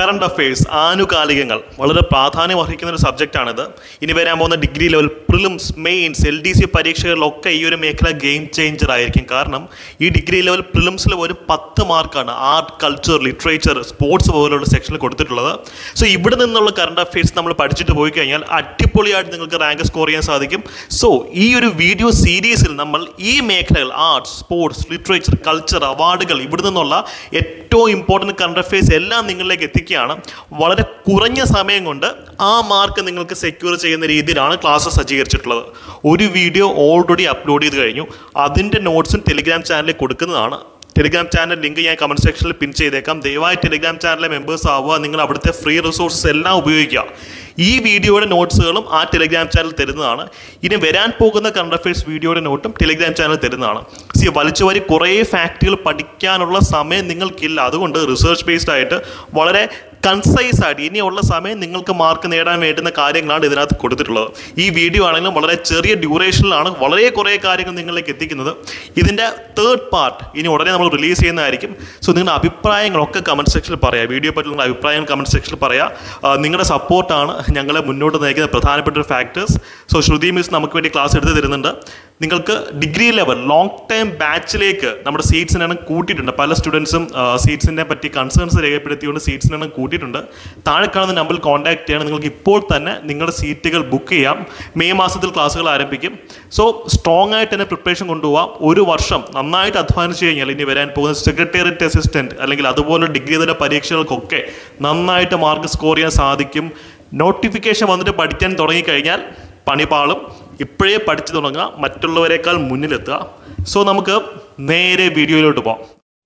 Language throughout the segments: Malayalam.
കറണ്ട് അഫയേഴ്സ് ആനുകാലികങ്ങൾ വളരെ പ്രാധാന്യം അർഹിക്കുന്ന ഒരു സബ്ജക്റ്റാണിത് ഇനി വരാൻ പോകുന്ന degree level prelims mains L D C പരീക്ഷകളിലൊക്കെ ഈ ഒരു മേഖല ഗെയിം ചേഞ്ചർ ആയിരിക്കും കാരണം ഈ ഡിഗ്രി ലെവൽ പ്രിലിംസിൽ ഒരു പത്ത് മാർക്കാണ് ആർട്ട് കൾച്ചർ ലിറ്ററേച്ചർ സ്പോർട്സ് പോലുള്ള സെക്ഷനിൽ കൊടുത്തിട്ടുള്ളത് സോ ഇവിടെ നിന്നുള്ള കറണ്ട് അഫയേഴ്സ് നമ്മൾ പഠിച്ചിട്ട് പോയി കഴിഞ്ഞാൽ അടിപൊളിയായിട്ട് നിങ്ങൾക്ക് റാങ്ക് സ്കോർ ചെയ്യാൻ സാധിക്കും സോ ഈ ഒരു വീഡിയോ സീരീസിൽ നമ്മൾ ഈ മേഖലകൾ ആർട്സ് സ്പോർട്സ് ലിറ്ററേച്ചർ കൾച്ചർ അവാർഡുകൾ ഇവിടെ നിന്നുള്ള ഏറ്റവും ഇമ്പോർട്ടൻറ്റ് കറണ്ട് അഫയേഴ്സ് എല്ലാം നിങ്ങളിലേക്ക് എത്തിക്കുകയാണ് വളരെ കുറഞ്ഞ സമയം കൊണ്ട് ആ മാർക്ക് നിങ്ങൾക്ക് സെക്യൂർ ചെയ്യുന്ന രീതിയിലാണ് ക്ലാസ് സജ്ജീകരിച്ചിട്ടുള്ളത് ഒരു വീഡിയോ ഓൾറെഡി അപ്ലോഡ് ചെയ്ത് കഴിഞ്ഞു അതിൻ്റെ നോട്ട്സും ടെലിഗ്രാം ചാനലിൽ കൊടുക്കുന്നതാണ് ടെലിഗ്രാം ചാനൽ ലിങ്ക് ഞാൻ കമൻറ്റ് സെക്ഷനിൽ പിൻ ചെയ്തേക്കാം ദയവായി ടെലിഗ്രാം ചാനലിലെ മെമ്പേഴ്സ് ആവുക നിങ്ങൾ അവിടുത്തെ ഫ്രീ റിസോഴ്സസ് എല്ലാം ഉപയോഗിക്കുക ഈ വീഡിയോയുടെ നോട്ട്സുകളും ആ ടെലിഗ്രാം ചാനൽ തരുന്നതാണ് ഇനി വരാൻ പോകുന്ന കറണ്ട് അഫയേഴ്സ് വീഡിയോയുടെ നോട്ടും ടെലിഗ്രാം ചാനൽ തരുന്നതാണ് സി വലിച്ചുവാരി കുറേ ഫാക്റ്റുകൾ പഠിക്കാനുള്ള സമയം നിങ്ങൾക്കില്ല അതുകൊണ്ട് റിസർച്ച് ബേസ്ഡ് ആയിട്ട് വളരെ കൺസൈസ് ആയിട്ട് ഇനിയുള്ള സമയം നിങ്ങൾക്ക് മാർക്ക് നേടാൻ വേണ്ടുന്ന കാര്യങ്ങളാണ് ഇതിനകത്ത് കൊടുത്തിട്ടുള്ളത് ഈ വീഡിയോ ആണെങ്കിലും വളരെ ചെറിയ ഡ്യൂറേഷനിലാണ് വളരെ കുറേ കാര്യങ്ങൾ നിങ്ങളിലേക്ക് എത്തിക്കുന്നത് ഇതിൻ്റെ തേർഡ് പാർട്ട് ഇനി ഉടനെ നമ്മൾ റിലീസ് ചെയ്യുന്നതായിരിക്കും സോ നിങ്ങളുടെ അഭിപ്രായങ്ങളൊക്കെ കമൻറ്റ് സെക്ഷനിൽ പറയാം വീഡിയോ പറ്റി നിങ്ങളുടെ അഭിപ്രായങ്ങൾ കമൻറ്റ് സെക്ഷനിൽ പറയാം ആ, നിങ്ങളുടെ സപ്പോർട്ടാണ് ഞങ്ങളെ മുന്നോട്ട് നയിക്കുന്ന പ്രധാനപ്പെട്ട ഒരു ഫാക്ടേഴ്സ് സോ ശ്രുതി മിസ് നമുക്ക് വേണ്ടി ക്ലാസ് എടുത്ത് തരുന്നുണ്ട് നിങ്ങൾക്ക് ഡിഗ്രി ലെവൽ ലോങ് ടൈം ബാച്ചിലേക്ക് നമ്മുടെ സീറ്റ്സിന് എണ്ണം കൂട്ടിയിട്ടുണ്ട് പല സ്റ്റുഡൻസും സീറ്റ്സിനെ പറ്റി കൺസേൺസ് രേഖപ്പെടുത്തിക്കൊണ്ട് സീറ്റ്സിന് എണ്ണം കൂട്ടിയിട്ടുണ്ട് താഴെ കാണുന്ന നമ്പറിൽ കോൺടാക്ട് ചെയ്യണം നിങ്ങൾക്ക് ഇപ്പോൾ തന്നെ നിങ്ങളുടെ സീറ്റുകൾ ബുക്ക് ചെയ്യാം മെയ് മാസത്തിൽ ക്ലാസ്സുകൾ ആരംഭിക്കും സോ സ്ട്രോങ് ആയിട്ട് തന്നെ പ്രിപ്പറേഷൻ കൊണ്ടുപോകാം ഒരു വർഷം നന്നായിട്ട് അധ്വാനിച്ച് കഴിഞ്ഞാൽ ഇനി വരാൻ പോകുന്ന സെക്രട്ടേറിയറ്റ് അസിസ്റ്റന്റ് അല്ലെങ്കിൽ അതുപോലെ ഡിഗ്രി തല പരീക്ഷകൾക്കൊക്കെ നന്നായിട്ട് മാർക്ക് സ്കോർ ചെയ്യാൻ സാധിക്കും നോട്ടിഫിക്കേഷൻ വന്നിട്ട് പഠിക്കാൻ തുടങ്ങിക്കഴിഞ്ഞാൽ പണിപാളും ഇപ്പോഴേ പഠിച്ചു തുടങ്ങുക മറ്റുള്ളവരെക്കാൾ മുന്നിലെത്തുക സോ നമുക്ക് നേരെ വീഡിയോയിലോട്ട് പോകാം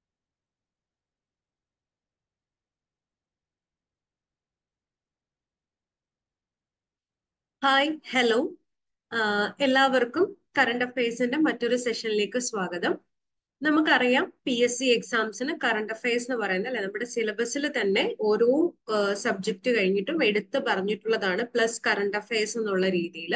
ഹായ് ഹലോ എല്ലാവർക്കും കറണ്ട് അഫയേഴ്സിന്റെ മറ്റൊരു സെഷനിലേക്ക് സ്വാഗതം നമുക്കറിയാം പി എസ് സി എക്സാംസിന് കറണ്ട് അഫയേഴ്സ് എന്ന് പറയുന്നത് അല്ലെ നമ്മുടെ സിലബസിൽ തന്നെ ഓരോ സബ്ജക്ട് കഴിഞ്ഞിട്ടും എടുത്ത് പറഞ്ഞിട്ടുള്ളതാണ് പ്ലസ് കറണ്ട് അഫയേഴ്സ് എന്നുള്ള രീതിയിൽ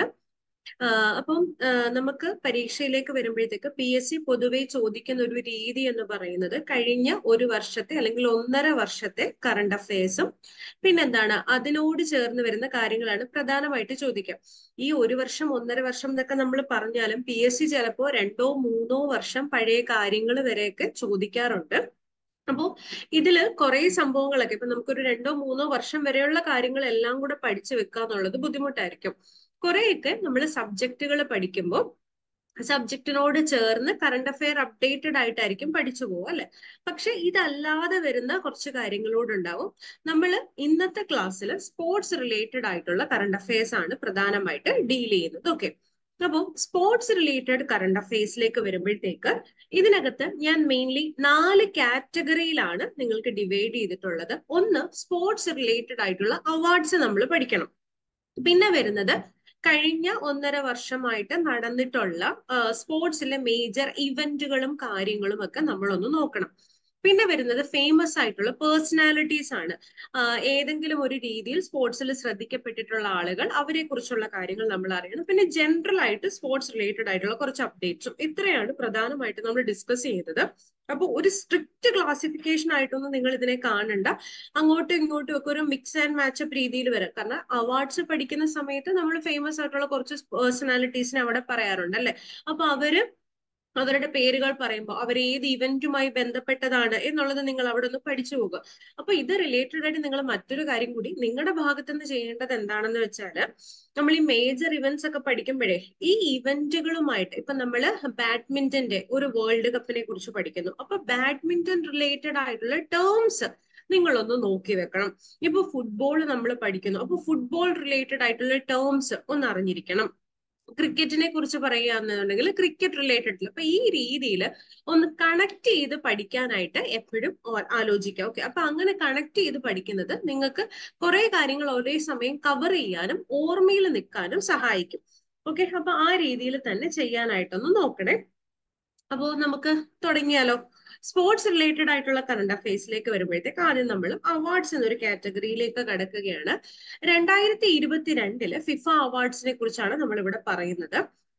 അപ്പം ആ, നമുക്ക് പരീക്ഷയിലേക്ക് വരുമ്പോഴത്തേക്ക് പി എസ് സി പൊതുവെ ചോദിക്കുന്ന ഒരു രീതി എന്ന് പറയുന്നത് കഴിഞ്ഞ ഒരു വർഷത്തെ അല്ലെങ്കിൽ ഒന്നര വർഷത്തെ കറണ്ട് അഫയേഴ്സും പിന്നെന്താണ് അതിനോട് ചേർന്ന് വരുന്ന കാര്യങ്ങളാണ് പ്രധാനമായിട്ട് ചോദിക്കുക ഈ ഒരു വർഷം ഒന്നര വർഷം എന്നൊക്കെ നമ്മൾ പറഞ്ഞാലും പി എസ് സി ചിലപ്പോ രണ്ടോ മൂന്നോ വർഷം പഴയ കാര്യങ്ങൾ വരെയൊക്കെ ചോദിക്കാറുണ്ട് അപ്പോ ഇതില് കുറെ സംഭവങ്ങളൊക്കെ ഇപ്പൊ നമുക്കൊരു രണ്ടോ മൂന്നോ വർഷം വരെയുള്ള കാര്യങ്ങൾ എല്ലാം കൂടെ പഠിച്ചു വെക്കുക എന്നുള്ളത് ബുദ്ധിമുട്ടായിരിക്കും കുറെയൊക്കെ നമ്മൾ സബ്ജക്റ്റുകൾ പഠിക്കുമ്പോൾ സബ്ജക്റ്റിനോട് ചേർന്ന് കറണ്ട് അഫെയർ അപ്ഡേറ്റഡ് ആയിട്ടായിരിക്കും പഠിച്ചു പോകും അല്ലെ പക്ഷെ ഇതല്ലാതെ വരുന്ന കുറച്ച് കാര്യങ്ങളോടുണ്ടാവും നമ്മൾ ഇന്നത്തെ ക്ലാസ്സിൽ സ്പോർട്സ് റിലേറ്റഡ് ആയിട്ടുള്ള കറണ്ട് അഫയേഴ്സ് ആണ് പ്രധാനമായിട്ട് ഡീൽ ചെയ്യുന്നത് ഓക്കെ അപ്പോൾ സ്പോർട്സ് റിലേറ്റഡ് കറണ്ട് അഫയേഴ്സിലേക്ക് വരുമ്പോഴത്തേക്ക് ഇതിനകത്ത് ഞാൻ മെയിൻലി നാല് കാറ്റഗറിയിലാണ് നിങ്ങൾക്ക് ഡിവൈഡ് ചെയ്തിട്ടുള്ളത് ഒന്ന് സ്പോർട്സ് റിലേറ്റഡ് ആയിട്ടുള്ള അവാർഡ്സ് നമ്മൾ പഠിക്കണം പിന്നെ വരുന്നത് കഴിഞ്ഞ ഒന്നര വർഷമായിട്ട് നടന്നിട്ടുള്ള സ്പോർട്സിലെ മേജർ ഇവന്റുകളും കാര്യങ്ങളും ഒക്കെ നമ്മളൊന്ന് നോക്കണം പിന്നെ വരുന്നത് ഫേമസ് ആയിട്ടുള്ള പേഴ്സണാലിറ്റീസ് ആണ് ആഹ് ഏതെങ്കിലും ഒരു രീതിയിൽ സ്പോർട്സിൽ ശ്രദ്ധിക്കപ്പെട്ടിട്ടുള്ള ആളുകൾ അവരെ കുറിച്ചുള്ള കാര്യങ്ങൾ നമ്മൾ അറിയണം പിന്നെ ജനറൽ ആയിട്ട് സ്പോർട്സ് റിലേറ്റഡ് ആയിട്ടുള്ള കുറച്ച് അപ്ഡേറ്റ്സും ഇത്രയാണ് പ്രധാനമായിട്ട് നമ്മൾ ഡിസ്കസ് ചെയ്തത് അപ്പോൾ ഒരു സ്ട്രിക്റ്റ് ക്ലാസിഫിക്കേഷൻ ആയിട്ടൊന്നും നിങ്ങൾ ഇതിനെ കാണണ്ട അങ്ങോട്ടും ഇങ്ങോട്ടും ഒക്കെ ഒരു മിക്സ് ആൻഡ് മാച്ചപ്പ് രീതിയിൽ വരാം കാരണം അവാർഡ്സ് പഠിക്കുന്ന സമയത്ത് നമ്മൾ ഫേമസ് ആയിട്ടുള്ള കുറച്ച് പേഴ്സണാലിറ്റീസിനെ അവിടെ പറയാറുണ്ട് അല്ലെ അപ്പൊ അവര് അവരുടെ പേരുകൾ പറയുമ്പോൾ അവർ ഏത് ഇവന്റുമായി ബന്ധപ്പെട്ടതാണ് എന്നുള്ളത് നിങ്ങൾ അവിടെ ഒന്ന് പഠിച്ചു പോകുക അപ്പൊ ഇത് റിലേറ്റഡ് ആയിട്ട് നിങ്ങൾ മറ്റൊരു കാര്യം കൂടി നിങ്ങളുടെ ഭാഗത്ത് നിന്ന് ചെയ്യേണ്ടത് എന്താണെന്ന് വെച്ചാല് നമ്മൾ ഈ മേജർ ഇവന്റ്സ് ഒക്കെ പഠിക്കുമ്പോഴേ ഈ ഇവന്റുകളുമായിട്ട് ഇപ്പൊ നമ്മൾ ബാഡ്മിന്റന്റെ ഒരു വേൾഡ് കപ്പിനെ കുറിച്ച് പഠിക്കുന്നു അപ്പൊ ബാഡ്മിന്റൺ റിലേറ്റഡ് ആയിട്ടുള്ള ടേംസ് നിങ്ങളൊന്ന് നോക്കി വെക്കണം ഇപ്പൊ ഫുട്ബോൾ നമ്മൾ പഠിക്കുന്നു അപ്പൊ ഫുട്ബോൾ റിലേറ്റഡ് ആയിട്ടുള്ള ടേംസ് ഒന്ന് അറിഞ്ഞിരിക്കണം ക്രിക്കറ്റിനെ കുറിച്ച് പറയുകയാണെന്നുണ്ടെങ്കിൽ ക്രിക്കറ്റ് റിലേറ്റഡ് അപ്പൊ ഈ രീതിയിൽ ഒന്ന് കണക്ട് ചെയ്ത് പഠിക്കാനായിട്ട് എപ്പോഴും ആലോചിക്കാം ഓക്കെ അപ്പൊ അങ്ങനെ കണക്ട് ചെയ്ത് പഠിക്കുന്നത് നിങ്ങൾക്ക് കുറെ കാര്യങ്ങൾ ഒരേ സമയം കവർ ചെയ്യാനും ഓർമ്മയിൽ നിൽക്കാനും സഹായിക്കും ഓക്കെ അപ്പൊ ആ രീതിയിൽ തന്നെ ചെയ്യാനായിട്ടൊന്ന് നോക്കണേ അപ്പോ നമുക്ക് തുടങ്ങിയാലോ സ്പോർട്സ് റിലേറ്റഡ് ആയിട്ടുള്ള കറണ്ട് അഫയേഴ്സിലേക്ക് വരുമ്പോഴത്തേക്ക് ആദ്യം നമ്മൾ അവാർഡ്സ് എന്നൊരു കാറ്റഗറിയിലേക്ക് കടക്കുകയാണ് രണ്ടായിരത്തി ഇരുപത്തിരണ്ടില് ഫിഫ അവാർഡ്സിനെ കുറിച്ചാണ് നമ്മൾ ഇവിടെ പറയുന്നത്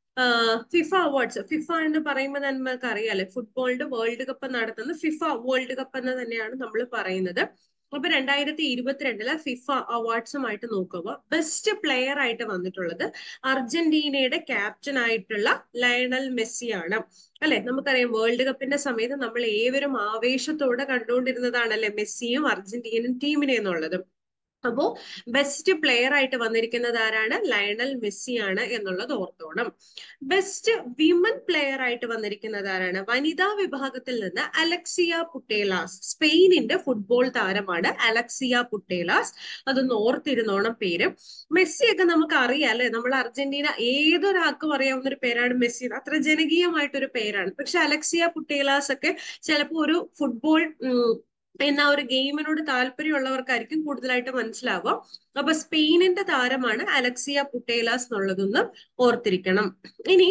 ഫിഫ അവാർഡ്സ് ഫിഫ എന്ന് പറയുമ്പോൾ നമുക്ക് അറിയാലേ ഫുട്ബോളിന്റെ വേൾഡ് കപ്പ് നടത്തുന്ന ഫിഫ വേൾഡ് കപ്പ് എന്ന് തന്നെയാണ് നമ്മൾ പറയുന്നത് അപ്പൊ രണ്ടായിരത്തി ഇരുപത്തിരണ്ടിലെ ഫിഫ അവാർഡ്സുമായിട്ട് നോക്കുമ്പോൾ ബെസ്റ്റ് പ്ലെയർ ആയിട്ട് വന്നിട്ടുള്ളത് അർജന്റീനയുടെ ക്യാപ്റ്റൻ ആയിട്ടുള്ള ലയണൽ മെസ്സിയാണ് അല്ലെ നമുക്കറിയാം വേൾഡ് കപ്പിന്റെ സമയത്ത് നമ്മൾ ഏവരും ആവേശത്തോടെ കണ്ടുകൊണ്ടിരുന്നതാണല്ലേ മെസ്സിയും അർജന്റീനൻ ടീമിനെ എന്നുള്ളത് അപ്പോ ബെസ്റ്റ് പ്ലെയർ ആയിട്ട് വന്നിരിക്കുന്നത് ആരാണ് ലയണൽ മെസ്സി ആണ് എന്നുള്ളത് ഓർത്തോണം ബെസ്റ്റ് വിമൻ പ്ലെയർ ആയിട്ട് വന്നിരിക്കുന്നത് ആരാണ് വനിതാ വിഭാഗത്തിൽ നിന്ന് അലക്സിയ പുട്ടേലാസ് സ്പെയിനിന്റെ ഫുട്ബോൾ താരമാണ് അലക്സിയ പുട്ടേലാസ് അതൊന്ന് ഓർത്തിരുന്നോണം പേര് മെസ്സിയൊക്കെ നമുക്ക് അറിയാം അല്ലെ നമ്മൾ അർജന്റീന ഏതൊരാൾക്കും അറിയാവുന്ന ഒരു പേരാണ് മെസ്സി അത്ര ജനകീയമായിട്ടൊരു പേരാണ് പക്ഷെ അലക്സിയ പുട്ടേലാസ് ഒക്കെ ചിലപ്പോൾ ഒരു ഫുട്ബോൾ എന്ന ഒരു ഗെയിമിനോട് താല്പര്യമുള്ളവർക്കായിരിക്കും കൂടുതലായിട്ട് മനസ്സിലാവുക അപ്പൊ സ്പെയിനിന്റെ താരമാണ് അലക്സിയ പുട്ടേലാസ് എന്നുള്ളതൊന്ന് ഓർത്തിരിക്കണം ഇനി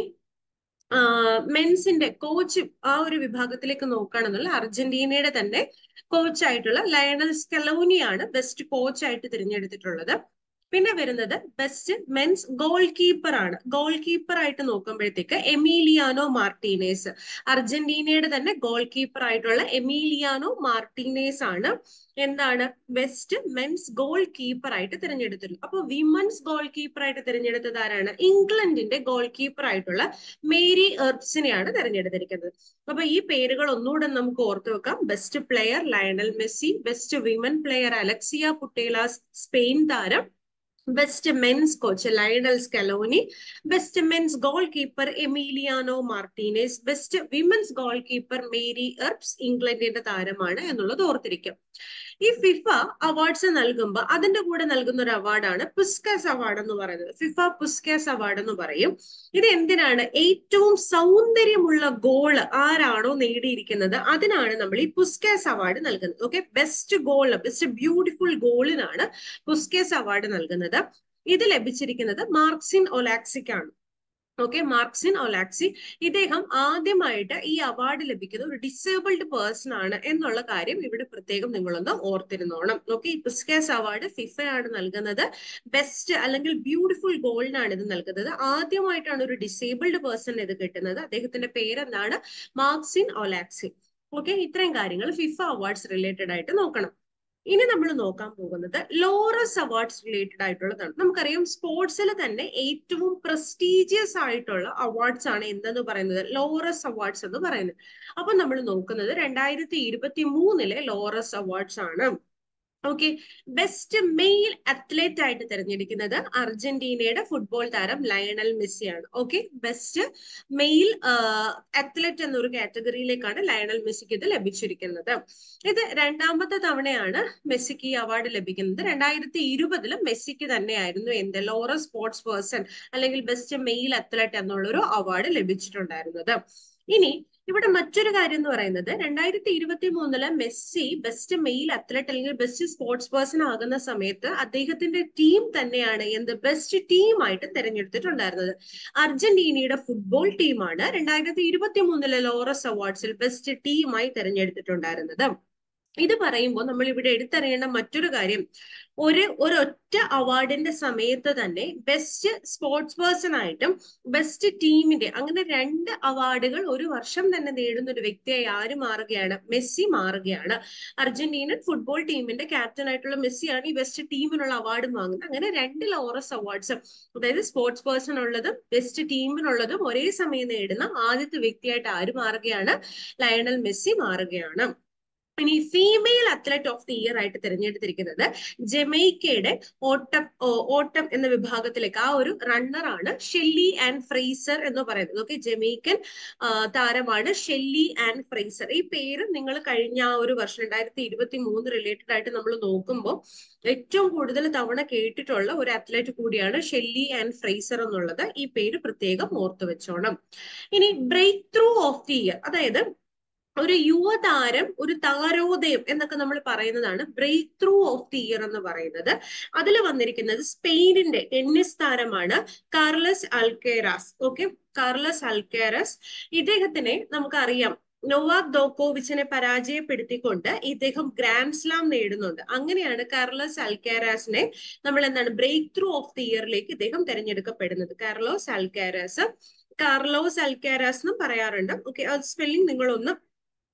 മെൻസിന്റെ കോച്ച് ആ ഒരു വിഭാഗത്തിലേക്ക് നോക്കുകയാണെന്നുള്ള അർജന്റീനയുടെ തന്നെ കോച്ചായിട്ടുള്ള ലയണൽ സ്കലോനിയാണ് ബെസ്റ്റ് കോച്ചായിട്ട് തിരഞ്ഞെടുത്തിട്ടുള്ളത് പിന്നെ വരുന്നത് ബെസ്റ്റ് മെൻസ് ഗോൾ കീപ്പർ ആണ് ഗോൾ കീപ്പർ ആയിട്ട് നോക്കുമ്പോഴത്തേക്ക് എമീലിയാനോ മാർട്ടീനേസ് അർജന്റീനയുടെ തന്നെ ഗോൾ കീപ്പർ ആയിട്ടുള്ള എമീലിയാനോ മാർട്ടീനേസ് ആണ് എന്താണ് ബെസ്റ്റ് മെൻസ് ഗോൾ കീപ്പർ ആയിട്ട് തിരഞ്ഞെടുത്തിട്ടുള്ളത് അപ്പൊ വിമൻസ് ഗോൾ കീപ്പർ ആയിട്ട് തിരഞ്ഞെടുത്തത് ആരാണ് ഇംഗ്ലണ്ടിന്റെ ഗോൾ കീപ്പർ ആയിട്ടുള്ള മേരി എർബ്സിനെയാണ് തിരഞ്ഞെടുത്തിരിക്കുന്നത് അപ്പൊ ഈ പേരുകൾ ഒന്നുകൂടെ നമുക്ക് ഓർത്തു വെക്കാം best player Lionel Messi best women player Alexia Putellas Spain താരം best men's coach Lionel Scaloni best men's goalkeeper Emiliano Martinez best women's goalkeeper Mary Earps ഇംഗ്ലണ്ടിന്റെ താരമാണ് എന്നുള്ളത് ഓർത്തിരിക്കും ഈ ഫിഫ അവാർഡ്സ് നൽകുമ്പോൾ അതിന്റെ കൂടെ നൽകുന്ന ഒരു അവാർഡാണ് പുസ്കാസ് അവാർഡ് എന്ന് പറയുന്നത് ഫിഫ പുസ്കാസ് അവാർഡ് എന്ന് പറയും ഇത് എന്തിനാണ് ഏറ്റവും സൗന്ദര്യമുള്ള ഗോള് ആരാണോ നേടിയിരിക്കുന്നത് അതിനാണ് നമ്മൾ ഈ പുസ്കാസ് അവാർഡ് നൽകുന്നത് okay best goal best beautiful ഗോളിനാണ് പുസ്കാസ് അവാർഡ് നൽകുന്നത് ഇത് ലഭിച്ചിരിക്കുന്നത് മാർക്സിൻ ഒലാക്സിക്കാണ് ഓക്കെ മാർക്സിൻ ഒലാക്സി ഇദ്ദേഹം ആദ്യമായിട്ട് ഈ അവാർഡ് ലഭിക്കുന്ന ഒരു ഡിസേബിൾഡ് പേഴ്സൺ ആണ് എന്നുള്ള കാര്യം ഇവിടെ പ്രത്യേകം നിങ്ങളൊന്ന് ഓർത്തിരുന്നോണം ഓക്കെ ഈ പുസ്കാസ് അവാർഡ് ഫിഫയാണ് നൽകുന്നത് ബെസ്റ്റ് അല്ലെങ്കിൽ ബ്യൂട്ടിഫുൾ ഗോളിനാണ് ഇത് നൽകുന്നത് ആദ്യമായിട്ടാണ് ഒരു ഡിസേബിൾഡ് പേഴ്സൺ ഇത് കിട്ടുന്നത് അദ്ദേഹത്തിന്റെ പേരെന്താണ് മാർക്സിൻ ഒലാക്സി ഓക്കെ ഇത്രയും കാര്യങ്ങൾ ഫിഫ അവാർഡ്സ് റിലേറ്റഡ് ആയിട്ട് നോക്കണം ഇനി നമ്മൾ നോക്കാൻ പോകുന്നത് ലോറസ് അവാർഡ്സ് റിലേറ്റഡ് ആയിട്ടുള്ളതാണ് നമുക്കറിയാം സ്പോർട്സിൽ തന്നെ ഏറ്റവും പ്രസ്റ്റീജിയസ് ആയിട്ടുള്ള അവാർഡ്സ് ആണ് എന്തെന്ന് പറയുന്നത് ലോറസ് അവാർഡ്സ് എന്ന് പറയുന്നത് അപ്പൊ നമ്മൾ നോക്കുന്നത് രണ്ടായിരത്തി ഇരുപത്തി മൂന്നിലെ ലോറസ് അവാർഡ്സ് ആണ് ഓക്കെ ബെസ്റ്റ് മെയിൽ അത്ലറ്റ് ആയിട്ട് തിരഞ്ഞെടുക്കുന്നത് അർജന്റീനയുടെ ഫുട്ബോൾ താരം ലയണൽ മെസ്സിയാണ് ഓക്കെ ബെസ്റ്റ് മെയിൽ അത്ലറ്റ് എന്നൊരു കാറ്റഗറിയിലേക്കാണ് ലയണൽ മെസ്സിക്ക് ഇത് ലഭിച്ചിരിക്കുന്നത് ഇത് രണ്ടാമത്തെ തവണയാണ് മെസ്സിക്ക് ഈ അവാർഡ് ലഭിക്കുന്നത് രണ്ടായിരത്തി ഇരുപതിലും മെസ്സിക്ക് തന്നെയായിരുന്നു എന്ത് ലോറ സ്പോർട്സ് പേഴ്സൺ അല്ലെങ്കിൽ ബെസ്റ്റ് മെയിൽ അത്ലറ്റ് എന്നുള്ളൊരു അവാർഡ് ലഭിച്ചിട്ടുണ്ടായിരുന്നത് ഇനി ഇവിടെ മറ്റൊരു കാര്യം എന്ന് പറയുന്നത് രണ്ടായിരത്തി ഇരുപത്തി മൂന്നില് മെസ്സി ബെസ്റ്റ് മെയിൽ അത്ലറ്റ് അല്ലെങ്കിൽ ബെസ്റ്റ് സ്പോർട്സ് പേഴ്സൺ ആകുന്ന സമയത്ത് അദ്ദേഹത്തിന്റെ ടീം തന്നെയാണ് എന്ത് ബെസ്റ്റ് ടീമായിട്ട് തിരഞ്ഞെടുത്തിട്ടുണ്ടായിരുന്നത് അർജന്റീനയുടെ ഫുട്ബോൾ ടീമാണ് രണ്ടായിരത്തി ഇരുപത്തി മൂന്നിലെ ലോറസ് അവാർഡ്സിൽ ബെസ്റ്റ് ടീമായി തിരഞ്ഞെടുത്തിട്ടുണ്ടായിരുന്നത് ഇത് പറയുമ്പോൾ നമ്മൾ ഇവിടെ എടുത്തറിയേണ്ട മറ്റൊരു കാര്യം ഒരു ഒരൊറ്റ അവാർഡിന്റെ സമയത്ത് തന്നെ ബെസ്റ്റ് സ്പോർട്സ് പേഴ്സൺ ആയിട്ടും ബെസ്റ്റ് ടീമിന്റെ അങ്ങനെ രണ്ട് അവാർഡുകൾ ഒരു വർഷം തന്നെ നേടുന്ന ഒരു വ്യക്തിയായി ആര് മാറുകയാണ് മെസ്സി മാറുകയാണ് അർജന്റീനൻ ഫുട്ബോൾ ടീമിന്റെ ക്യാപ്റ്റൻ ആയിട്ടുള്ള മെസ്സിയാണ് ഈ ബെസ്റ്റ് ടീമിനുള്ള അവാർഡ് വാങ്ങുന്നത് അങ്ങനെ രണ്ട് ലോറസ് അവാർഡ്സ് അതായത് സ്പോർട്സ് പേഴ്സൺ ഉള്ളതും ബെസ്റ്റ് ടീമിനുള്ളതും ഒരേ സമയം നേടുന്ന ആദ്യത്തെ വ്യക്തിയായിട്ട് ആര് മാറുകയാണ് ലയണൽ മെസ്സി മാറുകയാണ് ഇനി female athlete of the year ആയിട്ട് തിരഞ്ഞെടുത്തിരിക്കുന്നത് ജമൈക്കയുടെ ഓട്ടം ഓട്ടം എന്ന വിഭാഗത്തിലേക്ക് ആ ഒരു റണ്ണറാണ് ഷെല്ലി ആൻഡ് ഫ്രൈസർ എന്ന് പറയുന്നത് ഓക്കെ ജമൈക്കൻ താരമാണ് ഷെല്ലി ആൻഡ് ഫ്രൈസർ ഈ പേര് നിങ്ങൾ കഴിഞ്ഞ ആ ഒരു വർഷം രണ്ടായിരത്തി ഇരുപത്തി മൂന്ന് റിലേറ്റഡ് ആയിട്ട് നമ്മൾ നോക്കുമ്പോൾ ഏറ്റവും കൂടുതൽ തവണ കേട്ടിട്ടുള്ള ഒരു അത്ലറ്റ് കൂടിയാണ് ഷെല്ലി ആൻഡ് ഫ്രൈസർ എന്നുള്ളത് ഈ പേര് പ്രത്യേകം ഓർത്തു വെച്ചോണം ഇനി breakthrough of the year അതായത് ഒരു യുവതാരം ഒരു താരോദയം എന്നൊക്കെ നമ്മൾ പറയുന്നതാണ് breakthrough of the year എന്ന് പറയുന്നത് അതിൽ വന്നിരിക്കുന്നത് സ്പെയിനിന്റെ ടെന്നീസ് താരമാണ് Carlos Alcaraz okay Carlos Alcaraz ഇദ്ദേഹത്തിനെ നമുക്കറിയാം നൊവാക് ദോക്കോവിച്ചിനെ പരാജയപ്പെടുത്തിക്കൊണ്ട് ഇദ്ദേഹം ഗ്രാൻഡ് സ്ലാം നേടുന്നുണ്ട് അങ്ങനെയാണ് കാർലോസ് അൽക്കാരാസിനെ നമ്മൾ എന്താണ് ബ്രേക്ക് ത്രൂ ഓഫ് ദി ഇയറിലേക്ക് ഇദ്ദേഹം തിരഞ്ഞെടുക്കപ്പെടുന്നത് കാർലോസ് അൽക്കാരാസ് കാർലോസ് അൽക്കാരാസ് എന്നും പറയാറുണ്ട് ഓക്കെ അത് സ്പെല്ലിംഗ് നിങ്ങളൊന്ന്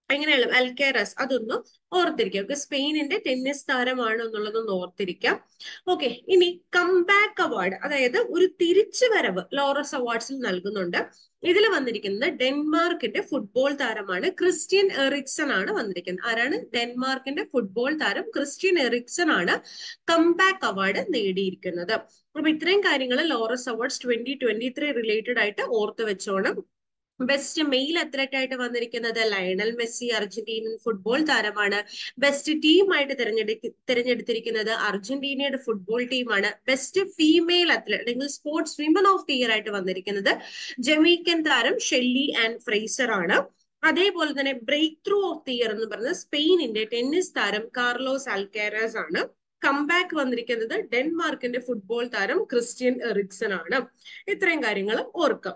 എങ്ങനെയുള്ള അൽക്കേറസ് അതൊന്ന് ഓർത്തിരിക്കാം ഓക്കെ സ്പെയിനിന്റെ ടെന്നീസ് താരമാണ് എന്നുള്ളതൊന്ന് ഓർത്തിരിക്കാം ഓക്കെ ഇനി കംബാക്ക് അവാർഡ് അതായത് ഒരു തിരിച്ചുവരവ് ലോറസ് അവാർഡ്സിൽ നൽകുന്നുണ്ട് ഇതിൽ വന്നിരിക്കുന്നത് ഡെൻമാർക്കിന്റെ ഫുട്ബോൾ താരമാണ് ക്രിസ്ത്യൻ എറിക്സൺ ആണ് വന്നിരിക്കുന്നത് ആരാണ് ഡെൻമാർക്കിന്റെ ഫുട്ബോൾ താരം ക്രിസ്ത്യൻ എറിക്സൺ ആണ് കംബാക്ക് അവാർഡ് നേടിയിരിക്കുന്നത് അപ്പൊ ഇത്രയും കാര്യങ്ങൾ Laureus awards twenty twenty three related ആയിട്ട് ഓർത്ത് വെച്ചോണം ബെസ്റ്റ് മെയിൽ അത്ലറ്റ് ആയിട്ട് വന്നിരിക്കുന്നത് ലയണൽ മെസ്സി അർജന്റീനൻ ഫുട്ബോൾ താരമാണ് ബെസ്റ്റ് ടീമായിട്ട് തിരഞ്ഞെടുക്ക തിരഞ്ഞെടുത്തിരിക്കുന്നത് അർജന്റീനയുടെ ഫുട്ബോൾ ടീമാണ് ബെസ്റ്റ് ഫീമെയിൽ അത്ലറ്റ് അല്ലെങ്കിൽ sports women of the year ആയിട്ട് വന്നിരിക്കുന്നത് ജമൈക്കൻ താരം ഷെല്ലി ആൻഡ് ഫ്രൈസർ ആണ് അതേപോലെ തന്നെ breakthrough of the year എന്ന് പറയുന്നത് സ്പെയിനിന്റെ ടെന്നീസ് താരം കാർലോസ് അൽക്കാരസ് ആണ് കംബാക്ക് വന്നിരിക്കുന്നത് ഡെൻമാർക്കിന്റെ ഫുട്ബോൾ താരം ക്രിസ്ത്യൻ എറിക്സൺ ആണ് ഇത്രയും കാര്യങ്ങൾ ഓർക്കാം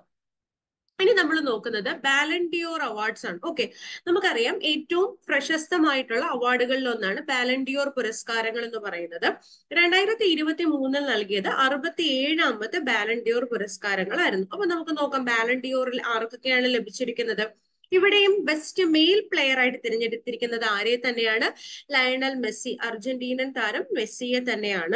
ഇനി നമ്മൾ നോക്കുന്നത് ബാലൻഡിയോർ അവാർഡ്സ് ആണ് ഓക്കെ നമുക്കറിയാം ഏറ്റവും പ്രശസ്തമായിട്ടുള്ള അവാർഡുകളിൽ ഒന്നാണ് ബാലൻഡിയോർ പുരസ്കാരങ്ങൾ എന്ന് പറയുന്നത് രണ്ടായിരത്തി ഇരുപത്തി മൂന്നിൽ നൽകിയത് അറുപത്തി ഏഴാമത്തെ ബാലൻഡിയോർ പുരസ്കാരങ്ങളായിരുന്നു അപ്പൊ നമുക്ക് നോക്കാം ബാലൻഡിയോറിൽ ആർക്കൊക്കെയാണ് ലഭിച്ചിരിക്കുന്നത് ഇവിടെയും ബെസ്റ്റ് മെയിൽ പ്ലെയർ ആയിട്ട് തിരഞ്ഞെടുത്തിരിക്കുന്നത് ആരെ തന്നെയാണ് ലയണൽ മെസ്സി അർജന്റീനൻ താരം മെസ്സിയെ തന്നെയാണ്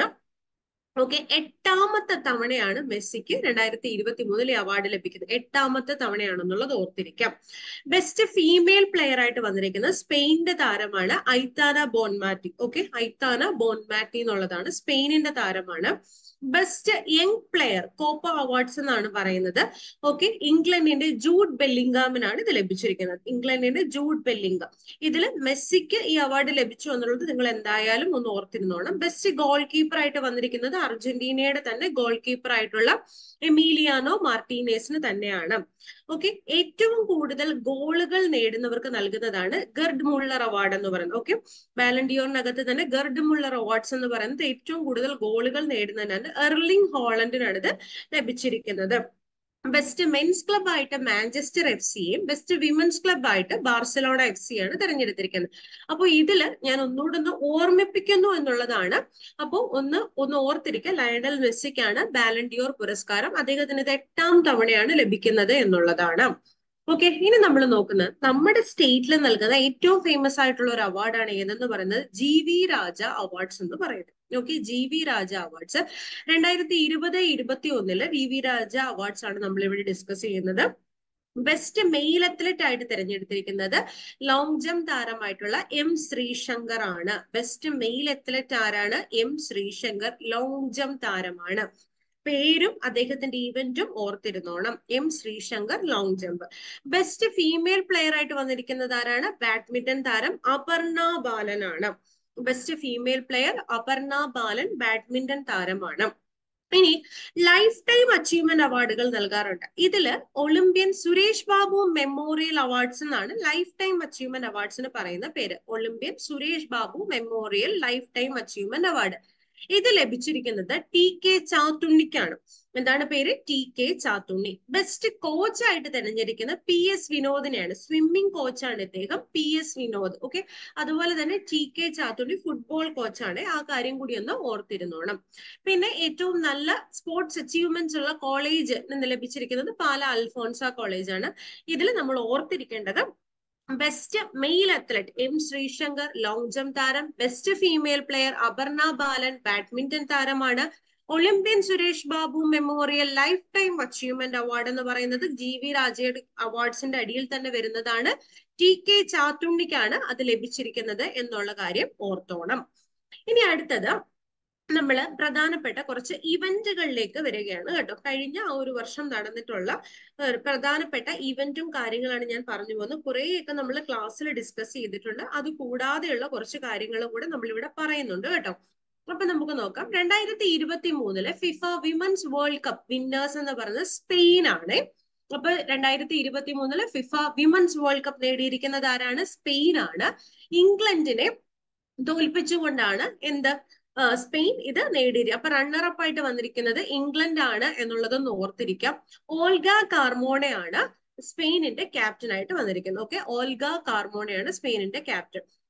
ഓക്കെ എട്ടാമത്തെ തവണയാണ് മെസ്സിക്ക് രണ്ടായിരത്തി ഇരുപത്തി മൂന്നിൽ അവാർഡ് ലഭിക്കുന്നത് എട്ടാമത്തെ തവണയാണെന്നുള്ളത് ഓർത്തിരിക്കാം ബെസ്റ്റ് ഫീമെയിൽ പ്ലെയർ ആയിട്ട് വന്നിരിക്കുന്നത് സ്പെയിനിന്റെ താരമാണ് Aitana Bonmati okay Aitana Bonmati എന്നുള്ളതാണ് സ്പെയിനിന്റെ താരമാണ് best young player Kopa awards എന്നാണ് പറയുന്നത് ഓക്കെ ഇംഗ്ലണ്ടിന്റെ ജൂഡ് ബെല്ലിംഗാമിനാണ് ഇത് ലഭിച്ചിരിക്കുന്നത് ഇംഗ്ലണ്ടിന്റെ ജൂഡ് ബെല്ലിംഗം ഇതിൽ മെസ്സിക്ക് ഈ അവാർഡ് ലഭിച്ചു എന്നുള്ളത് നിങ്ങൾ എന്തായാലും ഒന്ന് ഓർത്തിരുന്നോണം ബെസ്റ്റ് ഗോൾ കീപ്പർ ആയിട്ട് വന്നിരിക്കുന്നത് അർജന്റീനയുടെ തന്നെ ഗോൾ കീപ്പർ ആയിട്ടുള്ള എമീലിയാനോ മാർട്ടീനേസിന് തന്നെയാണ് ഓക്കെ ഏറ്റവും കൂടുതൽ ഗോളുകൾ നേടുന്നവർക്ക് നൽകുന്നതാണ് ഗർഡ് മുള്ളർ അവാർഡ് എന്ന് പറയുന്നത് ഓക്കെ ബാലൻഡിയോറിനകത്ത് തന്നെ ഗർഡ് മുള്ളർ അവാർഡ്സ് എന്ന് പറയുന്നത് ഏറ്റവും കൂടുതൽ ഗോളുകൾ നേടുന്നതിനാണ് എർലിംഗ് ഹോളണ്ടിനാണ് ഇത് ലഭിച്ചിരിക്കുന്നത് ബെസ്റ്റ് മെൻസ് ക്ലബ് ആയിട്ട് മാഞ്ചസ്റ്റർ എഫ് സിയും ബെസ്റ്റ് വിമൻസ് ക്ലബ് ആയിട്ട് ബാർസലോണ എഫ് സി ആണ് തിരഞ്ഞെടുത്തിരിക്കുന്നത് അപ്പോൾ ഇതില് ഞാൻ ഒന്നുകൂടെ ഒന്ന് ഓർമ്മിപ്പിക്കുന്നു എന്നുള്ളതാണ് അപ്പോൾ ഒന്ന് ഒന്ന് ഓർത്തിരിക്കുക ലയണൽ മെസ്സിക്കാണ് ബാലൻഡിയോർ പുരസ്കാരം അദ്ദേഹത്തിന് ഇത് എട്ടാം തവണയാണ് ലഭിക്കുന്നത് എന്നുള്ളതാണ് ഓക്കെ ഇനി നമ്മൾ നോക്കുന്നത് നമ്മുടെ സ്റ്റേറ്റിൽ നൽകുന്ന ഏറ്റവും ഫേമസ് ആയിട്ടുള്ള ഒരു അവാർഡാണ് ഏതെന്ന് പറയുന്നത് ജി വി രാജ അവാർഡ്സ് എന്ന് പറയുന്നത് okay G V Raja awards രണ്ടായിരത്തി ഇരുപത് ഇരുപത്തി ഒന്നില് വി വി രാജ അവാർഡ്സ് ആണ് നമ്മൾ ഇവിടെ ഡിസ്കസ് ചെയ്യുന്നത് ബെസ്റ്റ് മെയിൽ അത്ലറ്റ് ആയിട്ട് തിരഞ്ഞെടുത്തിരിക്കുന്നത് ലോങ് ജംപ് താരമായിട്ടുള്ള എം ശ്രീശങ്കർ ആണ് ബെസ്റ്റ് മെയിൽ അത്ലറ്റ് ആരാണ് എം ശ്രീശങ്കർ ലോങ് ജംപ് താരമാണ് പേരും അദ്ദേഹത്തിന്റെ ഈവന്റും ഓർത്തിരുന്നോണം M Sreeshankar long jump best female player ആയിട്ട് വന്നിരിക്കുന്നത് ആരാണ് ബാഡ്മിന്റൺ താരം അപർണ ബാലനാണ് best female player Aparna Balan badminton താരമാണ് ഇനി ലൈഫ് ടൈം അച്ചീവ്മെന്റ് അവാർഡുകൾ നൽകാറുണ്ട് ഇതില് Olympian Suresh Babu memorial awards എന്നാണ് ലൈഫ് ടൈം അച്ചീവ്മെന്റ് അവാർഡ്സിന് പറയുന്ന പേര് Olympian Suresh Babu memorial lifetime achievement award ഇത് ലഭിച്ചിരിക്കുന്നത് ടി കെ ചാത്തുണ്ണിക്കാണ് എന്താണ് പേര് T K Chathunni best coach ആയിട്ട് തിരഞ്ഞെടുക്കുന്ന പി എസ് വിനോദിനെയാണ് സ്വിമ്മിംഗ് കോച്ചാണ് ഇദ്ദേഹം പി എസ് വിനോദ് ഓക്കെ അതുപോലെ തന്നെ ടി കെ ചാത്തുണ്ണി ഫുട്ബോൾ കോച്ചാണ് ആ കാര്യം കൂടി ഒന്ന് ഓർത്തിരുന്നോണം പിന്നെ ഏറ്റവും നല്ല സ്പോർട്സ് അച്ചീവ്മെന്റ്സ് ഉള്ള കോളേജ് നിന്ന് ലഭിച്ചിരിക്കുന്നത് പാല അൽഫോൺസ കോളേജ് ആണ് ഇതിൽ നമ്മൾ ഓർത്തിരിക്കേണ്ടത് best male athlete M Sreeshankar long jump താരം best female player Aparna Balan badminton താരമാണ് Olympian Suresh Babu memorial lifetime achievement award എന്ന് പറയുന്നത് ജി വി രാജയുടെ അവാർഡ്സിന്റെ അടിയിൽ തന്നെ വരുന്നതാണ് ടി കെ ചാത്തുണ്ണിക്കാണ് അത് ലഭിച്ചിരിക്കുന്നത് എന്നുള്ള കാര്യം ഓർത്തോണം ഇനി അടുത്തത് നമ്മൾ പ്രധാനപ്പെട്ട കുറച്ച് ഇവന്റുകളിലേക്ക് വരികയാണ് കേട്ടോ കഴിഞ്ഞ ആ ഒരു വർഷം നടന്നിട്ടുള്ള പ്രധാനപ്പെട്ട ഇവന്റും കാര്യങ്ങളാണ് ഞാൻ പറഞ്ഞു പോകുന്നത് കുറേയൊക്കെ നമ്മൾ ക്ലാസ്സിൽ ഡിസ്കസ് ചെയ്തിട്ടുണ്ട് അത് കൂടാതെയുള്ള കുറച്ച് കാര്യങ്ങളും കൂടെ നമ്മൾ ഇവിടെ പറയുന്നുണ്ട് കേട്ടോ അപ്പൊ നമുക്ക് നോക്കാം രണ്ടായിരത്തി ഇരുപത്തി മൂന്നില് FIFA women's world cup winners എന്ന് പറയുന്നത് സ്പെയിൻ ആണ് അപ്പൊ രണ്ടായിരത്തി ഇരുപത്തി മൂന്നില് ഫിഫ വിമൻസ് വേൾഡ് കപ്പ് നേടിയിരിക്കുന്നത് ആരാണ് സ്പെയിൻ ആണ് ഇംഗ്ലണ്ടിനെ തോൽപ്പിച്ചുകൊണ്ടാണ് എന്ത് സ്പെയിൻ ഇത് നേടിയത് അപ്പൊ റണ്ണറപ്പ് ആയിട്ട് വന്നിരിക്കുന്നത് ഇംഗ്ലണ്ട് ആണ് എന്നുള്ളതൊന്ന് ഓർത്തിരിക്കാം ഓൾഗ കാർമോണയാണ് സ്പെയിനിന്റെ ക്യാപ്റ്റൻ ആയിട്ട് വന്നിരിക്കുന്നത് ഓക്കെ ഓൾഗ കാർമോണയാണ് സ്പെയിനിന്റെ ക്യാപ്റ്റൻ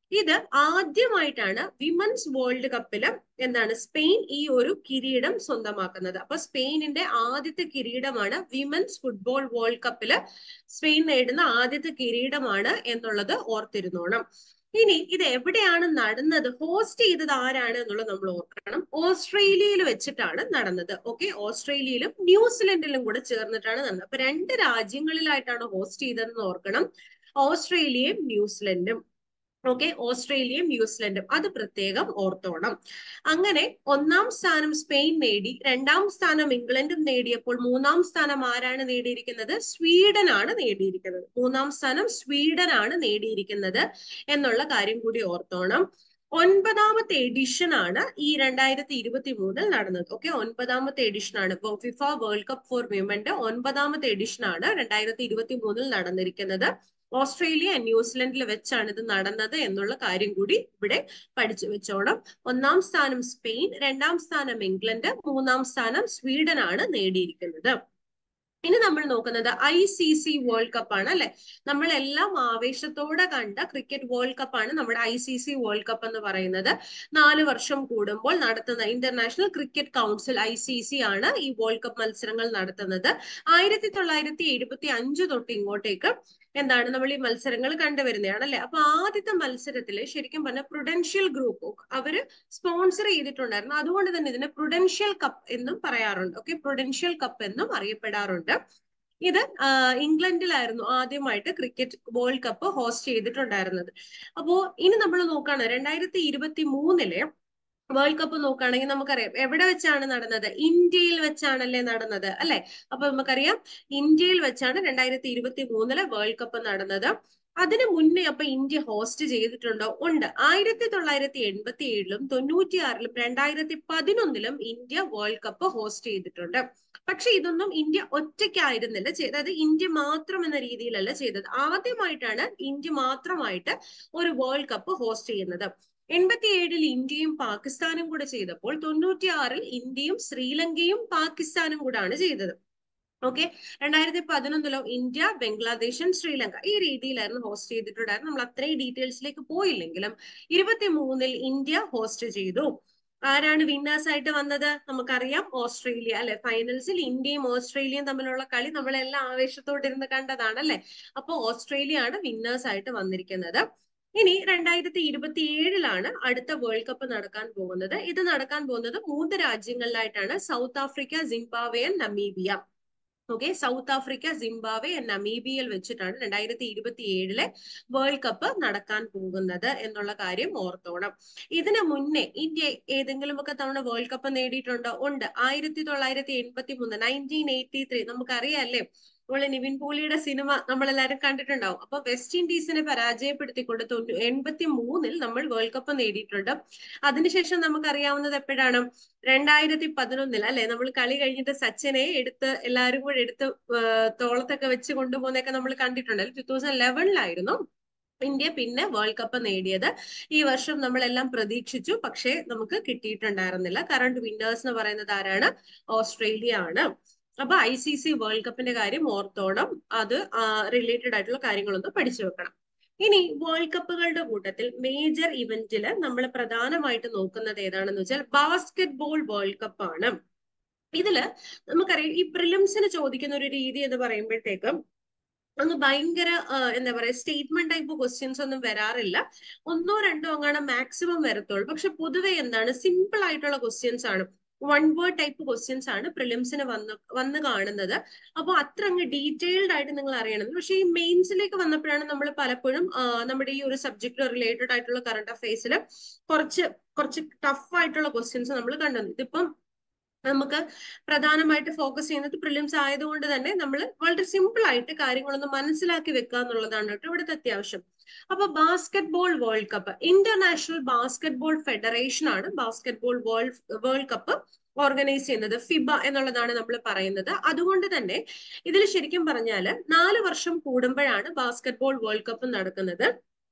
ഇത് ആദ്യമായിട്ടാണ് വിമൻസ് വേൾഡ് കപ്പില് എന്താണ് സ്പെയിൻ ഈ ഒരു കിരീടം സ്വന്തമാക്കുന്നത് അപ്പൊ സ്പെയിനിന്റെ ആദ്യത്തെ കിരീടമാണ് വിമൻസ് ഫുട്ബോൾ വേൾഡ് കപ്പില് സ്പെയിൻ നേടുന്ന ആദ്യത്തെ കിരീടമാണ് എന്നുള്ളത് ഓർത്തിരുന്നോണം ഇനി ഇത് എവിടെയാണ് നടന്നത് ഹോസ്റ്റ് ചെയ്തത് ആരാണ് എന്നുള്ളത് നമ്മൾ ഓർക്കണം ഓസ്ട്രേലിയയിൽ വെച്ചിട്ടാണ് നടന്നത് ഓക്കെ ഓസ്ട്രേലിയയിലും ന്യൂസിലൻഡിലും കൂടെ ചേർന്നിട്ടാണ് നടന്നത് അപ്പൊ രണ്ട് രാജ്യങ്ങളിലായിട്ടാണ് ഹോസ്റ്റ് ചെയ്തതെന്ന് ഓർക്കണം ഓസ്ട്രേലിയയും ന്യൂസിലൻഡും ഓക്കെ ഓസ്ട്രേലിയയും ന്യൂസിലൻഡും അത് പ്രത്യേകം ഓർത്തോണം അങ്ങനെ ഒന്നാം സ്ഥാനം സ്പെയിൻ നേടി രണ്ടാം സ്ഥാനം ഇംഗ്ലണ്ടും നേടിയപ്പോൾ മൂന്നാം സ്ഥാനം ആരാണ് നേടിയിരിക്കുന്നത് സ്വീഡൻ ആണ് നേടിയിരിക്കുന്നത് മൂന്നാം സ്ഥാനം സ്വീഡൻ ആണ് നേടിയിരിക്കുന്നത് എന്നുള്ള കാര്യം കൂടി ഓർത്തോണം ഒൻപതാമത്തെ എഡിഷൻ ആണ് ഈ രണ്ടായിരത്തി ഇരുപത്തി മൂന്നിൽ നടന്നത് ഓക്കെ ഒൻപതാമത്തെ എഡിഷൻ ആണ് ഇപ്പൊ ഫിഫ വേൾഡ് കപ്പ് ഫോർ വിമന്റെ ഒൻപതാമത്തെ എഡിഷൻ ആണ് രണ്ടായിരത്തി ഇരുപത്തി മൂന്നിൽ നടന്നിരിക്കുന്നത് ഓസ്ട്രേലിയ ന്യൂസിലൻഡിൽ വെച്ചാണ് ഇത് നടന്നത് എന്നുള്ള കാര്യം കൂടി ഇവിടെ പഠിച്ചു വെച്ചോണം ഒന്നാം സ്ഥാനം സ്പെയിൻ രണ്ടാം സ്ഥാനം ഇംഗ്ലണ്ട് മൂന്നാം സ്ഥാനം സ്വീഡൻ ആണ് നേടിയിരിക്കുന്നത് ഇനി നമ്മൾ നോക്കുന്നത് I C C world cup ആണ് അല്ലെ നമ്മൾ എല്ലാം ആവേശത്തോടെ കണ്ട ക്രിക്കറ്റ് വേൾഡ് കപ്പ് ആണ് നമ്മുടെ I C C world cup എന്ന് പറയുന്നത് നാല് വർഷം കൂടുമ്പോൾ നടത്തുന്ന international cricket council I C C ആണ് ഈ വേൾഡ് കപ്പ് മത്സരങ്ങൾ നടത്തുന്നത് ആയിരത്തി തൊള്ളായിരത്തി എഴുപത്തി അഞ്ച് തൊട്ട് ഇങ്ങോട്ടേക്ക് എന്താണ് നമ്മൾ ഈ മത്സരങ്ങൾ കണ്ടുവരുന്നതാണ് അല്ലെ അപ്പൊ ആദ്യത്തെ മത്സരത്തില് ശരിക്കും പറഞ്ഞ പ്രുഡൻഷ്യൽ ഗ്രൂപ്പ് അവര് സ്പോൺസർ ചെയ്തിട്ടുണ്ടായിരുന്നു അതുകൊണ്ട് തന്നെ ഇതിനെ പ്രുഡൻഷ്യൽ കപ്പ് എന്നും പറയാറുണ്ട് ഓക്കെ പ്രുഡൻഷ്യൽ കപ്പ് എന്നും അറിയപ്പെടാറുണ്ട് ഇത് ഇംഗ്ലണ്ടിലായിരുന്നു ആദ്യമായിട്ട് ക്രിക്കറ്റ് വേൾഡ് കപ്പ് ഹോസ്റ്റ് ചെയ്തിട്ടുണ്ടായിരുന്നത് അപ്പോ ഇനി നമ്മൾ നോക്കുകയാണ് രണ്ടായിരത്തി ഇരുപത്തി മൂന്നിലെ വേൾഡ് കപ്പ് നോക്കുകയാണെങ്കിൽ നമുക്കറിയാം എവിടെ വെച്ചാണ് നടന്നത് ഇന്ത്യയിൽ വെച്ചാണല്ലേ നടന്നത് അല്ലെ അപ്പൊ നമുക്കറിയാം ഇന്ത്യയിൽ വെച്ചാണ് രണ്ടായിരത്തി ഇരുപത്തി മൂന്നിലെ വേൾഡ് കപ്പ് നടന്നത് അതിനു മുന്നേ അപ്പൊ ഇന്ത്യ ഹോസ്റ്റ് ചെയ്തിട്ടുണ്ടോ ഉണ്ട് ആയിരത്തി തൊള്ളായിരത്തി എൺപത്തി ഏഴിലും തൊണ്ണൂറ്റിയാറിലും രണ്ടായിരത്തി പതിനൊന്നിലും ഇന്ത്യ വേൾഡ് കപ്പ് ഹോസ്റ്റ് ചെയ്തിട്ടുണ്ട് പക്ഷെ ഇതൊന്നും ഇന്ത്യ ഒറ്റയ്ക്കായിരുന്നില്ല ചെയ്തത് അത് ഇന്ത്യ മാത്രം എന്ന രീതിയിലല്ല ചെയ്തത് ആദ്യമായിട്ടാണ് ഇന്ത്യ മാത്രമായിട്ട് ഒരു വേൾഡ് കപ്പ് ഹോസ്റ്റ് ചെയ്യുന്നത് എൺപത്തി ഏഴിൽ ഇന്ത്യയും പാകിസ്ഥാനും കൂടെ ചെയ്തപ്പോൾ തൊണ്ണൂറ്റിയാറിൽ ഇന്ത്യയും ശ്രീലങ്കയും പാകിസ്ഥാനും കൂടാണ് ചെയ്തത് ഓക്കെ രണ്ടായിരത്തി പതിനൊന്നിലോ ഇന്ത്യ ബംഗ്ലാദേശും ശ്രീലങ്ക ഈ രീതിയിലായിരുന്നു ഹോസ്റ്റ് ചെയ്തിട്ടുണ്ടായിരുന്നു നമ്മൾ അത്രയും ഡീറ്റെയിൽസിലേക്ക് പോയില്ലെങ്കിലും ഇരുപത്തി മൂന്നിൽ ഇന്ത്യ ഹോസ്റ്റ് ചെയ്തു ആരാണ് വിന്നേഴ്സ് ആയിട്ട് വന്നത് നമുക്കറിയാം ഓസ്ട്രേലിയ അല്ലെ ഫൈനൽസിൽ ഇന്ത്യയും ഓസ്ട്രേലിയയും തമ്മിലുള്ള കളി നമ്മളെല്ലാം ആവേശത്തോടിരുന്ന് കണ്ടതാണ് അല്ലെ അപ്പൊ ഓസ്ട്രേലിയ ആണ് വിന്നേഴ്സ് ആയിട്ട് വന്നിരിക്കുന്നത് ഇനി രണ്ടായിരത്തി ഇരുപത്തി ഏഴിലാണ് അടുത്ത വേൾഡ് കപ്പ് നടക്കാൻ പോകുന്നത് ഇത് നടക്കാൻ പോകുന്നത് മൂന്ന് രാജ്യങ്ങളിലായിട്ടാണ് South Africa Zimbabwe Namibia okay South Africa Zimbabwe നമീബിയയിൽ വെച്ചിട്ടാണ് രണ്ടായിരത്തി ഇരുപത്തി ഏഴിലെ വേൾഡ് കപ്പ് നടക്കാൻ പോകുന്നത് എന്നുള്ള കാര്യം ഓർത്തോണം ഇതിനു മുന്നേ ഇന്ത്യ ഏതെങ്കിലുമൊക്കെ തവണ വേൾഡ് കപ്പ് നേടിയിട്ടുണ്ടോ ഉണ്ട് ആയിരത്തി തൊള്ളായിരത്തി എൺപത്തി മൂന്ന് നയൻറ്റീൻ എയ്റ്റി ത്രീ നമുക്കറിയാല്ലേ നമ്മള് നിവിൻ പോളിയുടെ സിനിമ നമ്മളെല്ലാരും കണ്ടിട്ടുണ്ടാവും അപ്പൊ വെസ്റ്റ് ഇൻഡീസിനെ പരാജയപ്പെടുത്തിക്കൊണ്ട് തൊണ്ണൂ എൺപത്തി മൂന്നിൽ നമ്മൾ വേൾഡ് കപ്പ് നേടിയിട്ടുണ്ട് അതിനുശേഷം നമുക്കറിയാവുന്നത് എപ്പോഴാണ് രണ്ടായിരത്തി പതിനൊന്നിൽ അല്ലെ നമ്മൾ കളി കഴിഞ്ഞിട്ട് സച്ചിനെ എടുത്ത് എല്ലാവരും കൂടെ എടുത്ത് തോളത്തൊക്കെ വെച്ച് കൊണ്ടുപോകുന്നതൊക്കെ നമ്മൾ കണ്ടിട്ടുണ്ട് ടൂ തൗസൻഡ് ലെവനിലായിരുന്നു ഇന്ത്യ പിന്നെ വേൾഡ് കപ്പ് നേടിയത് ഈ വർഷം നമ്മളെല്ലാം പ്രതീക്ഷിച്ചു പക്ഷേ നമുക്ക് കിട്ടിയിട്ടുണ്ടായിരുന്നില്ല കറണ്ട് വിന്നേഴ്സ് എന്ന് പറയുന്നത് ആരാണ് ഓസ്ട്രേലിയ ആണ് അപ്പൊ ഐ സി സി വേൾഡ് കപ്പിന്റെ കാര്യം ഓർത്തോണം അത് റിലേറ്റഡ് ആയിട്ടുള്ള കാര്യങ്ങളൊന്ന് പഠിച്ചു വെക്കണം ഇനി വേൾഡ് കപ്പുകളുടെ കൂട്ടത്തിൽ മേജർ ഇവന്റില് നമ്മൾ പ്രധാനമായിട്ട് നോക്കുന്നത് ഏതാണെന്ന് വെച്ചാൽ ബാസ്കറ്റ് ബോൾ വേൾഡ് കപ്പ് ആണ് ഇതില് നമുക്കറിയാം ഈ പ്രിലിംസിന് ചോദിക്കുന്ന ഒരു രീതി എന്ന് പറയുമ്പോഴത്തേക്കും അങ്ങ് ഭയങ്കര എന്താ പറയാ സ്റ്റേറ്റ്മെന്റ് ടൈപ്പ് ക്വസ്റ്റ്യൻസ് ഒന്നും വരാറില്ല ഒന്നോ രണ്ടോ അങ്ങനെ മാക്സിമം വരത്തുള്ളൂ പക്ഷെ പൊതുവെ എന്താണ് സിമ്പിൾ ആയിട്ടുള്ള ക്വസ്റ്റ്യൻസ് ആണ് വൺ വേർഡ് ടൈപ്പ് ക്വസ്റ്റ്യൻസ് ആണ് പ്രിലിംസിന് വന്ന് വന്ന് കാണുന്നത് അപ്പോൾ അത്ര അങ്ങ് ഡീറ്റെയിൽഡ് ആയിട്ട് നിങ്ങൾ അറിയണം പക്ഷെ ഈ മെയിൻസിലേക്ക് വന്നപ്പോഴാണ് നമ്മൾ പലപ്പോഴും നമ്മുടെ ഈ ഒരു സബ്ജക്ട് റിലേറ്റഡ് ആയിട്ടുള്ള കറണ്ട് അഫയേഴ്സിൽ കുറച്ച് കുറച്ച് ടഫ് ആയിട്ടുള്ള ക്വസ്റ്റ്യൻസ് നമ്മൾ കണ്ടത് ഇതിപ്പം നമുക്ക് പ്രധാനമായിട്ട് ഫോക്കസ് ചെയ്യുന്നത് പ്രിലിംസ് ആയതുകൊണ്ട് തന്നെ നമ്മൾ വളരെ സിമ്പിൾ ആയിട്ട് കാര്യങ്ങളൊന്ന് മനസ്സിലാക്കി വെക്കുക എന്നുള്ളതാണ് കേട്ടോ ഇവിടുത്തെ അത്യാവശ്യം അപ്പൊ basketball world cup international basketball federation ആണ് basketball world world cup organise ചെയ്യുന്നത് ഫിബ എന്നുള്ളതാണ് നമ്മൾ പറയുന്നത് അതുകൊണ്ട് തന്നെ ഇതിൽ ശരിക്കും പറഞ്ഞാൽ നാല് വർഷം കൂടുമ്പോഴാണ് ബാസ്കറ്റ് ബോൾ വേൾഡ് കപ്പ് നടക്കുന്നത്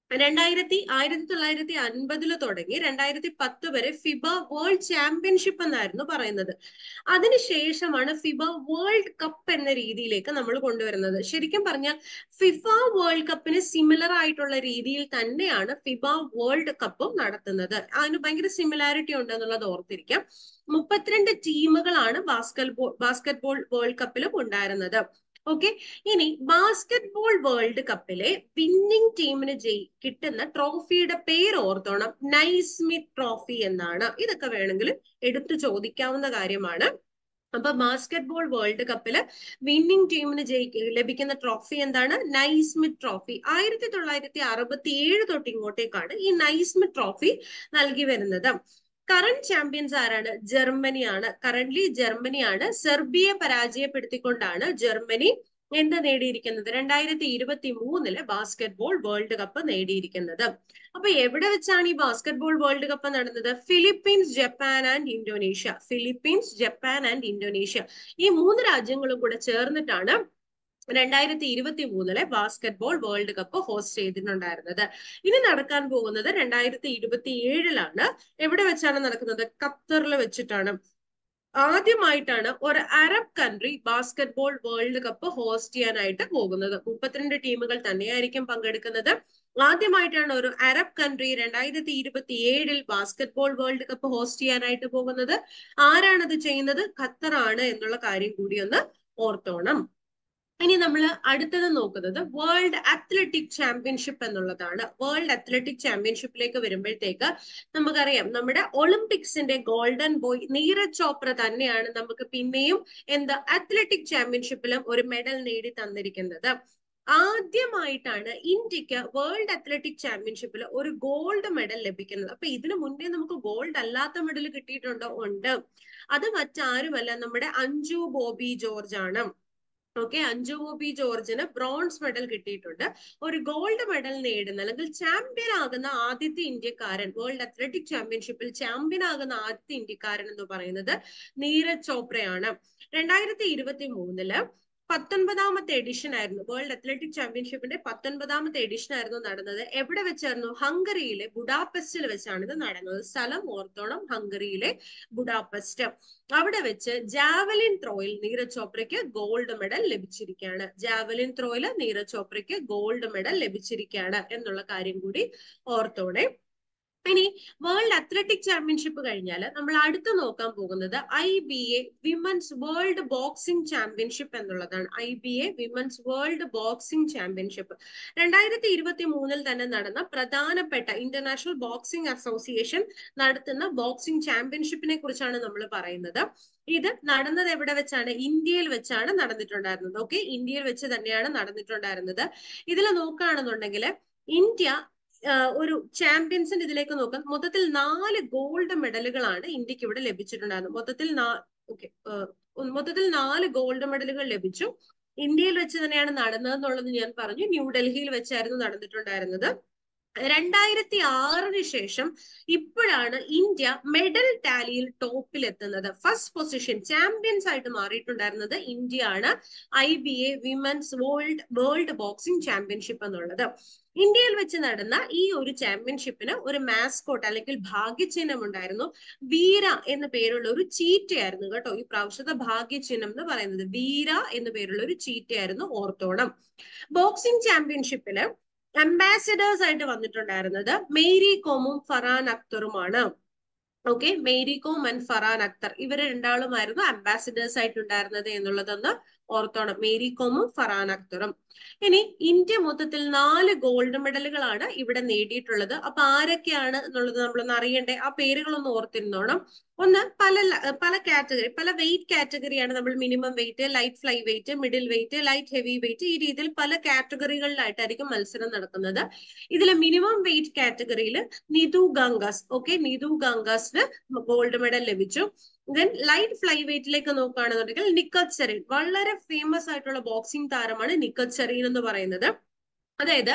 രണ്ടായിരത്തി ആയിരത്തി തൊള്ളായിരത്തി അൻപതില് തുടങ്ങി രണ്ടായിരത്തി പത്ത് വരെ ഫിബ വേൾഡ് ചാമ്പ്യൻഷിപ്പ് എന്നായിരുന്നു പറയുന്നത് അതിനുശേഷമാണ് ഫിബ വേൾഡ് കപ്പ് എന്ന രീതിയിലേക്ക് നമ്മൾ കൊണ്ടുവരുന്നത് ശരിക്കും പറഞ്ഞാൽ ഫിഫ വേൾഡ് കപ്പിന് സിമിലർ ആയിട്ടുള്ള രീതിയിൽ തന്നെയാണ് ഫിബ വേൾഡ് കപ്പും നടത്തുന്നത് അതിന് ഭയങ്കര സിമിലാരിറ്റി ഉണ്ട് എന്നുള്ളത് ഓർത്തിരിക്കാം മുപ്പത്തിരണ്ട് ടീമുകളാണ് basketball basketball world കപ്പിലും ഉണ്ടായിരുന്നത് ഓക്കെ ഇനി ബാസ്കറ്റ് ബോൾ വേൾഡ് കപ്പിലെ വിന്നിംഗ് ടീമിന് ജയി കിട്ടുന്ന ട്രോഫിയുടെ പേര് ഓർത്തോണം നൈസ്മിത്ത് ട്രോഫി എന്നാണ് ഇതൊക്കെ വേണമെങ്കിൽ എടുത്തു ചോദിക്കാവുന്ന കാര്യമാണ് അപ്പൊ ബാസ്കറ്റ് ബോൾ വേൾഡ് കപ്പില് വിന്നിംഗ് ടീമിന് ജയി ലഭിക്കുന്ന ട്രോഫി എന്താണ് നൈസ്മിത്ത് ട്രോഫി ആയിരത്തി തൊള്ളായിരത്തി അറുപത്തി ഏഴ് തൊട്ട് ഇങ്ങോട്ടേക്കാണ് ഈ നൈസ്മിത്ത് ട്രോഫി നൽകി വരുന്നത് കറന്റ് ചാമ്പ്യൻസ് ആരാണ് ജർമ്മനിയാണ് കറന്റ്ലി ജർമ്മനിയാണ് സെർബിയെ പരാജയപ്പെടുത്തിക്കൊണ്ടാണ് ജർമ്മനി എന്ത് നേടിയിരിക്കുന്നത് രണ്ടായിരത്തി ഇരുപത്തി മൂന്നില് ബാസ്കറ്റ് ബോൾ വേൾഡ് കപ്പ് നേടിയിരിക്കുന്നത് അപ്പൊ എവിടെ വെച്ചാണ് ഈ ബാസ്കറ്റ് ബോൾ വേൾഡ് കപ്പ് നടന്നത് Philippines Japan and Indonesia Philippines Japan and Indonesia ഈ മൂന്ന് രാജ്യങ്ങളും കൂടെ ചേർന്നിട്ടാണ് രണ്ടായിരത്തി ഇരുപത്തി മൂന്നിലെ basketball world cup host ചെയ്തിട്ടുണ്ടായിരുന്നത് ഇനി നടക്കാൻ പോകുന്നത് രണ്ടായിരത്തി ഇരുപത്തി ഏഴിലാണ് എവിടെ വെച്ചാണ് നടക്കുന്നത് ഖത്തറിൽ വെച്ചിട്ടാണ് ആദ്യമായിട്ടാണ് ഒരു Arab country basketball world cup host ചെയ്യാനായിട്ട് പോകുന്നത് മുപ്പത്തിരണ്ട് ടീമുകൾ തന്നെയായിരിക്കും പങ്കെടുക്കുന്നത് ആദ്യമായിട്ടാണ് ഒരു അറബ് കൺട്രി രണ്ടായിരത്തി ഇരുപത്തി ഏഴിൽ basketball world cup host ചെയ്യാനായിട്ട് പോകുന്നത് ആരാണത് ചെയ്യുന്നത് ഖത്തറാണ് എന്നുള്ള കാര്യം കൂടി ഒന്ന് ഓർത്തോണം ഇനി നമ്മൾ അടുത്തത് നോക്കുന്നത് വേൾഡ് അത്ലറ്റിക് ചാമ്പ്യൻഷിപ്പ് എന്നുള്ളതാണ് വേൾഡ് അത്ലറ്റിക് ചാമ്പ്യൻഷിപ്പിലേക്ക് വരുമ്പോഴത്തേക്ക് നമുക്കറിയാം നമ്മുടെ ഒളിമ്പിക്സിന്റെ ഗോൾഡൻ ബോയ് നീരജ് ചോപ്ര തന്നെയാണ് നമുക്ക് പിന്നെയും എന്താ അത്ലറ്റിക് ചാമ്പ്യൻഷിപ്പിലും ഒരു മെഡൽ നേടി തന്നിരിക്കുന്നത് ആദ്യമായിട്ടാണ് ഇന്ത്യക്ക് വേൾഡ് അത്ലറ്റിക് ചാമ്പ്യൻഷിപ്പിൽ ഒരു ഗോൾഡ് മെഡൽ ലഭിക്കുന്നത് അപ്പൊ ഇതിനു മുന്നേ നമുക്ക് ഗോൾഡ് അല്ലാത്ത മെഡൽ കിട്ടിയിട്ടുണ്ടോ ഉണ്ട് അത് മറ്റാരുമല്ല നമ്മുടെ അഞ്ജു ബോബി ജോർജ് ആണ് ഓക്കെ അഞ്ജു ബോബി ജോർജിന് ബ്രോൺസ് മെഡൽ കിട്ടിയിട്ടുണ്ട് ഒരു ഗോൾഡ് മെഡൽ നേടുന്ന അല്ലെങ്കിൽ ചാമ്പ്യൻ ആകുന്ന ആദ്യത്തെ ഇന്ത്യക്കാരൻ വേൾഡ് അത്ലറ്റിക് ചാമ്പ്യൻഷിപ്പിൽ ചാമ്പ്യൻ ആകുന്ന ആദ്യത്തെ ഇന്ത്യക്കാരൻ എന്ന് പറയുന്നത് നീരജ് ചോപ്രയാണ് രണ്ടായിരത്തി ഇരുപത്തി മൂന്നില് പത്തൊൻപതാമത്തെ എഡിഷൻ ആയിരുന്നു വേൾഡ് അത്ലറ്റിക് ചാമ്പ്യൻഷിപ്പിന്റെ പത്തൊൻപതാമത്തെ എഡിഷൻ ആയിരുന്നു നടന്നത് എവിടെ വെച്ചായിരുന്നു ഹംഗറിയിലെ ബുഡാപെസ്റ്റിൽ വെച്ചാണ് ഇത് നടന്നത് സ്ഥലം ഓർത്തോണം ഹംഗറിയിലെ ബുഡാപെസ്റ്റ് അവിടെ വെച്ച് ജാവലിൻ ത്രോയിൽ നീരജ് ചോപ്രയ്ക്ക് ഗോൾഡ് മെഡൽ ലഭിച്ചിരിക്കുകയാണ് ജാവലിൻ ത്രോയിൽ നീരജ് ചോപ്രയ്ക്ക് ഗോൾഡ് മെഡൽ ലഭിച്ചിരിക്കുകയാണ് എന്നുള്ള കാര്യം കൂടി ഓർത്തോടെ ഇനി വേൾഡ് അത്ലറ്റിക് ചാമ്പ്യൻഷിപ്പ് കഴിഞ്ഞാൽ നമ്മൾ അടുത്ത് നോക്കാൻ പോകുന്നത് I B A women's world boxing championship എന്നുള്ളതാണ് I B A women's world boxing championship രണ്ടായിരത്തി ഇരുപത്തി മൂന്നിൽ തന്നെ നടന്ന പ്രധാനപ്പെട്ട ഇന്റർനാഷണൽ ബോക്സിംഗ് അസോസിയേഷൻ നടത്തുന്ന ബോക്സിംഗ് ചാമ്പ്യൻഷിപ്പിനെ കുറിച്ചാണ് നമ്മൾ പറയുന്നത് ഇത് നടന്നത് എവിടെ വെച്ചാണ് ഇന്ത്യയിൽ വെച്ചാണ് നടന്നിട്ടുണ്ടായിരുന്നത് ഓക്കെ ഇന്ത്യയിൽ വെച്ച് തന്നെയാണ് നടന്നിട്ടുണ്ടായിരുന്നത് ഇതിൽ നോക്കുകയാണെന്നുണ്ടെങ്കിൽ ഇന്ത്യ ഒരു ചാമ്പ്യൻസിന്റെ ഇതിലേക്ക് നോക്കാം മൊത്തത്തിൽ നാല് ഗോൾഡ് മെഡലുകളാണ് ഇന്ത്യക്ക് ഇവിടെ ലഭിച്ചിട്ടുണ്ടായിരുന്നത് മൊത്തത്തിൽ ഓക്കെ മൊത്തത്തിൽ നാല് ഗോൾഡ് മെഡലുകൾ ലഭിച്ചു ഇന്ത്യയിൽ വെച്ച് തന്നെയാണ് നടന്നതെന്നുള്ളത് ഞാൻ പറഞ്ഞു ന്യൂഡൽഹിയിൽ വെച്ചായിരുന്നു നടന്നിട്ടുണ്ടായിരുന്നത് രണ്ടായിരത്തി ആറിന് ശേഷം ഇപ്പോഴാണ് ഇന്ത്യ മെഡൽ ടാലിയിൽ ടോപ്പിൽ എത്തുന്നത് ഫസ്റ്റ് പൊസിഷൻ ചാമ്പ്യൻസ് ആയിട്ട് മാറിയിട്ടുണ്ടായിരുന്നത് ഇന്ത്യ ആണ് I B A women's world world boxing championship എന്നുള്ളത് ഇന്ത്യയിൽ വെച്ച് നടന്ന ഈ ഒരു ചാമ്പ്യൻഷിപ്പിന് ഒരു മാസ്കോട്ട് അല്ലെങ്കിൽ ഭാഗ്യചിഹ്നം ഉണ്ടായിരുന്നു വീര എന്ന പേരുള്ള ഒരു ചീറ്റയായിരുന്നു കേട്ടോ ഈ പ്രാവശ്യത്തെ ഭാഗ്യചിഹ്നം എന്ന് പറയുന്നത് വീര എന്ന പേരുള്ള ഒരു ചീറ്റയായിരുന്നു ഓർത്തോണം ബോക്സിംഗ് ചാമ്പ്യൻഷിപ്പില് അംബാസിഡേഴ്സ് ആയിട്ട് വന്നിട്ടുണ്ടായിരുന്നത് മേരി കോമും ഫറാൻ അക്തറുമാണ് ഓക്കെ മേരി കോം ആൻഡ് ഫറാൻ അക്തർ ഇവര് രണ്ടാളുമായിരുന്നു അംബാസിഡേഴ്സ് ആയിട്ടുണ്ടായിരുന്നത് എന്നുള്ളതൊന്ന് ഓർത്തോണം മേരി കോമും ഫറാൻ അക്തറും ഇനി ഇന്ത്യ മൊത്തത്തിൽ നാല് ഗോൾഡ് മെഡലുകളാണ് ഇവിടെ നേടിയിട്ടുള്ളത് അപ്പൊ ആരൊക്കെയാണ് എന്നുള്ളത് നമ്മളൊന്ന് അറിയണ്ടേ ആ പേരുകളൊന്ന് ഓർത്തിരുന്നോണം ഒന്ന് പല പല കാറ്റഗറി പല വെയിറ്റ് കാറ്റഗറിയാണ് നമ്മൾ minimum weight light flyweight middleweight light heavyweight ഈ രീതിയിൽ പല കാറ്റഗറികളിലായിട്ടായിരിക്കും മത്സരം നടക്കുന്നത് ഇതിൽ മിനിമം വെയിറ്റ് കാറ്റഗറിയിൽ നിതു ഗംഗാസ് ഓക്കെ നിതു ഗംഗാസിന് ഗോൾഡ് മെഡൽ ലഭിച്ചു ദെൻ ലൈറ്റ് ഫ്ലൈ വെയിറ്റിലേക്ക് നോക്കുകയാണെന്നുണ്ടെങ്കിൽ നിക്കത് സെറീൻ വളരെ ഫേമസ് ആയിട്ടുള്ള ബോക്സിംഗ് താരമാണ് നിക്കത് സെറീൻ എന്ന് പറയുന്നത് അതായത്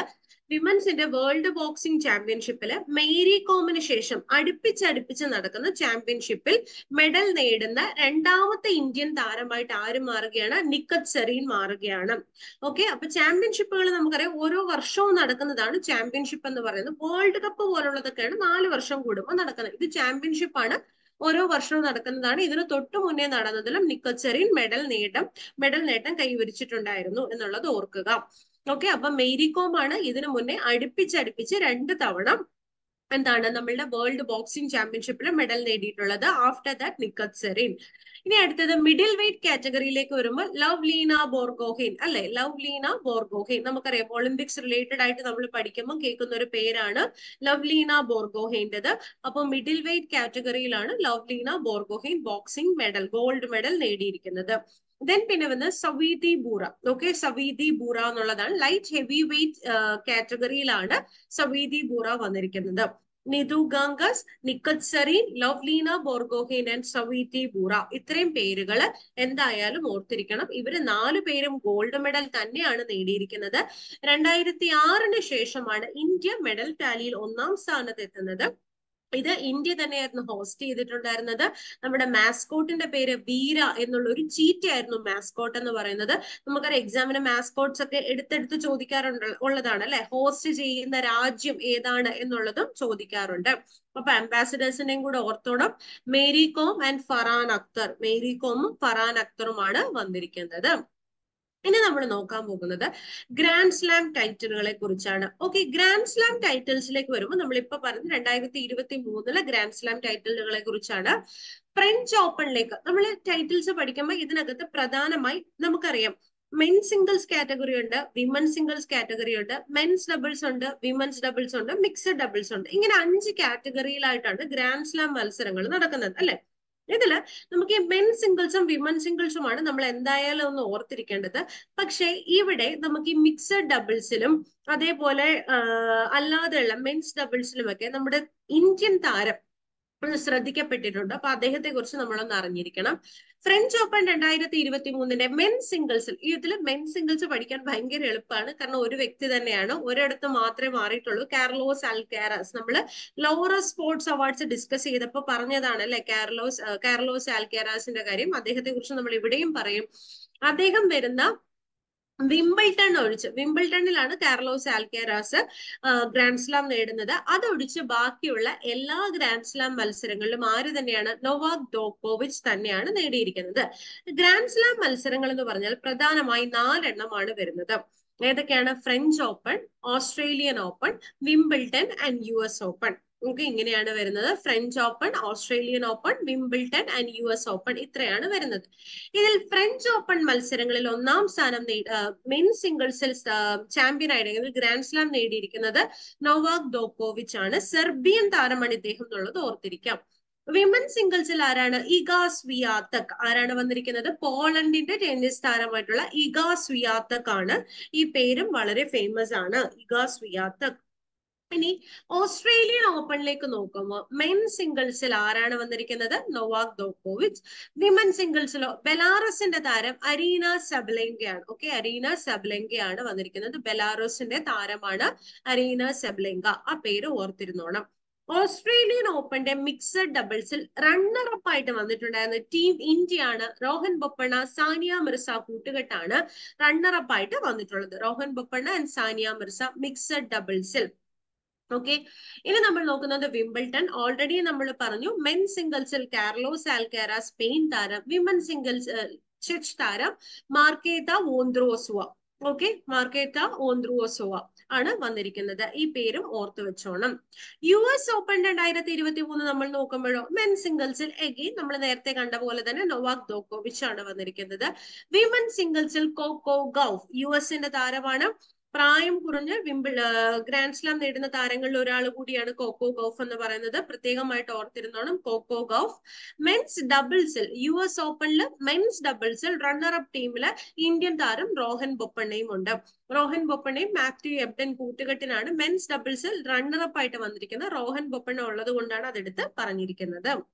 വിമൻസിന്റെ വേൾഡ് ബോക്സിംഗ് ചാമ്പ്യൻഷിപ്പില് മേരി കോമിന് ശേഷം അടുപ്പിച്ചടുപ്പിച്ച് നടക്കുന്ന ചാമ്പ്യൻഷിപ്പിൽ മെഡൽ നേടുന്ന രണ്ടാമത്തെ ഇന്ത്യൻ താരമായിട്ട് ആര് മാറുകയാണ് നിക്കത് സെറീൻ മാറുകയാണ് ഓക്കെ അപ്പൊ ചാമ്പ്യൻഷിപ്പുകൾ നമുക്കറിയാം ഓരോ വർഷവും നടക്കുന്നതാണ് ചാമ്പ്യൻഷിപ്പ് എന്ന് പറയുന്നത് വേൾഡ് കപ്പ് പോലുള്ളതൊക്കെയാണ് നാല് വർഷം കൂടുമ്പോൾ നടക്കുന്നത് ഇത് ചാമ്പ്യൻഷിപ്പ് ആണ് ഓരോ വർഷവും നടക്കുന്നതാണ് ഇതിന് തൊട്ടു മുന്നേ നടന്നതിലും നിക്കത് സെറീൻ മെഡൽ നേട്ടം മെഡൽ നേട്ടം കൈവരിച്ചിട്ടുണ്ടായിരുന്നു എന്നുള്ളത് ഓർക്കുക ഓക്കെ അപ്പൊ മേരി കോം ആണ് ഇതിനു മുന്നേ അടുപ്പിച്ചടുപ്പിച്ച് രണ്ട് തവണ എന്താണ് നമ്മളുടെ വേൾഡ് ബോക്സിംഗ് ചാമ്പ്യൻഷിപ്പിൽ മെഡൽ നേടിയിട്ടുള്ളത് ആഫ്റ്റർ ദാറ്റ് നിക്കത് സെറീൻ ഇനി അടുത്തത് മിഡിൽ വെയിറ്റ് കാറ്റഗറിയിലേക്ക് വരുമ്പോൾ ലവ് ലീന ബോർഗോഹെൻ അല്ലെ ലവ് ലീന ബോർഗോഹെൻ നമുക്കറിയാം ഒളിമ്പിക്സ് റിലേറ്റഡ് ആയിട്ട് നമ്മൾ പഠിക്കുമ്പോൾ കേൾക്കുന്ന ഒരു പേരാണ് ലവ് ലീന ബോർഗോഹെന്റേത് അപ്പൊ മിഡിൽ വെയിറ്റ് കാറ്റഗറിയിലാണ് Lovlina Borgohain boxing medal gold medal നേടിയിരിക്കുന്നത് ദെൻ പിന്നെ വന്ന് സവീതി ബൂറ ഓക്കെ സവീതി ബൂറ എന്നുള്ളതാണ് ലൈറ്റ് ഹെവി വെയിറ്റ് കാറ്റഗറിയിലാണ് സവീതി ബൂറ വന്നിരിക്കുന്നത് നിതു ഗാംഗസ് നിക്കത് സറീൻ ലവ്ലീന ബോർഗോഹെൻ ആൻഡ് സവീതി ബൂറ ഇത്രയും പേരുകൾ എന്തായാലും ഓർത്തിരിക്കണം ഇവര് നാലു പേരും ഗോൾഡ് മെഡൽ തന്നെയാണ് നേടിയിരിക്കുന്നത് രണ്ടായിരത്തി ആറിന് ശേഷമാണ് ഇന്ത്യ മെഡൽ ടാലിയിൽ ഒന്നാം സ്ഥാനത്ത് എത്തുന്നത് ഇത് ഇന്ത്യ തന്നെയായിരുന്നു ഹോസ്റ്റ് ചെയ്തിട്ടുണ്ടായിരുന്നത് നമ്മുടെ മാസ്കോട്ടിന്റെ പേര് വീര എന്നുള്ള ഒരു ചീറ്റയായിരുന്നു മാസ്കോട്ട് എന്ന് പറയുന്നത് നമുക്കറിയാം എക്സാമിന് മാസ്കോട്ട്സ് ഒക്കെ എടുത്തെടുത്ത് ചോദിക്കാറുണ്ട് ഉള്ളതാണ് അല്ലെ ഹോസ്റ്റ് ചെയ്യുന്ന രാജ്യം ഏതാണ് എന്നുള്ളതും ചോദിക്കാറുണ്ട് അപ്പൊ അംബാസിഡേഴ്സിനെയും കൂടെ ഓർത്തോണം മേരി കോം ആൻഡ് ഫറാൻ അക്തർ മേരി കോമും ഫറാൻ അക്തറുമാണ് വന്നിരിക്കുന്നത് ഇനി നമ്മൾ നോക്കാൻ പോകുന്നത് ഗ്രാൻഡ് സ്ലാം ടൈറ്റിലുകളെ കുറിച്ചാണ് ഓക്കെ ഗ്രാൻഡ് സ്ലാം ടൈറ്റിൽസിലേക്ക് വരുമ്പോൾ നമ്മൾ ഇപ്പൊ പറഞ്ഞ രണ്ടായിരത്തി ഇരുപത്തി മൂന്നിലെ ഗ്രാൻഡ് സ്ലാം ടൈറ്റിലുകളെ കുറിച്ചാണ് ഫ്രഞ്ച് ഓപ്പണിലേക്ക് നമ്മൾ ടൈറ്റിൽസ് പഠിക്കുമ്പോൾ ഇതിനകത്ത് പ്രധാനമായി നമുക്കറിയാം മെൻ സിംഗിൾസ് കാറ്റഗറി ഉണ്ട് വിമൻ സിംഗിൾസ് കാറ്റഗറി ഉണ്ട് മെൻസ് ഡബിൾസ് ഉണ്ട് വിമൻസ് ഡബിൾസ് ഉണ്ട് മിക്സഡ് ഡബിൾസ് ഉണ്ട് ഇങ്ങനെ അഞ്ച് കാറ്റഗറിയിലായിട്ടാണ് ഗ്രാൻഡ് സ്ലാം മത്സരങ്ങൾ നടക്കുന്നത് അല്ലെ ഇതില് നമുക്ക് ഈ മെൻ സിംഗിൾസും വിമൻ സിംഗിൾസുമാണ് നമ്മൾ എന്തായാലും ഒന്ന് ഓർത്തിരിക്കേണ്ടത് പക്ഷേ ഇവിടെ നമുക്ക് ഈ മിക്സഡ് ഡബിൾസിലും അതേപോലെ അല്ലാതെയുള്ള മെൻസ് ഡബിൾസിലും ഒക്കെ നമ്മുടെ ഇന്ത്യൻ താരം ശ്രദ്ധിക്കപ്പെട്ടിട്ടുണ്ട് അപ്പൊ അദ്ദേഹത്തെ കുറിച്ച് നമ്മളൊന്ന് അറിഞ്ഞിരിക്കണം ഫ്രഞ്ച് ഓപ്പൺ രണ്ടായിരത്തി ഇരുപത്തി മൂന്നിന്റെ മെൻ സിംഗിൾസിൽ ഇതിൽ മെൻ സിംഗിൾസ് പഠിക്കാൻ ഭയങ്കര എളുപ്പമാണ് കാരണം ഒരു വ്യക്തി തന്നെയാണ് ഒരിടത്ത് മാത്രമേ മാറിയിട്ടുള്ളൂ കാർലോസ് അൽക്കാരസ് നമ്മൾ ലോറ സ്പോർട്സ് അവാർഡ്സ് ഡിസ്കസ് ചെയ്തപ്പോൾ പറഞ്ഞതാണ് അല്ലെ കാർലോസ് കാർലോസ് ആൽക്കാരാസിന്റെ കാര്യം അദ്ദേഹത്തെ കുറിച്ച് നമ്മൾ ഇവിടെയും പറയും അദ്ദേഹം വരുന്ന വിംബിൾട്ടൺ ഒഴിച്ച് വിംബിൾട്ടണിലാണ് കാർലോസ് ആൽക്കാരാസ് ഗ്രാൻഡ് സ്ലാം നേടുന്നത് അതൊഴിച്ച് ബാക്കിയുള്ള എല്ലാ ഗ്രാൻഡ് സ്ലാം മത്സരങ്ങളിലും ആര് തന്നെയാണ് നൊവാക് ഡോക്കോവിച്ച് തന്നെയാണ് നേടിയിരിക്കുന്നത് ഗ്രാൻഡ് സ്ലാം മത്സരങ്ങൾ എന്ന് പറഞ്ഞാൽ പ്രധാനമായി നാലെണ്ണമാണ് വരുന്നത് ഏതൊക്കെയാണ് French Open Australian Open Wimbledon and U S Open നമുക്ക് ഇങ്ങനെയാണ് വരുന്നത് French Open Australian Open Wimbledon and U S Open ഇത്രയാണ് വരുന്നത് ഇതിൽ ഫ്രഞ്ച് ഓപ്പൺ മത്സരങ്ങളിൽ ഒന്നാം സ്ഥാനം മെൻ സിംഗിൾസിൽ ചാമ്പ്യൻ ആയിട്ട് ഗ്രാൻഡ് സ്ലാം നേടിയിരിക്കുന്നത് നൊവാക് ഡോക്കോവിച്ച് ആണ് സെർബിയൻ താരമാണ് ഇദ്ദേഹം എന്നുള്ളത് ഓർത്തിരിക്കാം വിമൻ സിംഗിൾസിൽ ആരാണ് ഇഗാസ് വിയാത്തക് ആരാണ് വന്നിരിക്കുന്നത് പോളണ്ടിന്റെ ടെന്നീസ് താരമായിട്ടുള്ള ഇഗാസ് വിയാത്തക് ആണ് ഈ പേരും വളരെ ഫേമസ് ആണ് ഇഗാസ് വിയാത്തക് ഇനി ഓസ്ട്രേലിയൻ ഓപ്പണിലേക്ക് നോക്കുമ്പോൾ മെൻ സിംഗിൾസിൽ ആരാണ് വന്നിരിക്കുന്നത് നൊവാക് ദോക്കോവിച്ച് വിമൻ സിംഗിൾസിലോ ബെലാറസിന്റെ താരം അരീന സബ്ലെങ്കയാണ് ഓക്കെ അരീന സബ്ലെങ്കയാണ് വന്നിരിക്കുന്നത് ബെലാറസിന്റെ താരമാണ് അരീന സബ്ലെങ്ക ആ പേര് ഓർത്തിരുന്നോണം ഓസ്ട്രേലിയൻ ഓപ്പന്റെ മിക്സഡ് ഡബിൾസിൽ റണ്ണർ അപ്പ് ആയിട്ട് വന്നിട്ടുണ്ടായിരുന്ന ടീം ഇന്ത്യ ആണ് രോഹൻ ബൊപ്പണ്ണ സാനിയ മിർസ കൂട്ടുകെട്ടാണ് റണ്ണർ അപ്പ് ആയിട്ട് വന്നിട്ടുള്ളത് രോഹൻ ബൊപ്പണ്ണ ആൻഡ് സാനിയ മിർസ മിക്സഡ് ഡബിൾസിൽ ഓക്കെ ഇനി നമ്മൾ നോക്കുന്നത് വിംബിൾട്ടൺ ഓൾറെഡി നമ്മൾ പറഞ്ഞു മെൻ സിംഗിൾസിൽ കാർലോസ് ആൽക്കാര സ്പെയിൻ താരം വിമൻ സിംഗിൾസ് ചെച്ച് താരം മാർക്കേത ഓന്ത്രോസുവ ഓക്കെ മാർക്കേറ്റ ഓന്ത്രുവോസോവ ആണ് വന്നിരിക്കുന്നത് ഈ പേരും ഓർത്തു വെച്ചോണം യു എസ് ഓപ്പൺ രണ്ടായിരത്തി ഇരുപത്തി മൂന്ന് നമ്മൾ നോക്കുമ്പോഴോ മെൻ സിംഗിൾസിൽ എഗെയിൻ നമ്മൾ നേരത്തെ കണ്ട പോലെ തന്നെ നൊവാക് ദോക്കോവിച്ച് ആണ് വന്നിരിക്കുന്നത് വിമൻ സിംഗിൾസിൽ കോക്കോ ഗൌഫ് യു എസിന്റെ താരമാണ് പ്രായം കുറഞ്ഞ് വിംബിൾ ഗ്രാൻഡ് സ്ലാം നേടുന്ന താരങ്ങളിൽ ഒരാൾ കൂടിയാണ് കോക്കോ ഗൌഫ് എന്ന് പറയുന്നത് പ്രത്യേകമായിട്ട് ഓർത്തിരുന്നോണം കോക്കോ ഗൌഫ് മെൻസ് ഡബിൾസിൽ യു എസ് ഓപ്പണിൽ മെൻസ് ഡബിൾസിൽ റണ്ണർ അപ്പ് ടീമില് ഇന്ത്യൻ താരം റോഹൻ ബൊപ്പണ്ണയും ഉണ്ട് റോഹൻ ബൊപ്പണ്ണയും മാത്യു എബ്ഡൻ കൂട്ടുകെട്ടിനാണ് മെൻസ് ഡബിൾസിൽ റണ്ണർ അപ്പ് ആയിട്ട് വന്നിരിക്കുന്നത് റോഹൻ ബൊപ്പണ്ണ ഉള്ളത് കൊണ്ടാണ് അതെടുത്ത് പറഞ്ഞിരിക്കുന്നത്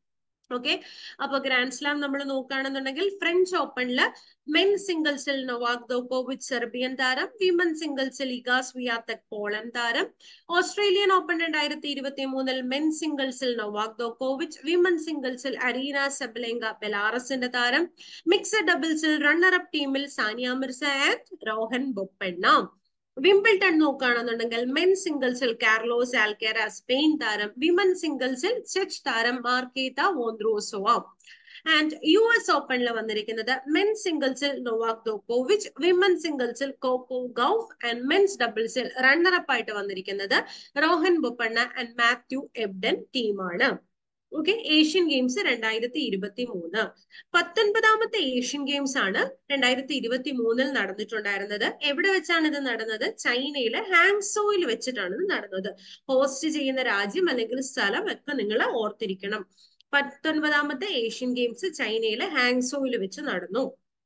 ഓക്കെ അപ്പൊ ഗ്രാൻഡ് സ്ലാം നമ്മൾ നോക്കുകയാണെന്നുണ്ടെങ്കിൽ ഫ്രഞ്ച് ഓപ്പണില് മെൻ സിംഗിൾസിൽ നൊവാക് ദോക്കോവിച്ച് സെർബിയൻ താരം വിമൻ സിംഗിൾസിൽ ഇഗാസ് വിയാത്തക് പോളൻ താരം ഓസ്ട്രേലിയൻ ഓപ്പൺ രണ്ടായിരത്തി ഇരുപത്തി മൂന്നിൽ മെൻ സിംഗിൾസിൽ നൊവാക് ദോക്കോവിച്ച് വിമൻ സിംഗിൾസിൽ അരീന സെബലെങ്ക ബെലാറസിന്റെ താരം മിക്സഡ് ഡബിൾസിൽ റണ്ണർ അപ്പ് ടീമിൽ സാനിയ മിർസ ആൻഡ് രോഹൻ ബൊപ്പെണ്ണ വിംബിൾട്ടൺ നോക്കുകയാണെന്നുണ്ടെങ്കിൽ മെൻ സിംഗിൾസിൽ കാർലോസ് ആൽക്കേര സ്പെയിൻ താരം വിമൻ സിംഗിൾസിൽ ചെച്ച് താരം Marketa Vondrousova and U S ഓപ്പണിൽ വന്നിരിക്കുന്നത് മെൻ സിംഗിൾസിൽ നൊവാക് ദോക്കോവിച്ച് വിമൻ സിംഗിൾസിൽ കോക്കോ ഗൌഫ് ആൻഡ് മെൻസ് ഡബിൾസിൽ റണ്ണർ അപ്പ് ആയിട്ട് വന്നിരിക്കുന്നത് Rohan Bopanna and Matthew Ebden ടീമാണ് ഓക്കെ ഏഷ്യൻ ഗെയിംസ് രണ്ടായിരത്തി ഇരുപത്തി മൂന്ന് പത്തൊൻപതാമത്തെ ഏഷ്യൻ ഗെയിംസ് ആണ് രണ്ടായിരത്തി ഇരുപത്തി മൂന്നിൽ നടന്നിട്ടുണ്ടായിരുന്നത് എവിടെ വെച്ചാണ് ഇത് നടന്നത് ചൈനയിലെ ഹാങ്സോയിൽ വെച്ചിട്ടാണ് ഇത് നടന്നത് ഹോസ്റ്റ് ചെയ്യുന്ന രാജ്യം അല്ലെങ്കിൽ സ്ഥലം ഒക്കെ നിങ്ങൾ ഓർത്തിരിക്കണം പത്തൊൻപതാമത്തെ ഏഷ്യൻ ഗെയിംസ് ചൈനയിലെ ഹാങ്സോയിൽ വെച്ച് നടന്നു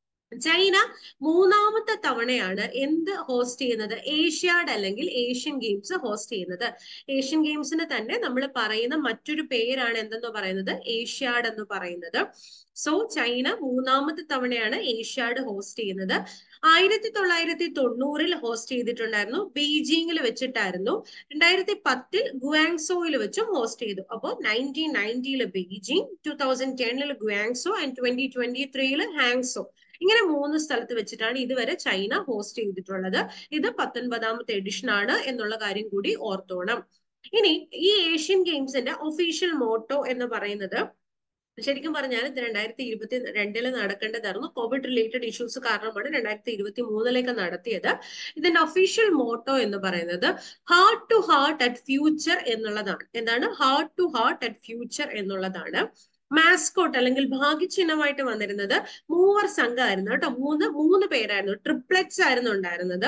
ചൈന മൂന്നാമത്തെ തവണയാണ് എന്ത് ഹോസ്റ്റ് ചെയ്യുന്നത് ഏഷ്യാഡ് അല്ലെങ്കിൽ ഏഷ്യൻ ഗെയിംസ് ഹോസ്റ്റ് ചെയ്യുന്നത് ഏഷ്യൻ ഗെയിംസിന് തന്നെ നമ്മൾ പറയുന്ന മറ്റൊരു പേരാണ് എന്തെന്ന് പറയുന്നത് ഏഷ്യാഡ് എന്ന് പറയുന്നത് സോ ചൈന മൂന്നാമത്തെ തവണയാണ് ഏഷ്യാഡ് ഹോസ്റ്റ് ചെയ്യുന്നത് ആയിരത്തി തൊള്ളായിരത്തി തൊണ്ണൂറിൽ ഹോസ്റ്റ് ചെയ്തിട്ടുണ്ടായിരുന്നു ബീജിംഗിൽ വെച്ചിട്ടായിരുന്നു രണ്ടായിരത്തി പത്തിൽ ഗുവാങ്സോയിൽ വെച്ചും ഹോസ്റ്റ് ചെയ്തു അപ്പോൾ നയൻറ്റീൻ നയൻറ്റിയിൽ ബീജിംഗ് ടൂ തൗസൻഡ് ടെന്നിൽ ഗുവാങ്സോ ആൻഡ് ട്വന്റി ട്വന്റി ത്രീയിൽ ഹാങ്സോ ഇങ്ങനെ മൂന്ന് സ്ഥലത്ത് വെച്ചിട്ടാണ് ഇതുവരെ ചൈന ഹോസ്റ്റ് ചെയ്തിട്ടുള്ളത് ഇത് പത്തൊൻപതാമത്തെ എഡിഷൻ ആണ് എന്നുള്ള കാര്യം കൂടി ഓർത്തോണം ഇനി ഈ ഏഷ്യൻ ഗെയിംസിന്റെ ഒഫീഷ്യൽ മോട്ടോ എന്ന് പറയുന്നത് ശരിക്കും പറഞ്ഞാൽ ഇത് രണ്ടായിരത്തി ഇരുപത്തി രണ്ടില് നടക്കേണ്ടതായിരുന്നു കോവിഡ് റിലേറ്റഡ് ഇഷ്യൂസ് കാരണമാണ് രണ്ടായിരത്തി ഇരുപത്തി മൂന്നിലേക്ക് നടത്തിയത് ഇതിന്റെ ഒഫീഷ്യൽ മോട്ടോ എന്ന് പറയുന്നത് heart to heart at future എന്നുള്ളതാണ് എന്താണ് heart to heart at future എന്നുള്ളതാണ് മാസ്കോട്ട് അല്ലെങ്കിൽ ഭാഗ്യചിഹ്നമായിട്ട് വന്നിരുന്നത് മൂവർ സംഘമായിരുന്നു കേട്ടോ മൂന്ന് മൂന്ന് പേരായിരുന്നു ട്രിപ്ലെറ്റ്സ് ആയിരുന്നു ഉണ്ടായിരുന്നത്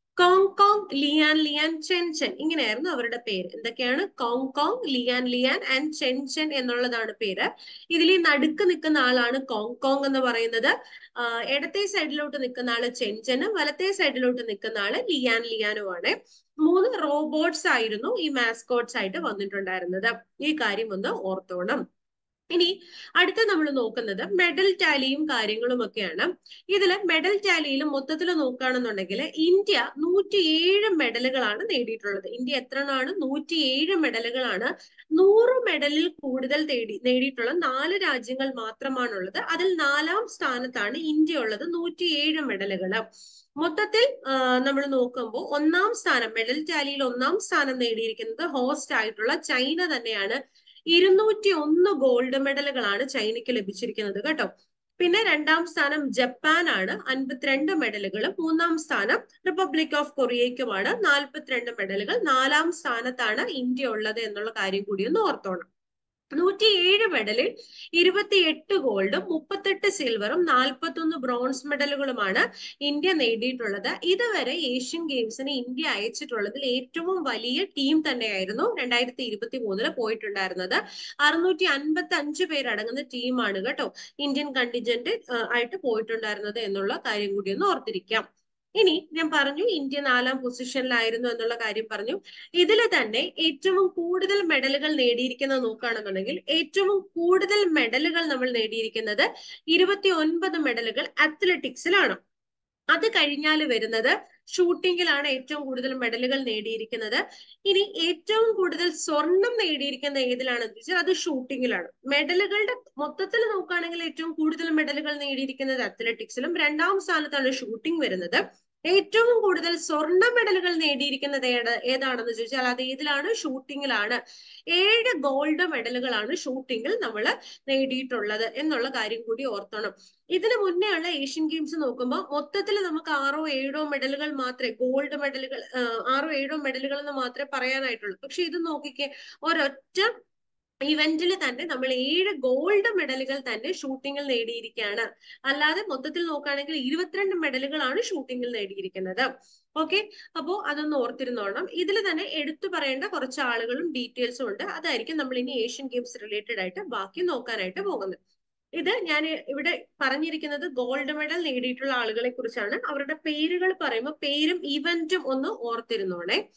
Kong Lian Lian Chen Chen ഇങ്ങനെയായിരുന്നു അവരുടെ പേര് എന്തൊക്കെയാണ് Kong Lian Lian and Chen Chen എന്നുള്ളതാണ് പേര് ഇതിൽ ഈ നടുക്ക് നിൽക്കുന്ന ആളാണ് കോങ് എന്ന് പറയുന്നത് ഇടത്തെ സൈഡിലോട്ട് നിൽക്കുന്ന ആള് ചെൻചനും വലത്തെ സൈഡിലോട്ട് നിൽക്കുന്ന ആള് ലിയാൻ ലിയാനുമാണ് മൂന്ന് റോബോട്ട്സ് ആയിരുന്നു ഈ മാസ്കോട്ട്സ് ആയിട്ട് വന്നിട്ടുണ്ടായിരുന്നത് ഈ കാര്യം ഒന്ന് ഓർത്തോണം ഇനി അടുത്ത നമ്മൾ നോക്കുന്നത് മെഡൽ ടാലിയും കാര്യങ്ങളും ഒക്കെയാണ് ഇതിൽ മെഡൽ ടാലിയിൽ മൊത്തത്തിൽ നോക്കുകയാണെന്നുണ്ടെങ്കിൽ ഇന്ത്യ നൂറ്റിയേഴ് മെഡലുകളാണ് നേടിയിട്ടുള്ളത് ഇന്ത്യ എത്രണ്ണമാണ് നൂറ്റിയേഴ് മെഡലുകളാണ് നൂറ് മെഡലിൽ കൂടുതൽ തേടി നേടിയിട്ടുള്ള നാല് രാജ്യങ്ങൾ മാത്രമാണുള്ളത് അതിൽ നാലാം സ്ഥാനത്താണ് ഇന്ത്യ ഉള്ളത് നൂറ്റിയേഴ് മെഡലുകൾ മൊത്തത്തിൽ നമ്മൾ നോക്കുമ്പോൾ ഒന്നാം സ്ഥാനം മെഡൽ ടാലിയിൽ ഒന്നാം സ്ഥാനം നേടിയിരിക്കുന്നത് ഹോസ്റ്റ് ആയിട്ടുള്ള ചൈന തന്നെയാണ് ഇരുന്നൂറ്റി ഒന്ന് ഗോൾഡ് മെഡലുകളാണ് ചൈനയ്ക്ക് ലഭിച്ചിരിക്കുന്നത് കേട്ടോ പിന്നെ രണ്ടാം സ്ഥാനം ജപ്പാൻ ആണ് അൻപത്തിരണ്ട് മെഡലുകൾ മൂന്നാം സ്ഥാനം റിപ്പബ്ലിക് ഓഫ് കൊറിയയ്ക്കുമാണ് നാൽപ്പത്തിരണ്ട് മെഡലുകൾ നാലാം സ്ഥാനത്താണ് ഇന്ത്യ ഉള്ളത് എന്നുള്ള കാര്യം കൂടി ഒന്ന് ഓർത്തോണം നൂറ്റിയേഴ് മെഡലിൽ ഇരുപത്തിയെട്ട് ഗോൾഡും മുപ്പത്തെട്ട് സിൽവറും നാൽപ്പത്തൊന്ന് ബ്രോൺസ് മെഡലുകളുമാണ് ഇന്ത്യ നേടിയിട്ടുള്ളത് ഇതുവരെ ഏഷ്യൻ ഗെയിംസിന് ഇന്ത്യ അയച്ചിട്ടുള്ളതിൽ ഏറ്റവും വലിയ ടീം തന്നെയായിരുന്നു രണ്ടായിരത്തി ഇരുപത്തി മൂന്നില് പോയിട്ടുണ്ടായിരുന്നത് അറുന്നൂറ്റി അൻപത്തി അഞ്ച് പേരടങ്ങുന്ന ടീമാണ് കേട്ടോ ഇന്ത്യൻ കണ്ടിജന്റ് ആയിട്ട് പോയിട്ടുണ്ടായിരുന്നത് എന്നുള്ള കാര്യം കൂടി ഒന്ന് ഓർത്തിരിക്കാം ഇനി ഞാൻ പറഞ്ഞു ഇന്ത്യ നാലാം പൊസിഷനിലായിരുന്നു എന്നുള്ള കാര്യം പറഞ്ഞു ഇതിൽ തന്നെ ഏറ്റവും കൂടുതൽ മെഡലുകൾ നേടിയിരിക്കുന്നത് നോക്കുകയാണെന്നുണ്ടെങ്കിൽ ഏറ്റവും കൂടുതൽ മെഡലുകൾ നമ്മൾ നേടിയിരിക്കുന്നത് ഇരുപത്തി ഒൻപത് മെഡലുകൾ അത്ലറ്റിക്സിലാണ് അത് കഴിഞ്ഞാൽ വരുന്നത് ഷൂട്ടിങ്ങിലാണ് ഏറ്റവും കൂടുതൽ മെഡലുകൾ നേടിയിരിക്കുന്നത് ഇനി ഏറ്റവും കൂടുതൽ സ്വർണം നേടിയിരിക്കുന്ന ഏതിലാണെന്ന് വെച്ചാൽ അത് ഷൂട്ടിങ്ങിലാണ് മെഡലുകളുടെ മൊത്തത്തിൽ നോക്കുകയാണെങ്കിൽ ഏറ്റവും കൂടുതൽ മെഡലുകൾ നേടിയിരിക്കുന്നത് അത്ലറ്റിക്സിലും രണ്ടാം സ്ഥാനത്താണ് ഷൂട്ടിംഗ് വരുന്നത് ഏറ്റവും കൂടുതൽ സ്വർണ്ണ മെഡലുകൾ നേടിയിരിക്കുന്നത് ഏത് ഏതാണെന്ന് ചോദിച്ചാൽ അത് ഏതിലാണ് ഷൂട്ടിങ്ങിലാണ് ഏഴ് ഗോൾഡ് മെഡലുകളാണ് ഷൂട്ടിങ്ങിൽ നമ്മൾ നേടിയിട്ടുള്ളത് എന്നുള്ള കാര്യം കൂടി ഓർത്തണം ഇതിനു മുന്നേ ഉള്ള ഏഷ്യൻ ഗെയിംസ് നോക്കുമ്പോൾ മൊത്തത്തിൽ നമുക്ക് ആറോ ഏഴോ മെഡലുകൾ മാത്രമേ ഗോൾഡ് മെഡലുകൾ ആറോ ഏഴോ മെഡലുകൾ എന്ന് മാത്രമേ പറയാനായിട്ടുള്ളൂ പക്ഷെ ഇത് നോക്കിക്കേ ഒരൊറ്റ ഇവന്റിൽ തന്നെ നമ്മൾ ഏഴ് ഗോൾഡ് മെഡലുകൾ തന്നെ ഷൂട്ടിങ്ങിൽ നേടിയിരിക്കുകയാണ് അല്ലാതെ മൊത്തത്തിൽ നോക്കുകയാണെങ്കിൽ ഇരുപത്തിരണ്ട് മെഡലുകളാണ് ഷൂട്ടിങ്ങിൽ നേടിയിരിക്കുന്നത് ഓക്കെ അപ്പോ അതൊന്ന് ഓർത്തിരുന്നോണം ഇതിൽ തന്നെ എടുത്തു പറയേണ്ട കുറച്ച് ആളുകളും ഡീറ്റെയിൽസും ഉണ്ട് അതായിരിക്കും നമ്മൾ ഇനി ഏഷ്യൻ ഗെയിംസ് റിലേറ്റഡ് ആയിട്ട് ബാക്കി നോക്കാനായിട്ട് പോകുന്നത് ഇത് ഞാൻ ഇവിടെ പറഞ്ഞിരിക്കുന്നത് ഗോൾഡ് മെഡൽ നേടിയിട്ടുള്ള ആളുകളെ കുറിച്ചാണ് അവരുടെ പേരുകൾ പറയുമ്പോൾ പേരും ഇവന്റും ഒന്ന് ഓർത്തിരുന്നോണേ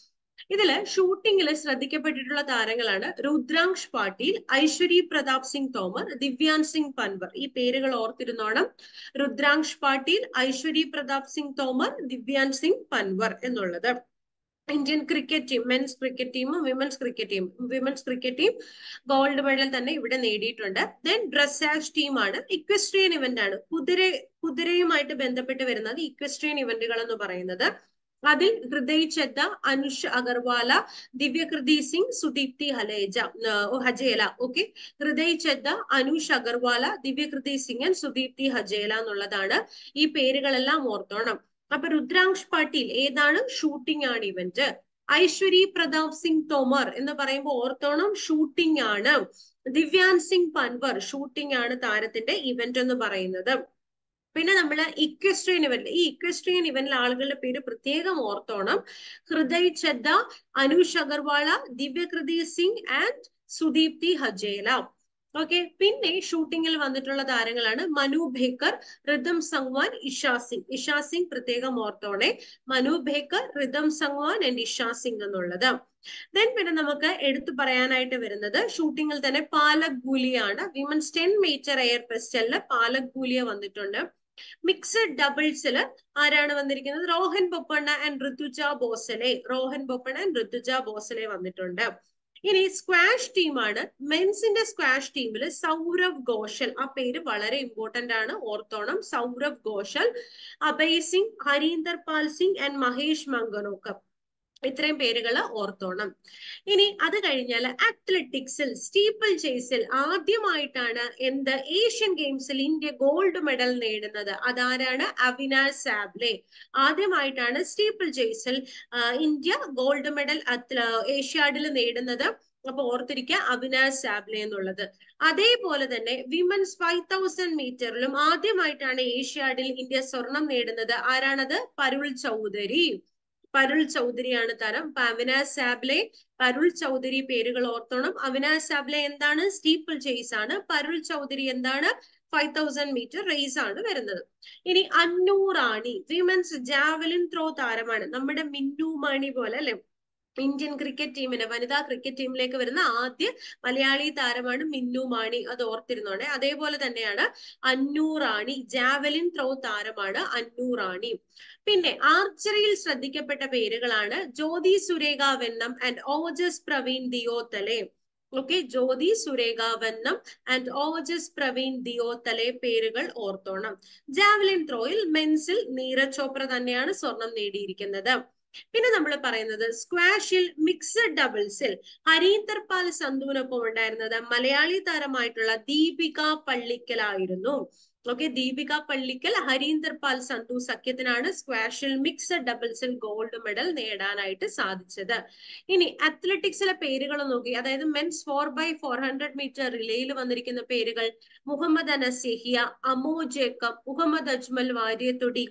ഇതില് ഷൂട്ടിങ്ങിൽ ശ്രദ്ധിക്കപ്പെട്ടിട്ടുള്ള താരങ്ങളാണ് രുദ്രാംശ് പാട്ടീൽ ഐശ്വരി പ്രതാപ് സിംഗ് തോമർ ദിവ്യാൻ സിംഗ് പൻവർ ഈ പേരുകൾ ഓർത്തിരുന്നോണം രുദ്രാംശ് പാട്ടീൽ ഐശ്വരി പ്രതാപ് സിംഗ് തോമർ ദിവ്യാൻ സിംഗ് പൻവർ എന്നുള്ളത് Indian cricket team men's cricket ടീമും women's cricket team women's cricket team gold medal തന്നെ ഇവിടെ നേടിയിട്ടുണ്ട് ദെൻ ഡ്രസ്സാഷ് ടീമാണ് ഇക്വസ്ട്രിയൻ ഇവന്റ് ആണ് കുതിര കുതിരയുമായിട്ട് ബന്ധപ്പെട്ട് വരുന്നത് ഇക്വസ്ട്രിയൻ ഇവന്റുകൾ എന്ന് പറയുന്നത് അതിൽ ഹൃദയ് ചെദ്ദ അനുഷ് അഗർവാല ദിവ്യകൃതി സിംഗ് സുദീപ്തി ഹലേജ ഹജേല ഓക്കെ ഹൃദയ് ചെദ്ദ അനുഷ് അഗർവാല ദിവ്യകൃതി സിംഗ് ആൻഡ് സുദീപ്തി ഹജേല എന്നുള്ളതാണ് ഈ പേരുകളെല്ലാം ഓർത്തോണം അപ്പൊ രുദ്രാംശ് പാട്ടീൽ ഏതാണ് ഷൂട്ടിംഗ് ആണ് ഇവന്റ് ഐശ്വരി പ്രതാപ് സിംഗ് തോമർ എന്ന് പറയുമ്പോൾ ഓർത്തോണം ഷൂട്ടിംഗ് ആണ് ദിവ്യാൻ സിംഗ് പൻവർ ഷൂട്ടിംഗ് ആണ് താരത്തിന്റെ ഇവന്റ് എന്ന് പറയുന്നത് പിന്നെ നമ്മൾ ഇക്വസ്ട്രിയൻ ഇവന്റ് ഈ ഇക്വസ്ട്രിയൻ ഇവന്റിൽ ആളുകളുടെ പേര് പ്രത്യേകം ഓർത്തോണം ഹൃദയ് ചെദ്ദ അനുഷ് അഗർവാള ദിവ്യകൃതി സിംഗ് ആൻഡ് സുദീപ്തി ഹജേല ഓക്കെ പിന്നെ ഷൂട്ടിങ്ങിൽ വന്നിട്ടുള്ള താരങ്ങളാണ് മനു ഭേക്കർ റിതം സംഗ്വാൻ ഇഷാ സിംഗ് ഇഷാ സിംഗ് പ്രത്യേകം ഓർത്തോണെ മനു ഭേക്കർ റിതം സംഗ്വാൻ ആൻഡ് ഇഷാ സിംഗ് എന്നുള്ളത് ദെൻ പിന്നെ നമുക്ക് എടുത്തു പറയാനായിട്ട് വരുന്നത് ഷൂട്ടിങ്ങിൽ തന്നെ പാലക് ഗൂലിയാണ് വിമൻസ് ടെൻ മീറ്റർ എയർ പെസ്റ്റലില് പാലക് ഗൂലിയ വന്നിട്ടുണ്ട് മിക്സഡ് ഡബിൾസിൽ ആരാണ് വന്നിരിക്കുന്നത് റോഹൻ ബൊപ്പണ്ണ ആൻഡ് ഋതുജ ബോസലെ റോഹൻ ബൊപ്പണ്ണ ആൻഡ് ഋതുജ ബോസലെ വന്നിട്ടുണ്ട് ഇനി സ്ക്വാഷ് ടീമാണ് മെൻസിന്റെ സ്ക്വാഷ് ടീമിൽ സൗരവ് ഘോഷൽ ആ പേര് വളരെ ഇമ്പോർട്ടന്റ് ആണ് ഓർത്തോണം സൗരവ് ഘോഷൽ അഭയ് സിംഗ് ഹരീന്ദർ പാൽ സിംഗ് ആൻഡ് മഹേഷ് മങ്കനോക്കർ ഇത്രയും പേരുകൾ ഓർത്തോണം ഇനി അത് കഴിഞ്ഞാൽ അത്ലറ്റിക്സിൽ സ്റ്റീപ്പിൾ ചേസിൽ ആദ്യമായിട്ടാണ് എന്ത് ഏഷ്യൻ ഗെയിംസിൽ ഇന്ത്യ ഗോൾഡ് മെഡൽ നേടുന്നത് അതാരാണ് അവിനാഷ് സാബ്ലെ ആദ്യമായിട്ടാണ് സ്റ്റീപ്പിൾ ചേസിൽ ഇന്ത്യ ഗോൾഡ് മെഡൽ ഏഷ്യാഡിൽ നേടുന്നത് അപ്പൊ ഓർത്തിരിക്കുക അവിനാഷ് സാബ്ലെ എന്നുള്ളത് അതേപോലെ തന്നെ വിമൻസ് ഫൈവ് തൗസൻഡ് മീറ്ററിലും ആദ്യമായിട്ടാണ് ഏഷ്യാഡിൽ ഇന്ത്യ സ്വർണം നേടുന്നത് ആരാണത് പരുൾ ചൗധരി പരുൾ ചൗധരിയാണ് താരം അപ്പൊ അവിനാഷ് സാബ്ലെ പരുൾ ചൗധരി പേരുകൾ ഓർത്തോണം അവിനാഷ് സാബ്ലെ എന്താണ് സ്റ്റീപ്പിൾ ചേസ് ആണ് പരുൾ ചൗധരി എന്താണ് ഫൈവ് തൗസൻഡ് മീറ്റർ റേസ് ആണ് വരുന്നത് ഇനി അന്നു റാണി വിമൻസ് ജാവലിൻ ത്രോ താരമാണ് നമ്മുടെ മിന്നു മണി പോലെ അല്ലെ ഇന്ത്യൻ ക്രിക്കറ്റ് ടീമിന് വനിതാ ക്രിക്കറ്റ് ടീമിലേക്ക് വരുന്ന ആദ്യ മലയാളി താരമാണ് മിന്നു മാണി അത് ഓർത്തിരുന്നോടെ അതേപോലെ തന്നെയാണ് അന്നു റാണി ജാവലിൻ ത്രോ താരമാണ് അന്നു റാണി പിന്നെ ആർച്ചറിയിൽ ശ്രദ്ധിക്കപ്പെട്ട പേരുകളാണ് Jyothi Surekha Vennam and Ojas Pravin Deotale okay Jyothi Surekha Vennam and Ojas Pravin Deotale പേരുകൾ ഓർത്തോണം ജാവലിൻ ത്രോയിൽ മെൻസിൽ നീരജ് ചോപ്ര തന്നെയാണ് സ്വർണം നേടിയിരിക്കുന്നത് പിന്നെ നമ്മൾ പറയുന്നത് സ്ക്വാഷിൽ മിക്സഡ് ഡബിൾസിൽ ഹരീന്ദർ പാൽ സന്ധുവിനൊപ്പം ഉണ്ടായിരുന്നത് മലയാളി താരമായിട്ടുള്ള ദീപിക പള്ളിക്കലായിരുന്നു ഓക്കെ ദീപിക പള്ളിക്കൽ ഹരീന്ദർ പാൽ സന്ധു സഖ്യത്തിനാണ് സ്ക്വാഷിൽ മിക്സഡ് ഡബിൾസിൽ ഗോൾഡ് മെഡൽ നേടാനായിട്ട് സാധിച്ചത് ഇനി അത്ലറ്റിക്സിലെ പേരുകൾ നോക്കി അതായത് men's four by four hundred metre റിലേയിൽ വന്നിരിക്കുന്ന പേരുകൾ മുഹമ്മദ് അനസിഹിയ അമോ ജേക്കബ് മുഹമ്മദ് അജ്മൽ വാര്യത്തൊടി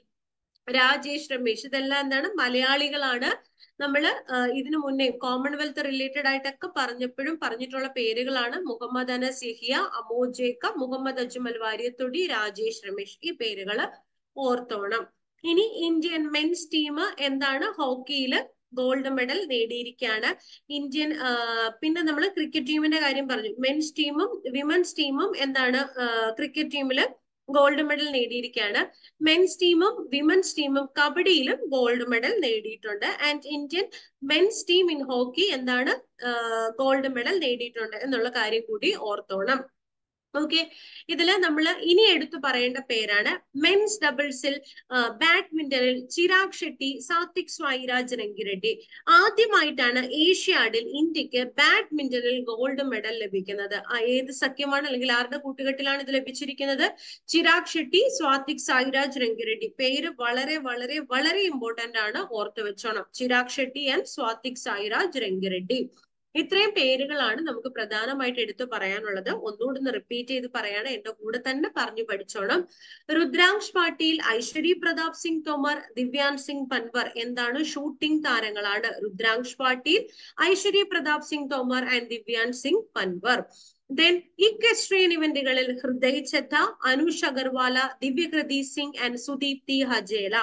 രാജേഷ് രമേശ് ഇതെല്ലാം എന്താണ് മലയാളികളാണ് നമ്മൾ ഇതിനു മുന്നേ കോമൺവെൽത്ത് റിലേറ്റഡ് ആയിട്ടൊക്കെ പറഞ്ഞപ്പോഴും പറഞ്ഞിട്ടുള്ള പേരുകളാണ് മുഹമ്മദ് അനസ് യഹിയ അമോ ജേക്കബ് മുഹമ്മദ് അജ്മൽ വാര്യത്തൊടി രാജേഷ് രമേശ് ഈ പേരുകൾ ഓർത്തോണം ഇനി ഇന്ത്യൻ മെൻസ് ടീം എന്താണ് ഹോക്കിയിൽ ഗോൾഡ് മെഡൽ നേടിയിരിക്കുകയാണ് ഇന്ത്യൻ പിന്നെ നമ്മൾ ക്രിക്കറ്റ് ടീമിന്റെ കാര്യം പറഞ്ഞു മെൻസ് ടീമും വിമൻസ് ടീമും എന്താണ് ക്രിക്കറ്റ് ടീമില് ഗോൾഡ് മെഡൽ നേടിയിരിക്കുകയാണ് മെൻസ് ടീമും വിമൻസ് ടീമും കബഡിയിലും ഗോൾഡ് മെഡൽ നേടിയിട്ടുണ്ട് and Indian men's team in hockey എന്താണ് ഗോൾഡ് മെഡൽ നേടിയിട്ടുണ്ട് എന്നുള്ള കാര്യം കൂടി ഓർത്തോണം ഓക്കെ ഇതില് നമ്മൾ ഇനി എടുത്തു പറയേണ്ട പേരാണ് മെൻസ് ഡബിൾസിൽ ബാഡ്മിന്റണിൽ ചിരാഗ് ഷെട്ടി സാത്വിക് സ്വായിരാജ് രംഗിറെഡ്ഡി ആദ്യമായിട്ടാണ് ഏഷ്യാഡിൽ ഇന്ത്യക്ക് ബാഡ്മിന്റണിൽ ഗോൾഡ് മെഡൽ ലഭിക്കുന്നത് ഏത് സഖ്യമാണ് അല്ലെങ്കിൽ ആരുടെ കൂട്ടുകെട്ടിലാണ് ഇത് ലഭിച്ചിരിക്കുന്നത് ചിരാഗ് ഷെട്ടി സ്വാതിക് സായിരാജ് രംഗിറെഡ്ഡി പേര് വളരെ വളരെ വളരെ ഇമ്പോർട്ടന്റ് ആണ് ഓർത്തു വെച്ചോണം ചിരാഗ് ഷെട്ടി ആൻഡ് സ്വാതിക് സായിരാജ് രംഗിറെഡ്ഡി ഇത്രയും പേരുകളാണ് നമുക്ക് പ്രധാനമായിട്ട് എടുത്തു പറയാനുള്ളത് ഒന്നുകൂടി ഒന്ന് റിപ്പീറ്റ് ചെയ്ത് പറയാണ് എന്റെ കൂടെ തന്നെ പറഞ്ഞു പഠിച്ചോണം രുദ്രാംശ് പാട്ടീൽ ഐശ്വരി പ്രതാപ് സിംഗ് തോമർ ദിവ്യാൻ സിംഗ് പൻവർ എന്താണ് ഷൂട്ടിംഗ് താരങ്ങളാണ് Rudransh Patil Aishwary Pratap Singh Tomar and Divyan Singh Panwar then equestrian ഇവന്റുകളിൽ ഹൃദയ് ചെത്ത അനുഷ് അഗർവാല ദിവ്യകൃതി സിംഗ് ആൻഡ് സുദീപ്തി ഹജേല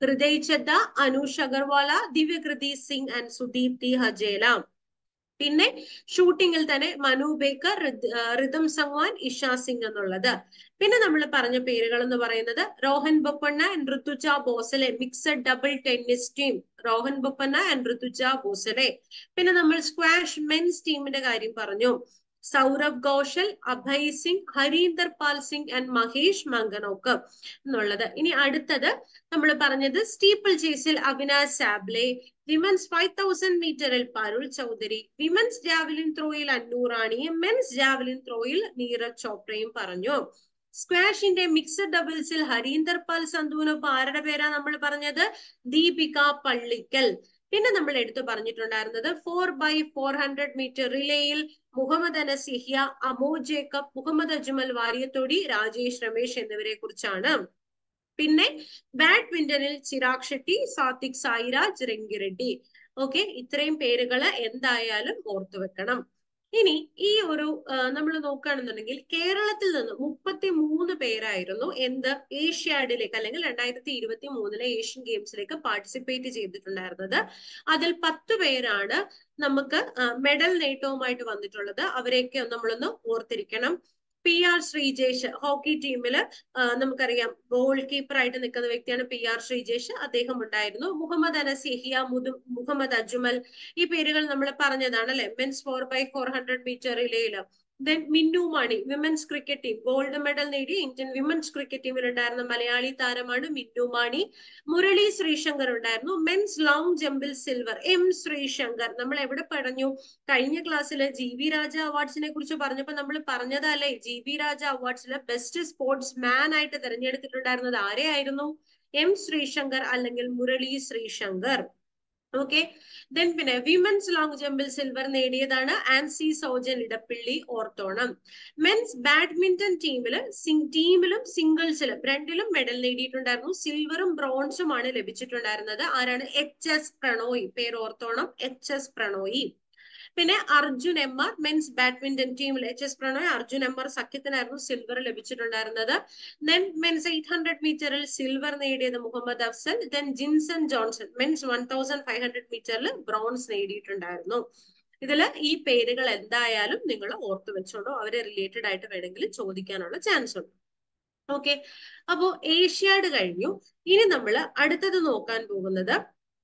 ഹൃദയ് ചദ്ദ അനൂഷ് അഗർവാല ദിവ്യകൃതി സിംഗ് ആൻഡ് സുദീപ്തി ഹജേല പിന്നെ ഷൂട്ടിങ്ങിൽ തന്നെ മനു ബേക്കർ റിതം സംഗ്വാൻ ഇഷ സിംഗ് എന്നുള്ളത് പിന്നെ നമ്മൾ പറഞ്ഞ പേരുകൾ എന്ന് പറയുന്നത് Rohan Bopanna and Rutuja Bhosale mixed double tennis team Rohan Bopanna and Rutuja Bhosale പിന്നെ നമ്മൾ സ്ക്വാഷ് മെൻസ് ടീമിന്റെ കാര്യം പറഞ്ഞു സൗരഭ് ഘോഷൽ അഭയ് സിംഗ് ഹരീന്ദർ പാൽ സിംഗ് ആൻഡ് മഹേഷ് മങ്കനോക്ക് എന്നുള്ളത് ഇനി അടുത്തത് നമ്മൾ പറഞ്ഞത് സ്റ്റീപ്പിൾ ചേസിൽ Avinash Sable women's five thousand മീറ്ററിൽ പരുൾ ചൗധരി വിമൻസ് ജാവലിൻ ത്രോയിൽ അന്നൂറാണിയും മെൻസ് ജാവലിൻ ത്രോയിൽ നീരജ് ചോപ്രയും പറഞ്ഞു സ്ക്വാഷിന്റെ മിക്സഡ് ഡബിൾസിൽ ഹരീന്ദർ പാൽ സന്ധുവിനൊപ്പം ആരുടെ പേരാ നമ്മൾ പറഞ്ഞത് ദീപിക പള്ളിക്കൽ പിന്നെ നമ്മൾ എടുത്തു പറഞ്ഞിട്ടുണ്ടായിരുന്നത് four by four hundred metre റിലേയിൽ മുഹമ്മദ് അനസ് യഹ്യ അമോ ജേക്കബ് മുഹമ്മദ് അജ്മൽ വാര്യത്തൊടി രാജേഷ് രമേശ് എന്നിവരെ കുറിച്ചാണ് പിന്നെ ബാഡ്മിന്റണിൽ ചിരാഗ് ഷെട്ടി സാത്വിക് സായിരാജ് രംഗിറെഡ്ഡി ഓക്കെ ഇത്രയും പേരുകൾ എന്തായാലും ഓർത്തു വെക്കണം ഇനി ഈ ഒരു നമ്മൾ നോക്കുകയാണെന്നുണ്ടെങ്കിൽ കേരളത്തിൽ നിന്ന് മുപ്പത്തി മൂന്ന് പേരായിരുന്നു എന്ത് ഏഷ്യാഡിലേക്ക് അല്ലെങ്കിൽ രണ്ടായിരത്തി ഇരുപത്തി മൂന്നിലെ ഏഷ്യൻ ഗെയിംസിലേക്ക് പാർട്ടിസിപ്പേറ്റ് ചെയ്തിട്ടുണ്ടായിരുന്നത് അതിൽ പത്ത് പേരാണ് നമുക്ക് മെഡൽ നേട്ടവുമായിട്ട് വന്നിട്ടുള്ളത് അവരെയൊക്കെ നമ്മളൊന്ന് ഓർത്തിരിക്കണം പി ആർ ശ്രീജേഷ് ഹോക്കി ടീമിൽ നമുക്കറിയാം ഗോൾ കീപ്പർ ആയിട്ട് നിൽക്കുന്ന വ്യക്തിയാണ് പി ആർ ശ്രീജേഷ് അദ്ദേഹം ഉണ്ടായിരുന്നു മുഹമ്മദ് അനസ് യഹിയ മുതു മുഹമ്മദ് അജ്മൽ ഈ പേരുകൾ നമ്മൾ പറഞ്ഞതാണ് അല്ലെ men's four by four hundred metre റിലേയില് then Minnu Mani women's cricket team gold medal നേടി ഇന്ത്യൻ വിമൻസ് ക്രിക്കറ്റ് ടീമിൽ ഉണ്ടായിരുന്ന മലയാളി താരമാണ് മിന്നു മാണി മുരളി ശ്രീശങ്കർ ഉണ്ടായിരുന്നു മെൻസ് ലോങ് ജമ്പിൽ സിൽവർ എം ശ്രീശങ്കർ നമ്മൾ എവിടെ പറഞ്ഞു കഴിഞ്ഞ ക്ലാസ്സിൽ ജി വി രാജ അവാർഡ്സിനെ കുറിച്ച് പറഞ്ഞപ്പോൾ നമ്മൾ പറഞ്ഞതല്ലേ ജി വി രാജ അവാർഡ്സിലെ ബെസ്റ്റ് സ്പോർട്സ് മാൻ ആയിട്ട് തിരഞ്ഞെടുത്തിട്ടുണ്ടായിരുന്നത് ആരെയായിരുന്നു എം ശ്രീശങ്കർ അല്ലെങ്കിൽ മുരളി ശ്രീശങ്കർ ഓക്കെ ദെൻ പിന്നെ വിമൻസ് ലോങ് ജമ്പിൽ സിൽവർ നേടിയതാണ് ആൻസി സോജൻ ഇടപ്പിള്ളി ഓർത്തോണം മെൻസ് ബാഡ്മിന്റൺ ടീമിൽ ടീമിലും സിംഗിൾസിലും രണ്ടിലും മെഡൽ നേടിയിട്ടുണ്ടായിരുന്നു സിൽവറും ബ്രോൺസുമാണ് ലഭിച്ചിട്ടുണ്ടായിരുന്നത് ആരാണ് എച്ച് എസ് പ്രണോയി പേര് ഓർത്തോണം എച്ച് എസ് പ്രണോയി പിന്നെ Arjun M R men's badminton ടീമിൽ H S Prannoy Arjun M R സഖ്യത്തിനായിരുന്നു സിൽവർ ലഭിച്ചിട്ടുണ്ടായിരുന്നത് ദെൻ മെൻസ് എയ്റ്റ് ഹൺഡ്രഡ് മീറ്ററിൽ സിൽവർ നേടിയത് Muhammed Afsal then Jinson Johnson men's one thousand five hundred മീറ്ററിൽ ബ്രോൺസ് നേടിയിട്ടുണ്ടായിരുന്നു ഇതിൽ ഈ പേരുകൾ എന്തായാലും നിങ്ങൾ ഓർത്തു വെച്ചോളൂ അവരെ റിലേറ്റഡ് ആയിട്ട് വേണമെങ്കിൽ ചോദിക്കാനുള്ള ചാൻസ് ഉണ്ട് ഓക്കെ അപ്പോ ഏഷ്യാഡ് കഴിഞ്ഞു ഇനി നമ്മൾ അടുത്തത് നോക്കാൻ പോകുന്നത്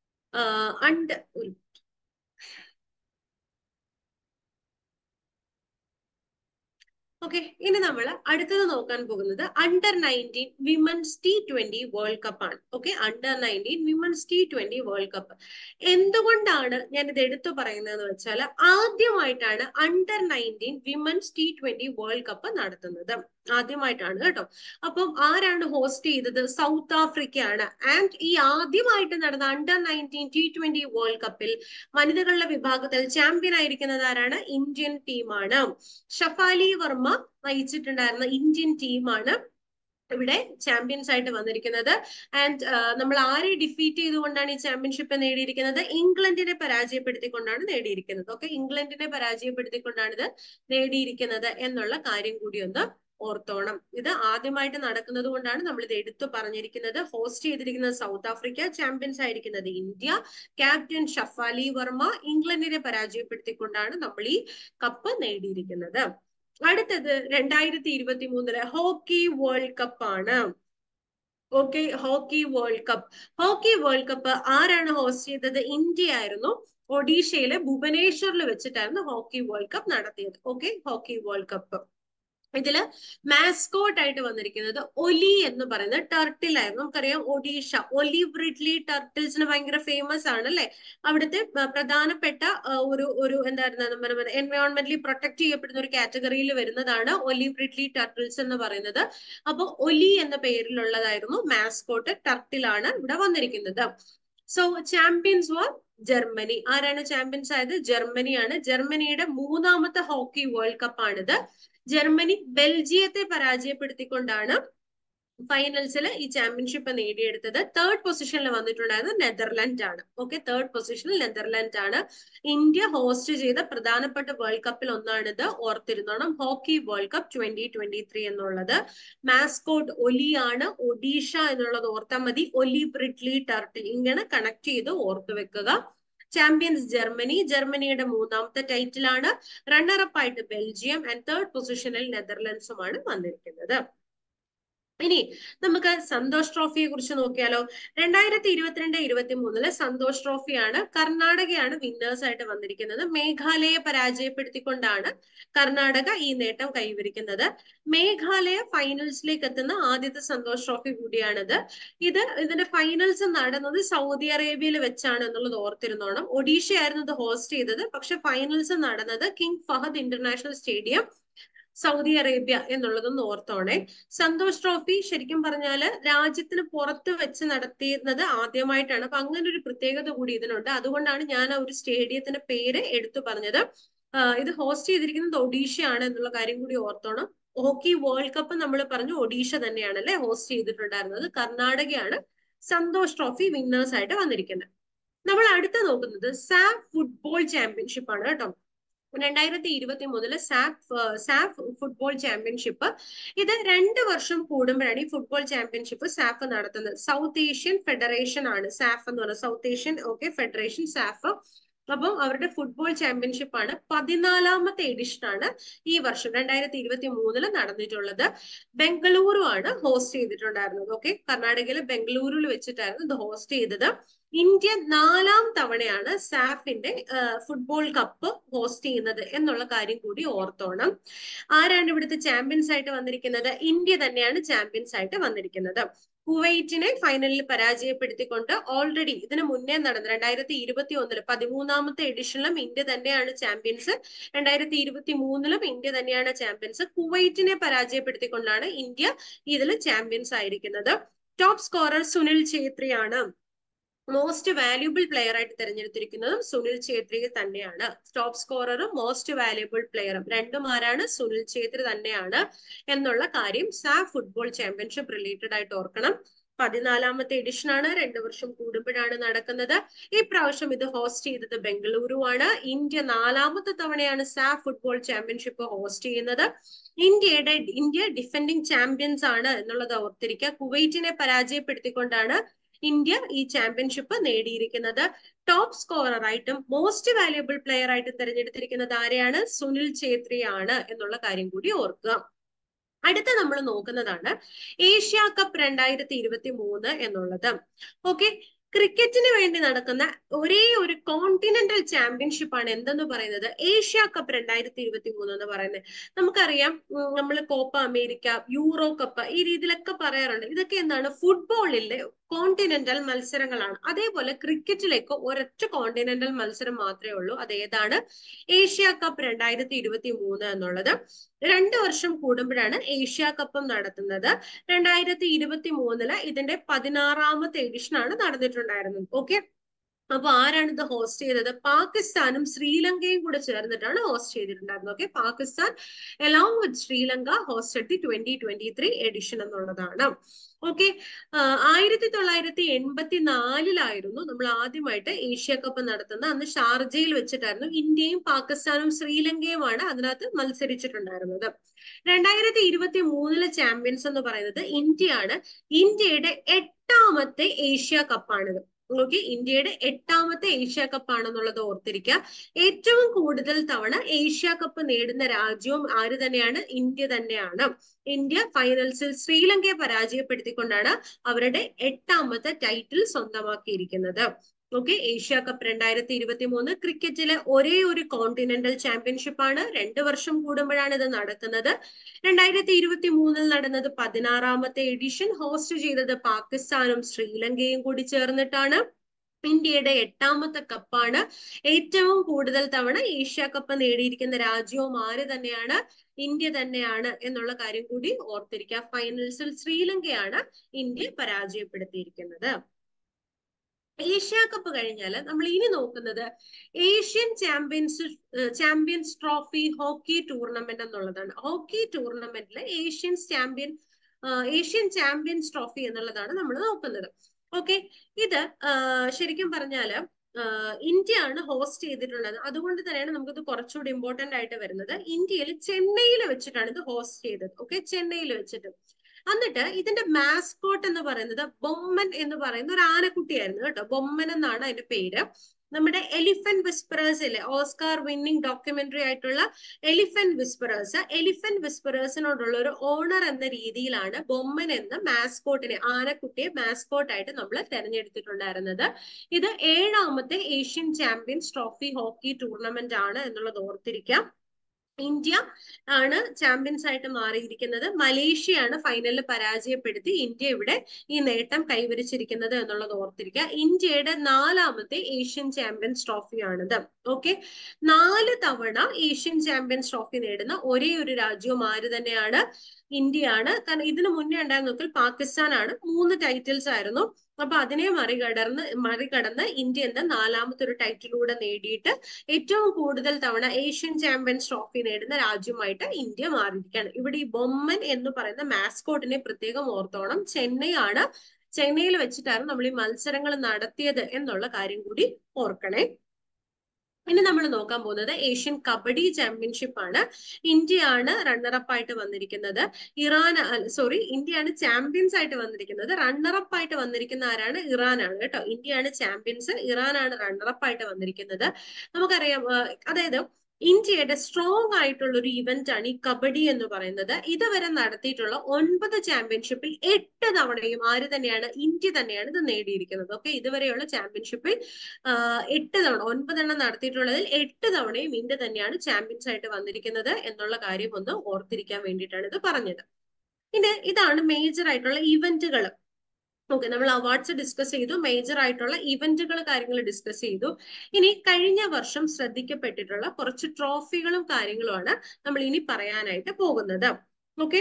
അണ്ട് ഒരു ഓക്കെ ഇനി നമ്മൾ അടുത്തത് നോക്കാൻ പോകുന്നത് under nineteen women's T twenty world cup ആണ് okay under nineteen women's T twenty world cup എന്തുകൊണ്ടാണ് ഞാൻ ഇത് എടുത്തു പറയുന്നതെന്ന് വെച്ചാൽ ആദ്യമായിട്ടാണ് under nineteen women's T twenty world cup നടത്തുന്നത് ആദ്യമായിട്ടാണ് കേട്ടോ അപ്പം ആരാണ് ഹോസ്റ്റ് ചെയ്തത് സൗത്ത് ആഫ്രിക്കയാണ് ആൻഡ് ഈ ആദ്യമായിട്ട് നടന്ന under nineteen T twenty world കപ്പിൽ വനിതകളുടെ വിഭാഗത്തിൽ ചാമ്പ്യൻ ആയിരിക്കുന്നത് ആരാണ് ഇന്ത്യൻ ടീമാണ് ഷഫാലി വർമ്മ നയിച്ചിട്ടുണ്ടായിരുന്ന ഇന്ത്യൻ ടീമാണ് ഇവിടെ ചാമ്പ്യൻസ് ആയിട്ട് വന്നിരിക്കുന്നത് ആൻഡ് നമ്മൾ ആരെ ഡിഫീറ്റ് ചെയ്തുകൊണ്ടാണ് ഈ ചാമ്പ്യൻഷിപ്പ് നേടിയിരിക്കുന്നത് ഇംഗ്ലണ്ടിനെ പരാജയപ്പെടുത്തിക്കൊണ്ടാണ് നേടിയിരിക്കുന്നത് ഓക്കെ ഇംഗ്ലണ്ടിനെ പരാജയപ്പെടുത്തിക്കൊണ്ടാണ് ഇത് നേടിയിരിക്കുന്നത് എന്നുള്ള കാര്യം കൂടി ഒന്ന് ഓർത്തോണം ഇത് ആദ്യമായിട്ട് നടക്കുന്നത് കൊണ്ടാണ് നമ്മൾ ഇത് എടുത്തു പറഞ്ഞിരിക്കുന്നത് ഹോസ്റ്റ് ചെയ്തിരിക്കുന്നത് സൗത്ത് ആഫ്രിക്ക ചാമ്പ്യൻസ് ആയിരിക്കുന്നത് ഇന്ത്യ ക്യാപ്റ്റൻ ഷഫാലി വർമ്മ ഇംഗ്ലണ്ടിനെ പരാജയപ്പെടുത്തിക്കൊണ്ടാണ് നമ്മൾ ഈ കപ്പ് നേടിയിരിക്കുന്നത് അടുത്തത് രണ്ടായിരത്തി ഇരുപത്തി മൂന്നിലെ ഹോക്കി വേൾഡ് കപ്പ് ആണ് okay hockey world cup hockey world cup ആരാണ് ഹോസ്റ്റ് ചെയ്തത് ഇന്ത്യ ആയിരുന്നു ഒഡീഷയിലെ ഭുവനേശ്വറിൽ വെച്ചിട്ടായിരുന്നു ഹോക്കി വേൾഡ് കപ്പ് നടത്തിയത് ഓക്കെ ഹോക്കി വേൾഡ് കപ്പ് ഇതില് മാസ്കോട്ട് ആയിട്ട് വന്നിരിക്കുന്നത് ഒലി എന്ന് പറയുന്ന ടർട്ടിൽ ആയിരുന്നു നമുക്കറിയാം ഒഡീഷ ഒലിവ് റിഡ്ലി ടർട്ടിൽസിന് ഭയങ്കര ഫേമസ് ആണ് അല്ലെ അവിടുത്തെ പ്രധാനപ്പെട്ട ഒരു ഒരു എന്തായിരുന്നു എൻവയോൺമെന്റലി പ്രൊട്ടക്ട് ചെയ്യപ്പെടുന്ന ഒരു കാറ്റഗറിയിൽ വരുന്നതാണ് ഒലിവ് റിഡ്ലി ടർട്ടിൽസ് എന്ന് പറയുന്നത് അപ്പൊ ഒലി എന്ന പേരിലുള്ളതായിരുന്നു മാസ്കോട്ട് ടർട്ടിലാണ് ഇവിടെ വന്നിരിക്കുന്നത് സോ ചാമ്പ്യൻസ് വാർ ജർമ്മനി ആരാണ് ചാമ്പ്യൻസ് ആയത് ജർമ്മനിയാണ് ജർമ്മനിയുടെ മൂന്നാമത്തെ ഹോക്കി വേൾഡ് കപ്പ് ആണിത് ജർമ്മനി ബെൽജിയത്തെ പരാജയപ്പെടുത്തിക്കൊണ്ടാണ് ഫൈനൽസിൽ ഈ ചാമ്പ്യൻഷിപ്പ് നേടിയെടുത്തത് തേർഡ് പൊസിഷനിൽ വന്നിട്ടുണ്ടായിരുന്നത് നെതർലാൻഡ് ആണ് ഓക്കെ തേർഡ് പൊസിഷനിൽ നെതർലാൻഡ് ആണ് ഇന്ത്യ ഹോസ്റ്റ് ചെയ്ത പ്രധാനപ്പെട്ട വേൾഡ് കപ്പിൽ ഒന്നാണിത് ഓർത്തിരുന്നോണം hockey world cup twenty twenty three എന്നുള്ളത് മാസ്കോട്ട് ഒലി ആണ് ഒഡീഷ എന്നുള്ളത് ഓർത്താൽ മതി ഒലി ബ്രിഡ്ലി ടർട്ടിൽ ഇങ്ങനെ കണക്ട് ചെയ്ത് ഓർത്തു വെക്കുക ചാമ്പ്യൻസ് ജർമ്മനി ജർമ്മനിയുടെ മൂന്നാമത്തെ ടൈറ്റിലാണ് റണ്ണറപ്പ് ആയിട്ട് ബെൽജിയം ആൻഡ് തേർഡ് പൊസിഷനിൽ നെതർലൻഡ്സുമാണ് വന്നിരിക്കുന്നത് ഇനി നമുക്ക് സന്തോഷ് ട്രോഫിയെ കുറിച്ച് നോക്കിയാലോ രണ്ടായിരത്തി ഇരുപത്തിരണ്ട് ഇരുപത്തി മൂന്നില് സന്തോഷ് ട്രോഫിയാണ് കർണാടകയാണ് വിന്നേഴ്സ് ആയിട്ട് വന്നിരിക്കുന്നത് മേഘാലയെ പരാജയപ്പെടുത്തിക്കൊണ്ടാണ് കർണാടക ഈ നേട്ടം കൈവരിക്കുന്നത് മേഘാലയ ഫൈനൽസിലേക്ക് എത്തുന്ന ആദ്യത്തെ സന്തോഷ് ട്രോഫി കൂടിയാണിത് ഇത് ഇതിന്റെ ഫൈനൽസ് നടന്നത് സൗദി അറേബ്യയിൽ വെച്ചാണ് എന്നുള്ളത് ഓർത്തിരുന്നോണം ഒഡീഷ ആയിരുന്നു ഇത് ഹോസ്റ്റ് ചെയ്തത് പക്ഷെ ഫൈനൽസ് നടന്നത് King Fahd International Stadium Saudi Arabia എന്നുള്ളതൊന്ന് ഓർത്തോണേ സന്തോഷ് ട്രോഫി ശരിക്കും പറഞ്ഞാല് രാജ്യത്തിന് പുറത്ത് വെച്ച് നടത്തിയിരുന്നത് ആദ്യമായിട്ടാണ് അപ്പൊ അങ്ങനെ ഒരു പ്രത്യേകത കൂടി ഇതിനുണ്ട് അതുകൊണ്ടാണ് ഞാൻ ആ ഒരു സ്റ്റേഡിയത്തിന്റെ പേര് എടുത്തു പറഞ്ഞത് ഇത് ഹോസ്റ്റ് ചെയ്തിരിക്കുന്നത് ഒഡീഷയാണ് എന്നുള്ള കാര്യം കൂടി ഓർത്തോണം ഹോക്കി വേൾഡ് കപ്പ് നമ്മൾ പറഞ്ഞു ഒഡീഷ തന്നെയാണ് അല്ലെ ഹോസ്റ്റ് ചെയ്തിട്ടുണ്ടായിരുന്നത് കർണാടകയാണ് സന്തോഷ് ട്രോഫി വിന്നേഴ്സ് ആയിട്ട് വന്നിരിക്കുന്നത് നമ്മൾ അടുത്ത നോക്കുന്നത് സാഫ് ഫുട്ബോൾ ചാമ്പ്യൻഷിപ്പ് ആണ് കേട്ടോ രണ്ടായിരത്തി ഇരുപത്തി മൂന്നില് സാഫ് സാഫ് ഫുട്ബോൾ ചാമ്പ്യൻഷിപ്പ് ഇത് രണ്ട് വർഷം കൂടുമ്പോഴാണ് ഈ ഫുട്ബോൾ ചാമ്പ്യൻഷിപ്പ് സാഫ് നടത്തുന്നത് സൗത്ത് ഏഷ്യൻ ഫെഡറേഷൻ ആണ് സാഫ് എന്ന് പറയുന്നത് South Asian okay Federation SAFF അപ്പം അവരുടെ ഫുട്ബോൾ ചാമ്പ്യൻഷിപ്പ് ആണ് പതിനാലാമത്തെ എഡിഷൻ ആണ് ഈ വർഷം രണ്ടായിരത്തി ഇരുപത്തി മൂന്നില് നടന്നിട്ടുള്ളത് ബംഗളൂരു ആണ് ഹോസ്റ്റ് ചെയ്തിട്ടുണ്ടായിരുന്നത് ഓക്കെ കർണാടകയിലെ ബംഗളൂരുവിൽ വെച്ചിട്ടായിരുന്നു ഇത് ഹോസ്റ്റ് ചെയ്തത് ഇന്ത്യ നാലാം തവണയാണ് സാഫിന്റെ ഫുട്ബോൾ കപ്പ് ഹോസ്റ്റ് ചെയ്യുന്നത് എന്നുള്ള കാര്യം കൂടി ഓർത്തോണം ആരാണ് ഇവിടുത്തെ ചാമ്പ്യൻസ് ആയിട്ട് വന്നിരിക്കുന്നത് ഇന്ത്യ തന്നെയാണ് ചാമ്പ്യൻസ് ആയിട്ട് വന്നിരിക്കുന്നത് കുവൈറ്റിനെ ഫൈനലിൽ പരാജയപ്പെടുത്തിക്കൊണ്ട് ഓൾറെഡി ഇതിനു മുന്നേ നടന്ന രണ്ടായിരത്തി ഇരുപത്തി ഒന്നില് പതിമൂന്നാമത്തെ എഡിഷനിലും ഇന്ത്യ തന്നെയാണ് ചാമ്പ്യൻസ് രണ്ടായിരത്തി ഇരുപത്തി മൂന്നിലും ഇന്ത്യ തന്നെയാണ് ചാമ്പ്യൻസ് കുവൈറ്റിനെ പരാജയപ്പെടുത്തിക്കൊണ്ടാണ് ഇന്ത്യ ഇതിൽ ചാമ്പ്യൻസ് ആയിരിക്കുന്നത് ടോപ്പ് സ്കോറർ സുനിൽ ഛേത്രിയാണ് മോസ്റ്റ് വാല്യുബിൾ പ്ലെയർ ആയിട്ട് തിരഞ്ഞെടുത്തിരിക്കുന്നതും സുനിൽ ഛേത്രി തന്നെയാണ് ടോപ്പ് സ്കോററും മോസ്റ്റ് വാല്യുബിൾ പ്ലെയറും രണ്ടും ആരാണ് സുനിൽ ഛേത്രി തന്നെയാണ് എന്നുള്ള കാര്യം സാഫ് ഫുട്ബോൾ ചാമ്പ്യൻഷിപ്പ് റിലേറ്റഡ് ആയിട്ട് ഓർക്കണം പതിനാലാമത്തെ എഡിഷൻ ആണ് രണ്ടു വർഷം കൂടുമ്പോഴാണ് നടക്കുന്നത് ഈ പ്രാവശ്യം ഇത് ഹോസ്റ്റ് ചെയ്തത് ബംഗളൂരു ആണ് ഇന്ത്യ നാലാമത്തെ തവണയാണ് സാഫ് ഫുട്ബോൾ ചാമ്പ്യൻഷിപ്പ് ഹോസ്റ്റ് ചെയ്യുന്നത് ഇന്ത്യയുടെ ഇന്ത്യ ഡിഫെൻഡിങ് ചാമ്പ്യൻസ് ആണ് എന്നുള്ളത് ഓർത്തിരിക്കുക കുവൈറ്റിനെ പരാജയപ്പെടുത്തിക്കൊണ്ടാണ് ഇന്ത്യ ഈ ചാമ്പ്യൻഷിപ്പ് നേടിയിരിക്കുന്നത് ടോപ്പ് സ്കോറർ ആയിട്ടും മോസ്റ്റ് വാല്യുബിൾ പ്ലെയർ ആയിട്ട് തിരഞ്ഞെടുത്തിരിക്കുന്നത് ആരെയാണ് സുനിൽ ഛേത്രി ആണ് എന്നുള്ള കാര്യം കൂടി ഓർക്കുക അടുത്ത നമ്മൾ നോക്കുന്നതാണ് ഏഷ്യ കപ്പ് രണ്ടായിരത്തി ഇരുപത്തി മൂന്ന് എന്നുള്ളത് ഓക്കെ ക്രിക്കറ്റിന് വേണ്ടി നടക്കുന്ന ഒരേ ഒരു കോണ്ടിനെന്റൽ ചാമ്പ്യൻഷിപ്പ് ആണ് എന്തെന്ന് പറയുന്നത് ഏഷ്യ കപ്പ് രണ്ടായിരത്തി ഇരുപത്തി മൂന്ന് എന്ന് പറയുന്നത് നമുക്കറിയാം നമ്മൾ കോപ്പ അമേരിക്ക യൂറോ കപ്പ് ഈ രീതിയിലൊക്കെ പറയാറുണ്ട് ഇതൊക്കെ എന്താണ് ഫുട്ബോളിലെ കോണ്ടിനെന്റൽ മത്സരങ്ങളാണ് അതേപോലെ ക്രിക്കറ്റിലേക്ക് ഒരൊറ്റ കോണ്ടിനെന്റൽ മത്സരം മാത്രമേ ഉള്ളൂ അത് ഏതാണ് ഏഷ്യ കപ്പ് രണ്ടായിരത്തി ഇരുപത്തി മൂന്ന് എന്നുള്ളത് രണ്ട് വർഷം കൂടുമ്പോഴാണ് ഏഷ്യ കപ്പും നടത്തുന്നത് രണ്ടായിരത്തി ഇരുപത്തി മൂന്നില് ഇതിന്റെ പതിനാറാമത്തെ എഡിഷനാണ് നടന്നിട്ടുണ്ടായിരുന്നത് ഓക്കെ അപ്പൊ ആരാണ് ഇത് ഹോസ്റ്റ് ചെയ്തത് പാകിസ്ഥാനും ശ്രീലങ്കയും കൂടെ ചേർന്നിട്ടാണ് ഹോസ്റ്റ് ചെയ്തിട്ടുണ്ടായിരുന്നത് okay Pakistan along with Sri Lanka hosted the twenty twenty three edition എന്നുള്ളതാണ് ഓക്കെ ആയിരത്തി തൊള്ളായിരത്തി എൺപത്തി നാലിലായിരുന്നു നമ്മൾ ആദ്യമായിട്ട് ഏഷ്യ കപ്പ് നടത്തുന്നത് അന്ന് ഷാർജയിൽ വെച്ചിട്ടായിരുന്നു ഇന്ത്യയും പാകിസ്ഥാനും ശ്രീലങ്കയുമാണ് അതിനകത്ത് മത്സരിച്ചിട്ടുണ്ടായിരുന്നത് രണ്ടായിരത്തി ഇരുപത്തി മൂന്നിലെ ചാമ്പ്യൻസ് എന്ന് പറയുന്നത് ഇന്ത്യയാണ് ഇന്ത്യയുടെ എട്ടാമത്തെ ഏഷ്യ കപ്പാണിത് ഓക്കെ ഇന്ത്യയുടെ എട്ടാമത്തെ ഏഷ്യ കപ്പ് ആണെന്നുള്ളത് ഓർത്തിരിക്കുക ഏറ്റവും കൂടുതൽ തവണ ഏഷ്യ കപ്പ് നേടുന്ന രാജ്യവും ആര് തന്നെയാണ് ഇന്ത്യ തന്നെയാണ് ഇന്ത്യ ഫൈനൽസിൽ ശ്രീലങ്കയെ പരാജയപ്പെടുത്തിക്കൊണ്ടാണ് അവരുടെ എട്ടാമത്തെ ടൈറ്റിൽ സ്വന്തമാക്കിയിരിക്കുന്നത് ഓക്കെ ഏഷ്യ കപ്പ് രണ്ടായിരത്തി ഇരുപത്തി മൂന്ന് ക്രിക്കറ്റിലെ ഒരേ ഒരു കോണ്ടിനെന്റൽ ചാമ്പ്യൻഷിപ്പ് ആണ് രണ്ട് വർഷം കൂടുമ്പോഴാണ് ഇത് നടക്കുന്നത് രണ്ടായിരത്തി ഇരുപത്തി മൂന്നിൽ നടന്നത് പതിനാറാമത്തെ എഡിഷൻ ഹോസ്റ്റ് ചെയ്തത് പാകിസ്ഥാനും ശ്രീലങ്കയും കൂടി ചേർന്നിട്ടാണ് ഇന്ത്യയുടെ എട്ടാമത്തെ കപ്പാണ് ഏറ്റവും കൂടുതൽ തവണ ഏഷ്യ കപ്പ് നേടിയിരിക്കുന്ന രാജ്യവും ആര് തന്നെയാണ് ഇന്ത്യ തന്നെയാണ് എന്നുള്ള കാര്യം കൂടി ഓർത്തിരിക്കുക ഫൈനൽസിൽ ശ്രീലങ്കയാണ് ഇന്ത്യ പരാജയപ്പെടുത്തിയിരിക്കുന്നത് ഏഷ്യ കപ്പ് കഴിഞ്ഞാൽ നമ്മൾ ഇനി നോക്കുന്നത് Asian champions champions trophy hockey tournament എന്നുള്ളതാണ് ഹോക്കി ടൂർണമെന്റിലെ Asian champion Asian champions trophy എന്നുള്ളതാണ് നമ്മൾ നോക്കുന്നത് ഓക്കെ ഇത് ശരിക്കും പറഞ്ഞാല് ഇന്ത്യയാണ് ഹോസ്റ്റ് ചെയ്തിട്ടുള്ളത് അതുകൊണ്ട് തന്നെയാണ് നമുക്കിത് കുറച്ചുകൂടി ഇമ്പോർട്ടന്റ് ആയിട്ട് വരുന്നത് ഇന്ത്യയിൽ ചെന്നൈയിൽ വെച്ചിട്ടാണ് ഇത് ഹോസ്റ്റ് ചെയ്തത് ഓക്കെ ചെന്നൈയിൽ വെച്ചിട്ട് എന്നിട്ട് ഇതിന്റെ മാസ്കോട്ട് എന്ന് പറയുന്നത് ബൊമ്മൻ എന്ന് പറയുന്ന ഒരു ആനക്കുട്ടിയായിരുന്നു കേട്ടോ ബൊമ്മൻ എന്നാണ് അതിന്റെ പേര് നമ്മുടെ എലിഫന്റ് വിസ്പറേഴ്സ് ഇല്ലേ ഓസ്കാർ വിന്നിംഗ് ഡോക്യുമെന്ററി ആയിട്ടുള്ള എലിഫന്റ് വിസ്പറേഴ്സ് എലിഫന്റ് വിസ്പറേഴ്സിനോടുള്ള ഒരു ഓണർ എന്ന രീതിയിലാണ് ബൊമ്മൻ എന്ന മാസ്കോട്ടിനെ ആനക്കുട്ടിയെ മാസ്കോട്ട് ആയിട്ട് നമ്മൾ തെരഞ്ഞെടുത്തിട്ടുണ്ടായിരുന്നത് ഇത് ഏഴാമത്തെ Asian champions trophy hockey tournament ആണ് എന്നുള്ളത് ഓർത്തിരിക്കാം ഇന്ത്യ ആണ് ചാമ്പ്യൻസ് ആയിട്ട് മാറിയിരിക്കുന്നത് മലേഷ്യയാണ് ഫൈനലിൽ പരാജയപ്പെടുത്തി ഇന്ത്യ ഇവിടെ ഈ നേട്ടം കൈവരിച്ചിരിക്കുന്നത് എന്നുള്ളത് ഓർത്തിരിക്കുക ഇന്ത്യയുടെ നാലാമത്തെ ഏഷ്യൻ ചാമ്പ്യൻസ് ട്രോഫിയാണിത് ഓക്കെ നാല് തവണ ഏഷ്യൻ ചാമ്പ്യൻസ് ട്രോഫി നേടുന്ന ഒരേ ഒരു രാജ്യവും ആര് തന്നെയാണ് ഇന്ത്യയാണ് കാരണം ഇതിനു മുന്നേ ഉണ്ടായിരുന്ന നോക്കിൽ പാകിസ്ഥാനാണ് മൂന്ന് ടൈറ്റിൽസ് ആയിരുന്നു അപ്പൊ അതിനെ മറികടന്ന് മറികടന്ന് ഇന്ത്യ എന്ന നാലാമത്തെ ഒരു ടൈറ്റിലൂടെ നേടിയിട്ട് ഏറ്റവും കൂടുതൽ തവണ ഏഷ്യൻ ചാമ്പ്യൻസ് ട്രോഫി നേടുന്ന രാജ്യമായിട്ട് ഇന്ത്യ മാറിയിരിക്കുകയാണ് ഇവിടെ ഈ ബൊമ്മൻ എന്ന് പറയുന്ന മാസ്കോട്ടിനെ പ്രത്യേകം ഓർത്തോണം ചെന്നൈ ആണ് ചെന്നൈയിൽ വെച്ചിട്ടാണ് നമ്മൾ ഈ മത്സരങ്ങൾ നടത്തിയത് എന്നുള്ള കാര്യം കൂടി ഓർക്കണേ ഇനി നമ്മൾ നോക്കാൻ പോകുന്നത് ഏഷ്യൻ കബഡി ചാമ്പ്യൻഷിപ്പ് ആണ് ഇന്ത്യയാണ് റണ്ണറപ്പ് ആയിട്ട് വന്നിരിക്കുന്നത് ഇറാൻ സോറി ഇന്ത്യയാണ് ചാമ്പ്യൻസ് ആയിട്ട് വന്നിരിക്കുന്നത് റണ്ണറപ്പ് ആയിട്ട് വന്നിരിക്കുന്ന ആരാണ് ഇറാനാണ് കേട്ടോ ഇന്ത്യയാണ് ചാമ്പ്യൻസ് ഇറാനാണ് റണ്ണറപ്പ് ആയിട്ട് വന്നിരിക്കുന്നത് നമുക്കറിയാം അതായത് ഇന്ത്യയുടെ സ്ട്രോങ് ആയിട്ടുള്ള ഒരു ഇവന്റ് ആണ് ഈ കബഡി എന്ന് പറയുന്നത് ഇതുവരെ നടത്തിയിട്ടുള്ള ഒൻപത് ചാമ്പ്യൻഷിപ്പിൽ എട്ട് തവണയും ആര് തന്നെയാണ് ഇന്ത്യ തന്നെയാണ് ഇത് നേടിയിരിക്കുന്നത് ഓക്കെ ഇതുവരെയുള്ള ചാമ്പ്യൻഷിപ്പിൽ എട്ട് തവണ ഒൻപതെണ്ണം നടത്തിയിട്ടുള്ളതിൽ എട്ട് തവണയും ഇന്ത്യ തന്നെയാണ് ചാമ്പ്യൻസ് ആയിട്ട് വന്നിരിക്കുന്നത് എന്നുള്ള കാര്യം ഒന്ന് ഓർത്തിരിക്കാൻ വേണ്ടിയിട്ടാണ് ഇത് പറഞ്ഞത് പിന്നെ ഇതാണ് മേജർ ആയിട്ടുള്ള ഇവന്റുകൾ ഓക്കെ നമ്മൾ അവാർഡ്സ് ഡിസ്കസ് ചെയ്തു മേജർ ആയിട്ടുള്ള ഇവന്റുകൾ കാര്യങ്ങൾ ഡിസ്കസ് ചെയ്തു ഇനി കഴിഞ്ഞ വർഷം ശ്രദ്ധിക്കപ്പെട്ടിട്ടുള്ള കുറച്ച് ട്രോഫികളും കാര്യങ്ങളുമാണ് നമ്മൾ ഇനി പറയാനായിട്ട് പോകുന്നത് ഓക്കെ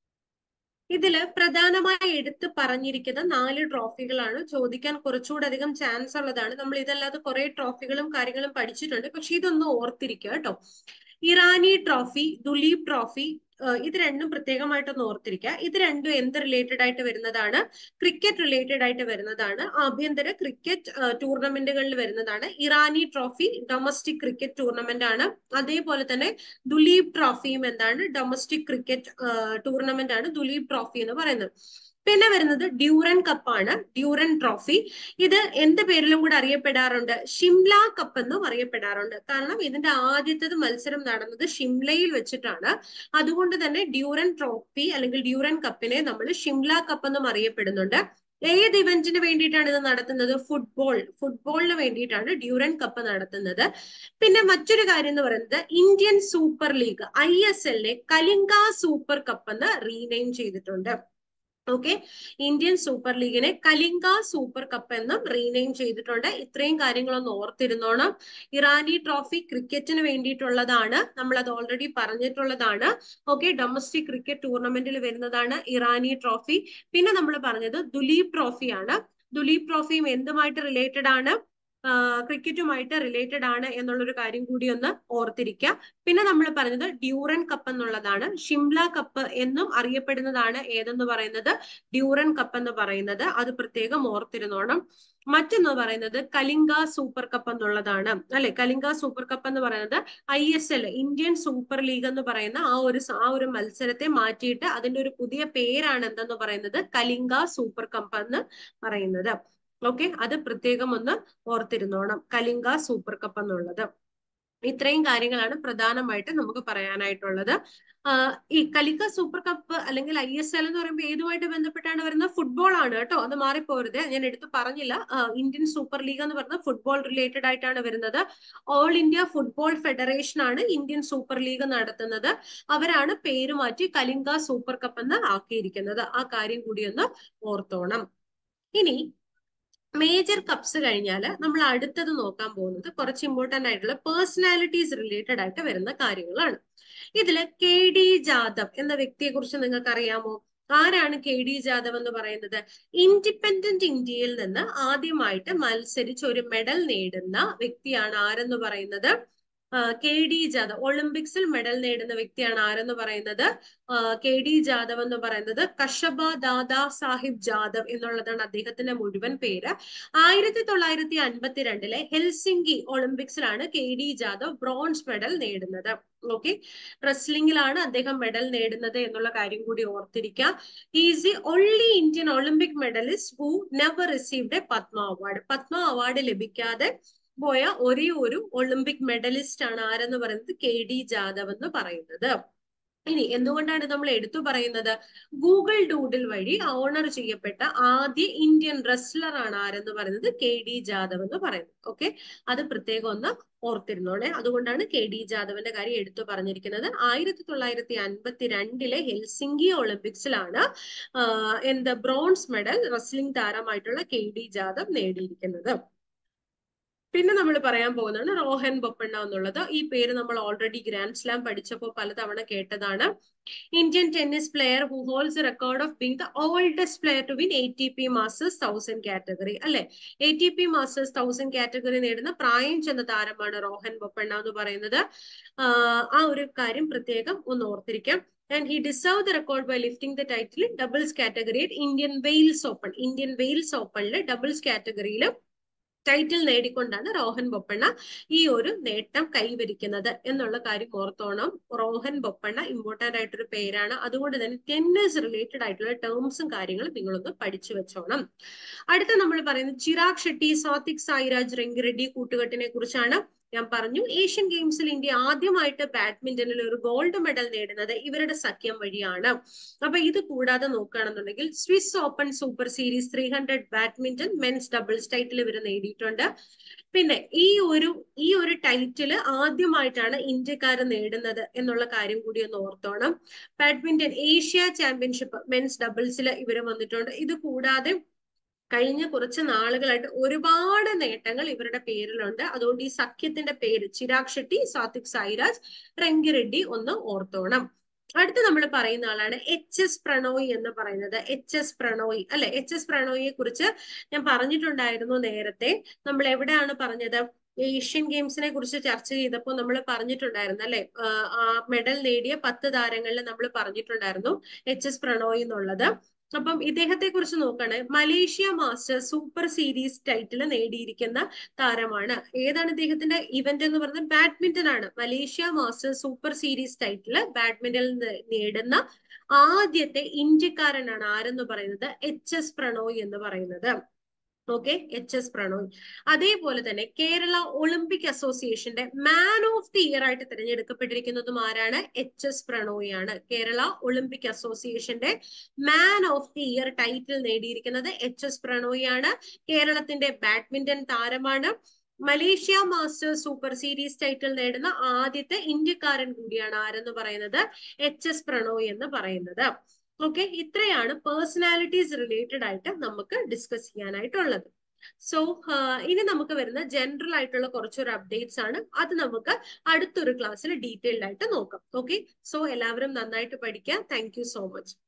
ഇതില് പ്രധാനമായി എടുത്ത് പറഞ്ഞിരിക്കുന്ന നാല് ട്രോഫികളാണ് ചോദിക്കാൻ കുറച്ചുകൂടെ അധികം ചാൻസ് ഉള്ളതാണ് നമ്മൾ ഇതല്ലാതെ കുറെ ട്രോഫികളും കാര്യങ്ങളും പഠിച്ചിട്ടുണ്ട് പക്ഷെ ഇതൊന്ന് ഓർത്തിരിക്കുക കേട്ടോ ഇറാനി ട്രോഫി ദുലീപ് ട്രോഫി ഇത് രണ്ടും പ്രത്യേകമായിട്ടൊന്ന് ഓർത്തിരിക്കുക ഇത് രണ്ടും എന്ത് റിലേറ്റഡ് ആയിട്ട് വരുന്നതാണ് ക്രിക്കറ്റ് റിലേറ്റഡ് ആയിട്ട് വരുന്നതാണ് ആഭ്യന്തര ക്രിക്കറ്റ് ടൂർണമെന്റുകളിൽ വരുന്നതാണ് Irani trophy domestic cricket tournament ആണ് അതേപോലെ തന്നെ ദുലീപ് ട്രോഫിയും എന്താണ് ഡൊമസ്റ്റിക് ക്രിക്കറ്റ് ടൂർണമെന്റ് ആണ് ദുലീപ് ട്രോഫി എന്ന് പറയുന്നത് പിന്നെ വരുന്നത് ഡ്യൂറൻ കപ്പാണ് ഡ്യൂറൻ ട്രോഫി ഇത് എന്ത് പേരിലും കൂടെ അറിയപ്പെടാറുണ്ട് ഷിംല കപ്പ് എന്നും അറിയപ്പെടാറുണ്ട് കാരണം ഇതിന്റെ ആദ്യത്തത് മത്സരം നടന്നത് ഷിംലയിൽ വെച്ചിട്ടാണ് അതുകൊണ്ട് തന്നെ ഡ്യൂറൻ ട്രോഫി അല്ലെങ്കിൽ ഡ്യൂറൻ കപ്പിനെ നമ്മൾ ഷിംല കപ്പ് എന്നും അറിയപ്പെടുന്നുണ്ട് ഏത് ഇവന്റിന് വേണ്ടിയിട്ടാണ് ഇത് നടത്തുന്നത് ഫുട്ബോൾ ഫുട്ബോളിന് വേണ്ടിയിട്ടാണ് ഡ്യൂറൻ കപ്പ് നടത്തുന്നത് പിന്നെ മറ്റൊരു കാര്യം എന്ന് പറയുന്നത് Indian super league I S എല്ലിനെ കലിംഗ സൂപ്പർ കപ്പ് എന്ന് റീനെയിം ചെയ്തിട്ടുണ്ട് ഓക്കെ ഇന്ത്യൻ സൂപ്പർ ലീഗിനെ കലിംഗ സൂപ്പർ കപ്പ് എന്നും റീനെയിം ചെയ്തിട്ടുണ്ട് ഇത്രയും കാര്യങ്ങളൊന്ന് ഓർത്തിരുന്നോണം ഇറാനി ട്രോഫി ക്രിക്കറ്റിന് വേണ്ടിയിട്ടുള്ളതാണ് നമ്മൾ അത് ഓൾറെഡി പറഞ്ഞിട്ടുള്ളതാണ് ഓക്കെ ഡൊമസ്റ്റിക് ക്രിക്കറ്റ് ടൂർണമെന്റിൽ വരുന്നതാണ് ഇറാനി ട്രോഫി പിന്നെ നമ്മൾ പറഞ്ഞത് ദുലീപ് ട്രോഫിയാണ് ദുലീപ് ട്രോഫിയും എന്തുമായിട്ട് റിലേറ്റഡ് ആണ് ക്രിക്കറ്റുമായിട്ട് റിലേറ്റഡ് ആണ് എന്നുള്ളൊരു കാര്യം കൂടി ഒന്ന് ഓർത്തിരിക്കുക പിന്നെ നമ്മൾ പറഞ്ഞത് ഡ്യൂറൻ കപ്പ് എന്നുള്ളതാണ് ഷിംല കപ്പ് എന്നും അറിയപ്പെടുന്നതാണ് ഏതെന്ന് പറയുന്നത് ഡ്യൂറൻ കപ്പ് എന്ന് പറയുന്നത് അത് പ്രത്യേകം ഓർത്തിരുന്നോണം മറ്റൊന്ന് പറയുന്നത് കലിംഗ സൂപ്പർ കപ്പ് എന്നുള്ളതാണ് അല്ലെ കലിംഗ സൂപ്പർ കപ്പ് എന്ന് പറയുന്നത് I S L Indian super league എന്ന് പറയുന്ന ആ ഒരു ആ ഒരു മത്സരത്തെ മാറ്റിയിട്ട് അതിന്റെ ഒരു പുതിയ പേരാണ് എന്തെന്ന് പറയുന്നത് കലിംഗ സൂപ്പർ കപ്പ് എന്ന് പറയുന്നത് ഓക്കെ അത് പ്രത്യേകം ഒന്ന് ഓർത്തിരുന്നോണം കലിംഗ സൂപ്പർ കപ്പ് എന്നുള്ളത് ഇത്രയും കാര്യങ്ങളാണ് പ്രധാനമായിട്ട് നമുക്ക് പറയാനായിട്ടുള്ളത് ഈ കലിക സൂപ്പർ കപ്പ് അല്ലെങ്കിൽ ഐ എസ് എൽ എന്ന് പറയുമ്പോൾ ഏതുമായിട്ട് ബന്ധപ്പെട്ടാണ് വരുന്നത് ഫുട്ബോൾ ആണ് കേട്ടോ അത് മാറിപ്പോരുത് ഞാൻ എടുത്ത് പറഞ്ഞില്ല ഇന്ത്യൻ സൂപ്പർ ലീഗ് എന്ന് പറയുന്നത് ഫുട്ബോൾ റിലേറ്റഡ് ആയിട്ടാണ് വരുന്നത് ഓൾ ഇന്ത്യ ഫുട്ബോൾ ഫെഡറേഷൻ ആണ് ഇന്ത്യൻ സൂപ്പർ ലീഗ് നടത്തുന്നത് അവരാണ് പേര് മാറ്റി കലിംഗ സൂപ്പർ കപ്പ് എന്ന് ആക്കിയിരിക്കുന്നത് ആ കാര്യം കൂടി ഒന്ന് ഓർത്തോണം ഇനി മേജർ കപ്സ് കഴിഞ്ഞാൽ നമ്മൾ അടുത്തത് നോക്കാൻ പോകുന്നത് കുറച്ച് ഇമ്പോർട്ടന്റ് ആയിട്ടുള്ള പേഴ്സണാലിറ്റീസ് റിലേറ്റഡ് ആയിട്ട് വരുന്ന കാര്യങ്ങളാണ് ഇതില് കെ ഡി ജാദവ് എന്ന വ്യക്തിയെ കുറിച്ച് നിങ്ങൾക്ക് അറിയാമോ ആരാണ് കെ ഡി ജാദവ് എന്ന് പറയുന്നത് ഇൻഡിപെൻഡന്റ് ഇന്ത്യയിൽ നിന്ന് ആദ്യമായിട്ട് മത്സരിച്ച് ഒരു മെഡൽ നേടുന്ന വ്യക്തിയാണ് ആരെന്ന് പറയുന്നത് കെ ഡി ജാദവ് ഒളിമ്പിക്സിൽ മെഡൽ നേടുന്ന വ്യക്തിയാണ് ആരെന്ന് പറയുന്നത് കെ ഡി ജാദവ് എന്ന് പറയുന്നത് കഷബ ദാദാ സാഹിബ് ജാദവ് എന്നുള്ളതാണ് അദ്ദേഹത്തിന്റെ മുഴുവൻ പേര് ആയിരത്തി തൊള്ളായിരത്തി അൻപത്തിരണ്ടിലെ ഹെൽസിംഗി ഒളിമ്പിക്സിലാണ് K D Jadhav bronze medal നേടുന്നത് ഓക്കെ റെസ്ലിംഗിലാണ് അദ്ദേഹം മെഡൽ നേടുന്നത് എന്നുള്ള കാര്യം കൂടി ഓർത്തിരിക്കുക is the only Indian Olympic medallist who never received a Padma award Padma award ലഭിക്കാതെ പോയ ഒരേ ഒരു ഒളിമ്പിക് മെഡലിസ്റ്റ് ആണ് ആരെന്ന് പറയുന്നത് കെ ഡി ജാദവ് എന്ന് പറയുന്നത് ഇനി എന്തുകൊണ്ടാണ് നമ്മൾ എടുത്തു പറയുന്നത് ഗൂഗിൾ ഡൂഡിൽ വഴി ഓണർ ചെയ്യപ്പെട്ട ആദ്യ ഇന്ത്യൻ റെസ്ലർ ആണ് ആരെന്ന് പറയുന്നത് കെ ഡി ജാദവ് എന്ന് പറയുന്നത് ഓക്കെ അത് പ്രത്യേകം ഒന്ന് ഓർത്തിരുന്നോളെ അതുകൊണ്ടാണ് കെ ഡി ജാദവിന്റെ കാര്യം എടുത്തു പറഞ്ഞിരിക്കുന്നത് ആയിരത്തി തൊള്ളായിരത്തി അൻപത്തി രണ്ടിലെ ഹെൽസിംഗി ഒളിമ്പിക്സിലാണ് എന്ത് ബ്രോൺസ് മെഡൽ റെസ്ലിംഗ് താരമായിട്ടുള്ള കെ ഡി ജാദവ് നേടിയിരിക്കുന്നത് പിന്നെ നമ്മൾ പറയാൻ പോകുന്നതാണ് റോഹൻ ബൊപ്പണ്ണ എന്നുള്ളത് ഈ പേര് നമ്മൾ ഓൾറെഡി ഗ്രാൻഡ് സ്ലാം പഠിച്ചപ്പോൾ പലതവണ കേട്ടതാണ് Indian tennis player who holds record of being the oldest player to win A T P masters thousand category അല്ലെ A T P masters thousand category നേടുന്ന പ്രായം ചെന്ന താരമാണ് റോഹൻ ബൊപ്പണ്ണ എന്ന് പറയുന്നത് ആ ഒരു കാര്യം പ്രത്യേകം ഒന്ന് ഓർത്തിരിക്കാം and he deserve the record by lifting the title doubles category Indian Wells open Indian Wells ഓപ്പണിൽ ഡബിൾസ് കാറ്റഗറിയിൽ ടൈറ്റിൽ നേടിക്കൊണ്ടാണ് റോഹൻ ബൊപ്പണ്ണ ഈ ഒരു നേട്ടം കൈവരിക്കുന്നത് എന്നുള്ള കാര്യം ഓർത്തോണം റോഹൻ ബൊപ്പണ്ണ ഇമ്പോർട്ടന്റ് ആയിട്ടൊരു പേരാണ് അതുകൊണ്ട് തന്നെ ടെന്നീസ് റിലേറ്റഡ് ആയിട്ടുള്ള ടേംസും കാര്യങ്ങളും നിങ്ങളൊന്ന് പഠിച്ചു വെച്ചോണം അടുത്ത നമ്മൾ പറയുന്നത് ചിരാഗ് ഷെട്ടി സാത്വിക് സായിരാജ് റെങ്കിറെഡ്ഡി കൂട്ടുകെട്ടിനെ കുറിച്ചാണ് ഞാൻ പറഞ്ഞു ഏഷ്യൻ ഗെയിംസിൽ ഇന്ത്യ ആദ്യമായിട്ട് ബാഡ്മിന്റണിൽ ഒരു ഗോൾഡ് മെഡൽ നേടുന്നത് ഇവരുടെ സഖ്യം വഴിയാണ് അപ്പൊ ഇത് കൂടാതെ നോക്കുകയാണെന്നുണ്ടെങ്കിൽ Swiss open super series three hundred badminton men's doubles title ഇവർ നേടിയിട്ടുണ്ട് പിന്നെ ഈ ഒരു ഈ ഒരു ടൈറ്റില് ആദ്യമായിട്ടാണ് ഇന്ത്യക്കാർ നേടുന്നത് എന്നുള്ള കാര്യം കൂടി ഒന്ന് ഓർത്തോണം ബാഡ്മിന്റൺ ഏഷ്യ ചാമ്പ്യൻഷിപ്പ് മെൻസ് ഡബിൾസിൽ ഇവർ വന്നിട്ടുണ്ട് ഇത് കൂടാതെ കഴിഞ്ഞ കുറച്ച് നാളുകളായിട്ട് ഒരുപാട് നേട്ടങ്ങൾ ഇവരുടെ പേരിലുണ്ട് അതുകൊണ്ട് ഈ സഖ്യത്തിന്റെ പേര് ചിരാഗ് ഷെട്ടി സാത്വിക് സായിരാജ് റെങ്കിറെഡ്ഡി ഒന്ന് ഓർത്തോണം അടുത്ത നമ്മൾ പറയുന്ന ആളാണ് എച്ച് എസ് പ്രണോയ് എന്ന് പറയുന്നത് എച്ച് എസ് പ്രണോയ് അല്ലെ എച്ച് എസ് പ്രണോയിയെ കുറിച്ച് ഞാൻ പറഞ്ഞിട്ടുണ്ടായിരുന്നു നേരത്തെ നമ്മൾ എവിടെയാണ് പറഞ്ഞത് ഏഷ്യൻ ഗെയിംസിനെ കുറിച്ച് ചർച്ച ചെയ്തപ്പോൾ നമ്മൾ പറഞ്ഞിട്ടുണ്ടായിരുന്നു അല്ലെ ആ മെഡൽ നേടിയ പത്ത് താരങ്ങളിൽ നമ്മൾ പറഞ്ഞിട്ടുണ്ടായിരുന്നു എച്ച് എസ് പ്രണോയ് എന്നുള്ളത് അപ്പം ഇദ്ദേഹത്തെ കുറിച്ച് നോക്കണേ Malaysia master super series title നേടിയിരിക്കുന്ന താരമാണ് ഏതാണ് ഇദ്ദേഹത്തിന്റെ ഇവന്റ് എന്ന് പറയുന്നത് ബാഡ്മിന്റൺ ആണ് Malaysia master super series title badminton നേടുന്ന ആദ്യത്തെ ഇന്ത്യക്കാരനാണ് ആരെന്ന് പറയുന്നത് എച്ച് എസ് പ്രണോയ് എന്ന് പറയുന്നത് ഓക്കെ എച്ച് എസ് പ്രണോയ് അതേപോലെ തന്നെ കേരള ഒളിമ്പിക് അസോസിയേഷന്റെ മാൻ ഓഫ് ദി ഇയർ ആയിട്ട് തിരഞ്ഞെടുക്കപ്പെട്ടിരിക്കുന്നതും ആരാണ് എച്ച് എസ് പ്രണോയ് ആണ് കേരള ഒളിമ്പിക് അസോസിയേഷന്റെ man of the year title നേടിയിരിക്കുന്നത് എച്ച് എസ് പ്രണോയ് ആണ് കേരളത്തിന്റെ ബാഡ്മിന്റൺ താരമാണ് Malaysia masters super series title നേടുന്ന ആദ്യത്തെ ഇന്ത്യക്കാരൻ കൂടിയാണ് ആരെന്ന് പറയുന്നത് എച്ച് എസ് പ്രണോയ് എന്ന് പറയുന്നത് ഓക്കെ ഇത്രയാണ് പേഴ്സണാലിറ്റീസ് റിലേറ്റഡ് ആയിട്ട് നമുക്ക് ഡിസ്കസ് ചെയ്യാനായിട്ടുള്ളത് സോ ഇനി നമുക്ക് വരുന്ന ജനറൽ ആയിട്ടുള്ള കുറച്ചൊരു അപ്ഡേറ്റ്സ് ആണ് അത് നമുക്ക് അടുത്തൊരു ക്ലാസ്സിൽ ഡീറ്റെയിൽഡ് ആയിട്ട് നോക്കാം ഓക്കെ സോ എല്ലാവരും നന്നായിട്ട് പഠിക്കുക താങ്ക് സോ മച്ച്